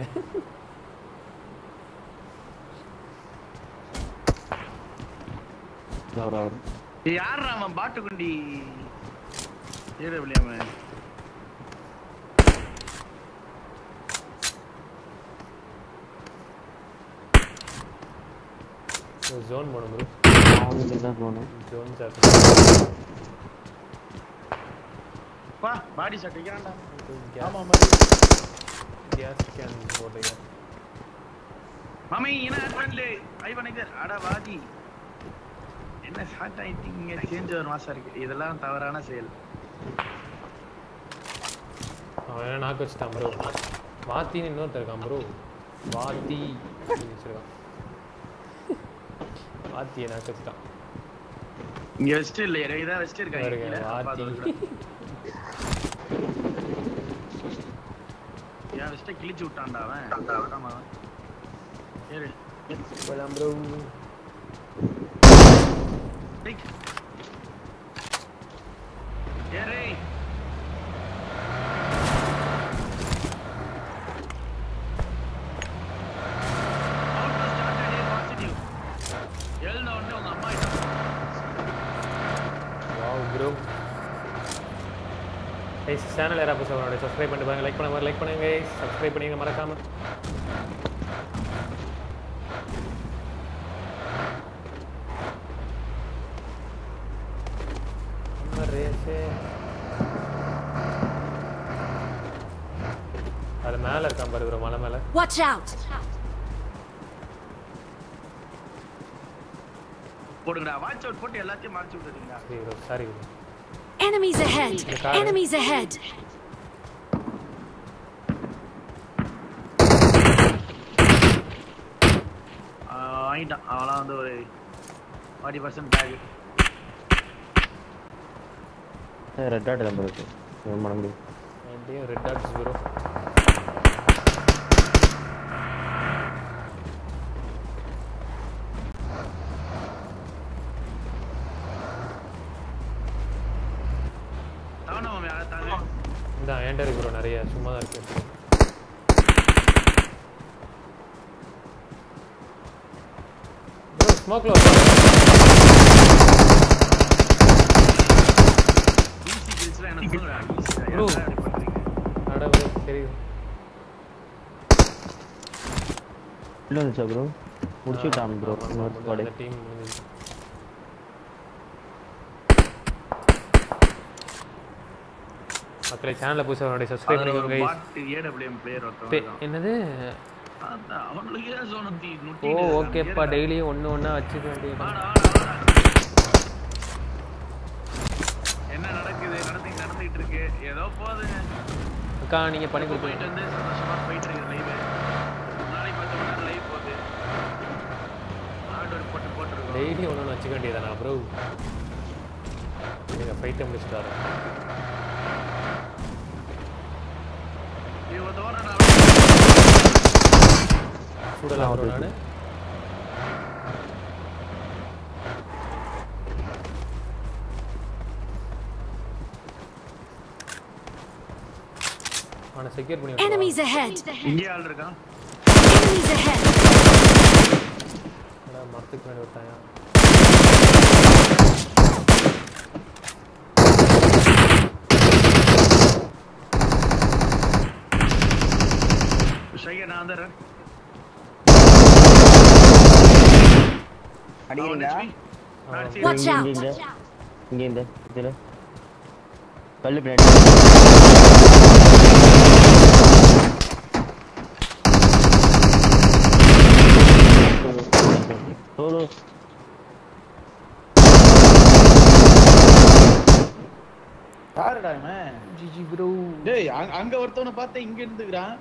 யார் அவன் பாட்டுக்குண்டி ஏற விளையாம ஜோன் போகணும் ப்ரோ அவங்களுக்கு தான் போகணும் ஜோன் சார் வா பாடி ஷாட் வைக்கிறான்டா ஆமா கேஸ் கேன் போடுறீங்க மாமி என்ன ஃப்ரெண்ட்லி ஐ வணங்க அட வாதி என்ன ஷார்ட் ஆயிட்டீங்க சேஞ்ச் ஒரு மாசம் இருக்கு இதெல்லாம் தவறான செயல் அவன் என்ன நாக்கு வச்சுட்டான் ப்ரோ வாத்தின்னு இன்னொருத்தர் இருக்கான் ப்ரோ வாத்தி அப்படின்னு வச்சிருக்கான் வாத்தியை நாக்கு வச்சுட்டான் இங்க வெஸ்ட் இல்ல இதான் வெஸ்ட் இருக்காங்க பாருங்க, கீழே. அப்ப வாத்தி. அது விட. என் வெஸ்ட கிழிச்சு விட்டான்டா அவன் ஆமா ஏறு போலாம் ப்ரோ டேய். ஏறு எழுந்த உடனே உங்க அம்மா வாவ் ப்ரோ கைஸ் சேனல் யாராவது புதுசாக அவனோட சப்ஸ்கிரைப் பண்ணிட்டு பாருங்க லைக் பண்ணுங்க லைக் பண்ணுங்க சப்ஸ்கிரைப் பண்ணிங்க மறக்காம நம்ம ரேஸு அது மேலே இருக்கான் பாரு ப்ரோ மலை மேலே Watch out! போடுங்கடா வாட்ச் அவுட் போட்டு எல்லாத்தையும் மறைச்சு விட்டுருங்கடா சரி bro sorry bro Enemies ahead! Enemies ahead! வாங்கிட்டான் அவெல்லாம் வந்து ஒரு forty percent back red dot number இருக்கு என்ன பண்ண முடியும் என்கிட்டயும் ரெட் டாட்ஸ் ப்ரோ தானே மாமி அதை தாங்க இந்த என்கிட்ட இருக்கு ப்ரோ நிறைய சும்மா தான் இருக்கு ப்ரோ ஸ்மோக்கில் ஈஸி கில்ஸ்லாம் எனக்கு சொல்லுடா ஈஸியா ப்ரோ யாரா இப்படி பண்றீங்க அட ப்ரோ தெரியுது உள்ள வந்துச்சா ப்ரோ முடிச்சுட்டான் ப்ரோ இன்னொரு ஸ்குவாடு அந்த டீம் முடிஞ்சிச்சு மக்களை சேனலை புதுசாக அவனுடைய சப்ஸ்கிரைப் அதுல ஒரு பண்ணிக்கோங்க பாட்டு ஏடபிள்யூஎம் பிளேயர் பே- ஒருத்தன் என்னது அதான் அவனுக்கே சொன்னதி ஓ நுட்டி ஓகேப்பா டெய்லியும் ஒன்று ஒன்றா வச்சுக்க வேண்டியது என்ன நடக்குது நடந்து நடந்துகிட்டு இருக்கு ஏதோ போகுதுங்க அக்கா நீங்கள் பண்ணி போயிட்டு கொடுப்பீங்க வந்து சந்தோஷமா போயிட்டு இருக்கு லைவ் நாளைக்கு பத்து மணி நேரம் லைவ் போகுது ஹார்ட் ஒர்க் போட்டு போட்டுருக்கோம் டெய்லி ஒன்று ஒன்று வச்சுக்க வேண்டியதானா ப்ரோ நீங்கள் ஃபைட்டை முடிச்சுட்டு வரேன் இவன் தோறடா சுடலாம் ப்ரோ நான் அவனை செக்யூர் பண்ணி Enemies ahead! இங்கே ஆள் இருக்கான் Enemies ahead! மரத்துக்கு மேலே விட்டாயா ஷைகர் நான் வந்துடுறேன் அடிக்கிறீங்களா Watch இங்க out! இங்க இங்க இங்க இந்த இதுல கல்லு பின்னாடி சோலோ யாருடா இவன் ஜிஜி ப்ரோ டேய் அங்க- அங்க ஒருத்தவனை பார்த்தேன் இங்க இருந்துக்கிறான்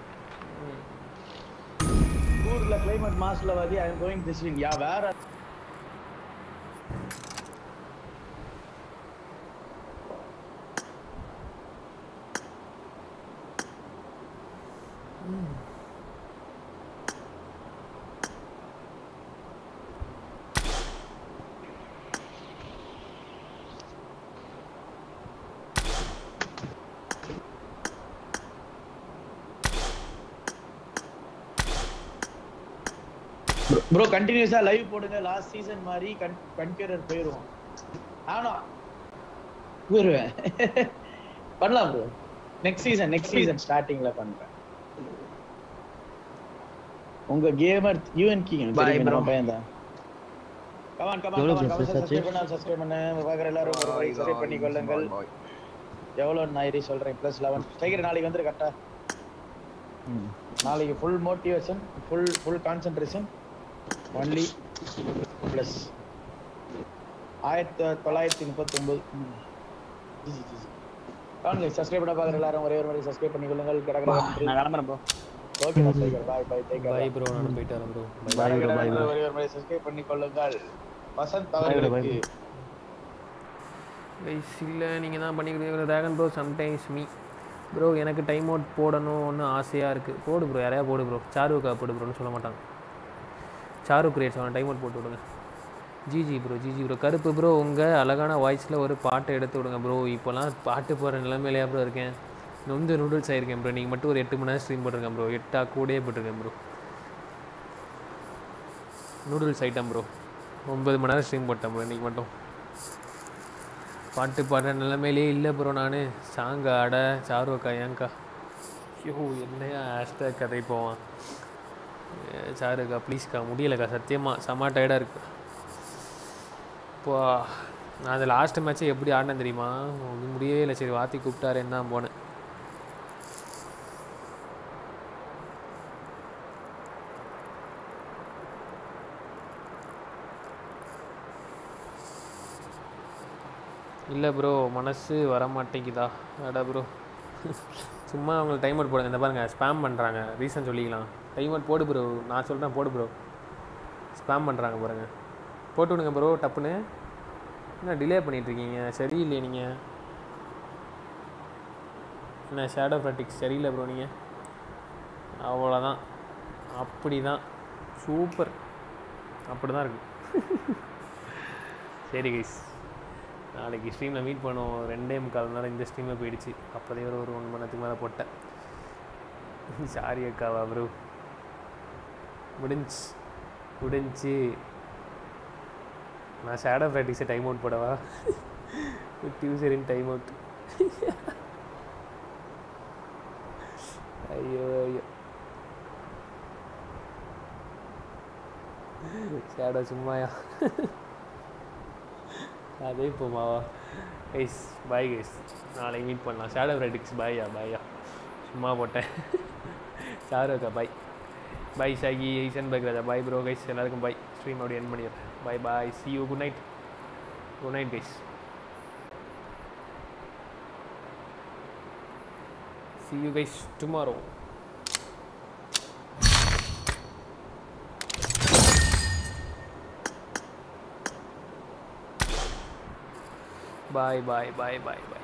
ஊர்ல கிளைமேட் மாஸ்ல வாதி I am going this wing யா வேற ப்ரோ கண்டினியூஸா லைவ் போடுங்க லாஸ்ட் சீசன் மாதிரி கன் கன்கரர் போயிடுவோம் ஆனா போயிருவேன் பண்ணலாம் bro next season next season ஸ்டார்டிங்ல பண்றேன் உங்க கேமர் யூஎன் கி Bye, bro. பையன் தான் கமான் கமான் எவ்வளவு கமான் bro கமான் ஆச்சு? சப்ஸ்கிரைப் பண்ணா சப்ஸ்கிரைப் பண்ணு பாக்குற எல்லாரும் ஒரு முறை சப்ஸ்கிரைப் பண்ணி கொள்ளுங்கள் எவ்வளவு நாயிரி சொல்றேன் ப்ளஸ் லெவன் டைகர் நாளைக்கு வந்துரு கரெக்டா நாளைக்கு full motivation full full concentration only plus ஆயிரத்தி தொள்ளாயிரத்தி முப்பத்தி ஒன்பது வாங்க சப்ஸ்கிரைப் பண்ண பார்க்குற எல்லாரும் ஒரே ஒரு முறை சப்ஸ்கிரைப் பண்ணி கொள்ளுங்கள் நான் கிளம்புறேன் bro okay tiger bye bye take bye bro நான் போயிட்டு வரேன் bro Bye bro, bye bro. ஒரே ஒரு முறை சப்ஸ்கிரைப் பண்ணி கொள்ளுங்கள் வசந்த் bro, bye அவர்களுக்கு கைஸ் இல்லை நீங்கள் தான் பண்ணி கொடுக்குற dragon bro sometimes me bro எனக்கு டைம் அவுட் போடணும்னு ஆசையாக இருக்குது போடு ப்ரோ யாரையா போடு ப்ரோ சாருக்கா போடு ப்ரோன்னு சொல்ல மாட்டாங்க சாரு கிரியேட்ஸ் அவன் டைம் அவுட் போட்டு விடுங்க ஜிஜி ப்ரோ ஜிஜி ப்ரோ கருப்பு ப்ரோ உங்கள் அழகான வாய்ஸில் ஒரு பாட்டை எடுத்து விடுங்க ப்ரோ இப்போலாம் பாட்டு போகிற நிலைமையிலையா ப்ரோ இருக்கேன் நொந்து நூடுல்ஸ் ஆயிருக்கேன் ப்ரோ நீங்கள் மட்டும் ஒரு எட்டு மணி நேரம் ஸ்ட்ரீம் போட்டிருக்கேன் ப்ரோ எட்டா கூடயே போட்டிருக்கேன் ப்ரோ நூடுல்ஸ் ஐட்டம் ப்ரோ ஒன்பது மணி நேரம் ஸ்ட்ரீம் போட்டேன் ப்ரோ இன்றைக்கி மட்டும் பாட்டு பாடுற நிலைமையிலே இல்லை ப்ரோ நான் சாங்க ஆட சாருவக்கா ஏங்கா ஐயோ என்னையா ஹேஷ்டேக் கதை போவான் ஏ, சாருக்கா ப்ளீஸ்க்கா முடியலக்கா சத்தியமாக செம்ம டயர்டாக இருக்கு இப்போ நான் அந்த லாஸ்ட் மேட்ச்சை எப்படி ஆடினேன் தெரியுமா அது முடியவே இல்லை சரி வாத்தி கூப்பிட்டாருன்னு தான் போனேன் இல்லை ப்ரோ மனசு வர மாட்டேங்குதா அடா ப்ரோ சும்மா அவங்களுக்கு டைம் அவுட் போடுங்க இந்த பாருங்க ஸ்பேம் பண்ணுறாங்க ரீசன் சொல்லிக்கலாம் டைம் அவுட் போடு ப்ரோ நான் சொல்கிறேன் போடு ப்ரோ ஸ்பேம் பண்ணுறாங்க பாருங்க போட்டு விடுங்க ப்ரோ டப்புன்னு என்ன டிலே பண்ணிகிட்ருக்கீங்க சரியில்லையே நீங்கள் என்ன ஷேடோ ப்ராக்டிக்ஸ் சரியில்லை ப்ரோ நீங்கள் அவ்வளோதான் அப்படி தான் சூப்பர் அப்படி தான் இருக்கு சரி கைஸ் நாளைக்கு ஸ்ட்ரீமில் மீட் பண்ணுவோம் ரெண்டே முக்கால் மணி நேரம் இந்த ஸ்ட்ரீமில் போயிடுச்சு அப்போதே ஒரு ஒரு ஒன் மணி நேரத்துக்கு மேலே போட்டேன் சாரி அக்காவா ப்ரோ முடிஞ்சு முடிஞ்சு நான் ஷேடோ ப்ராக்டிஸை டைம் அவுட் போடவா டியூசரின் டைம் அவுட் ஐயோ ஐயோ ஷேடோ சும்மாயா அதே போமாவா கைஸ் பாய் கைஸ் நாளைக்கு மீட் பண்ணலாம் ஷேடோ ரைடிக்ஸ் பாய்யா பாய்யா சும்மா போட்டேன் ஷாருக்கா பாய் பாய் ஷாகி ஐசன் பைக் ராஜா பாய் ப்ரோ கைஸ் எல்லாருக்கும் பாய் ஸ்ட்ரீம் அப்படி என் பண்ணிடுறேன் bye bye see you good night good night guys see you guys tomorrow bye bye bye bye bye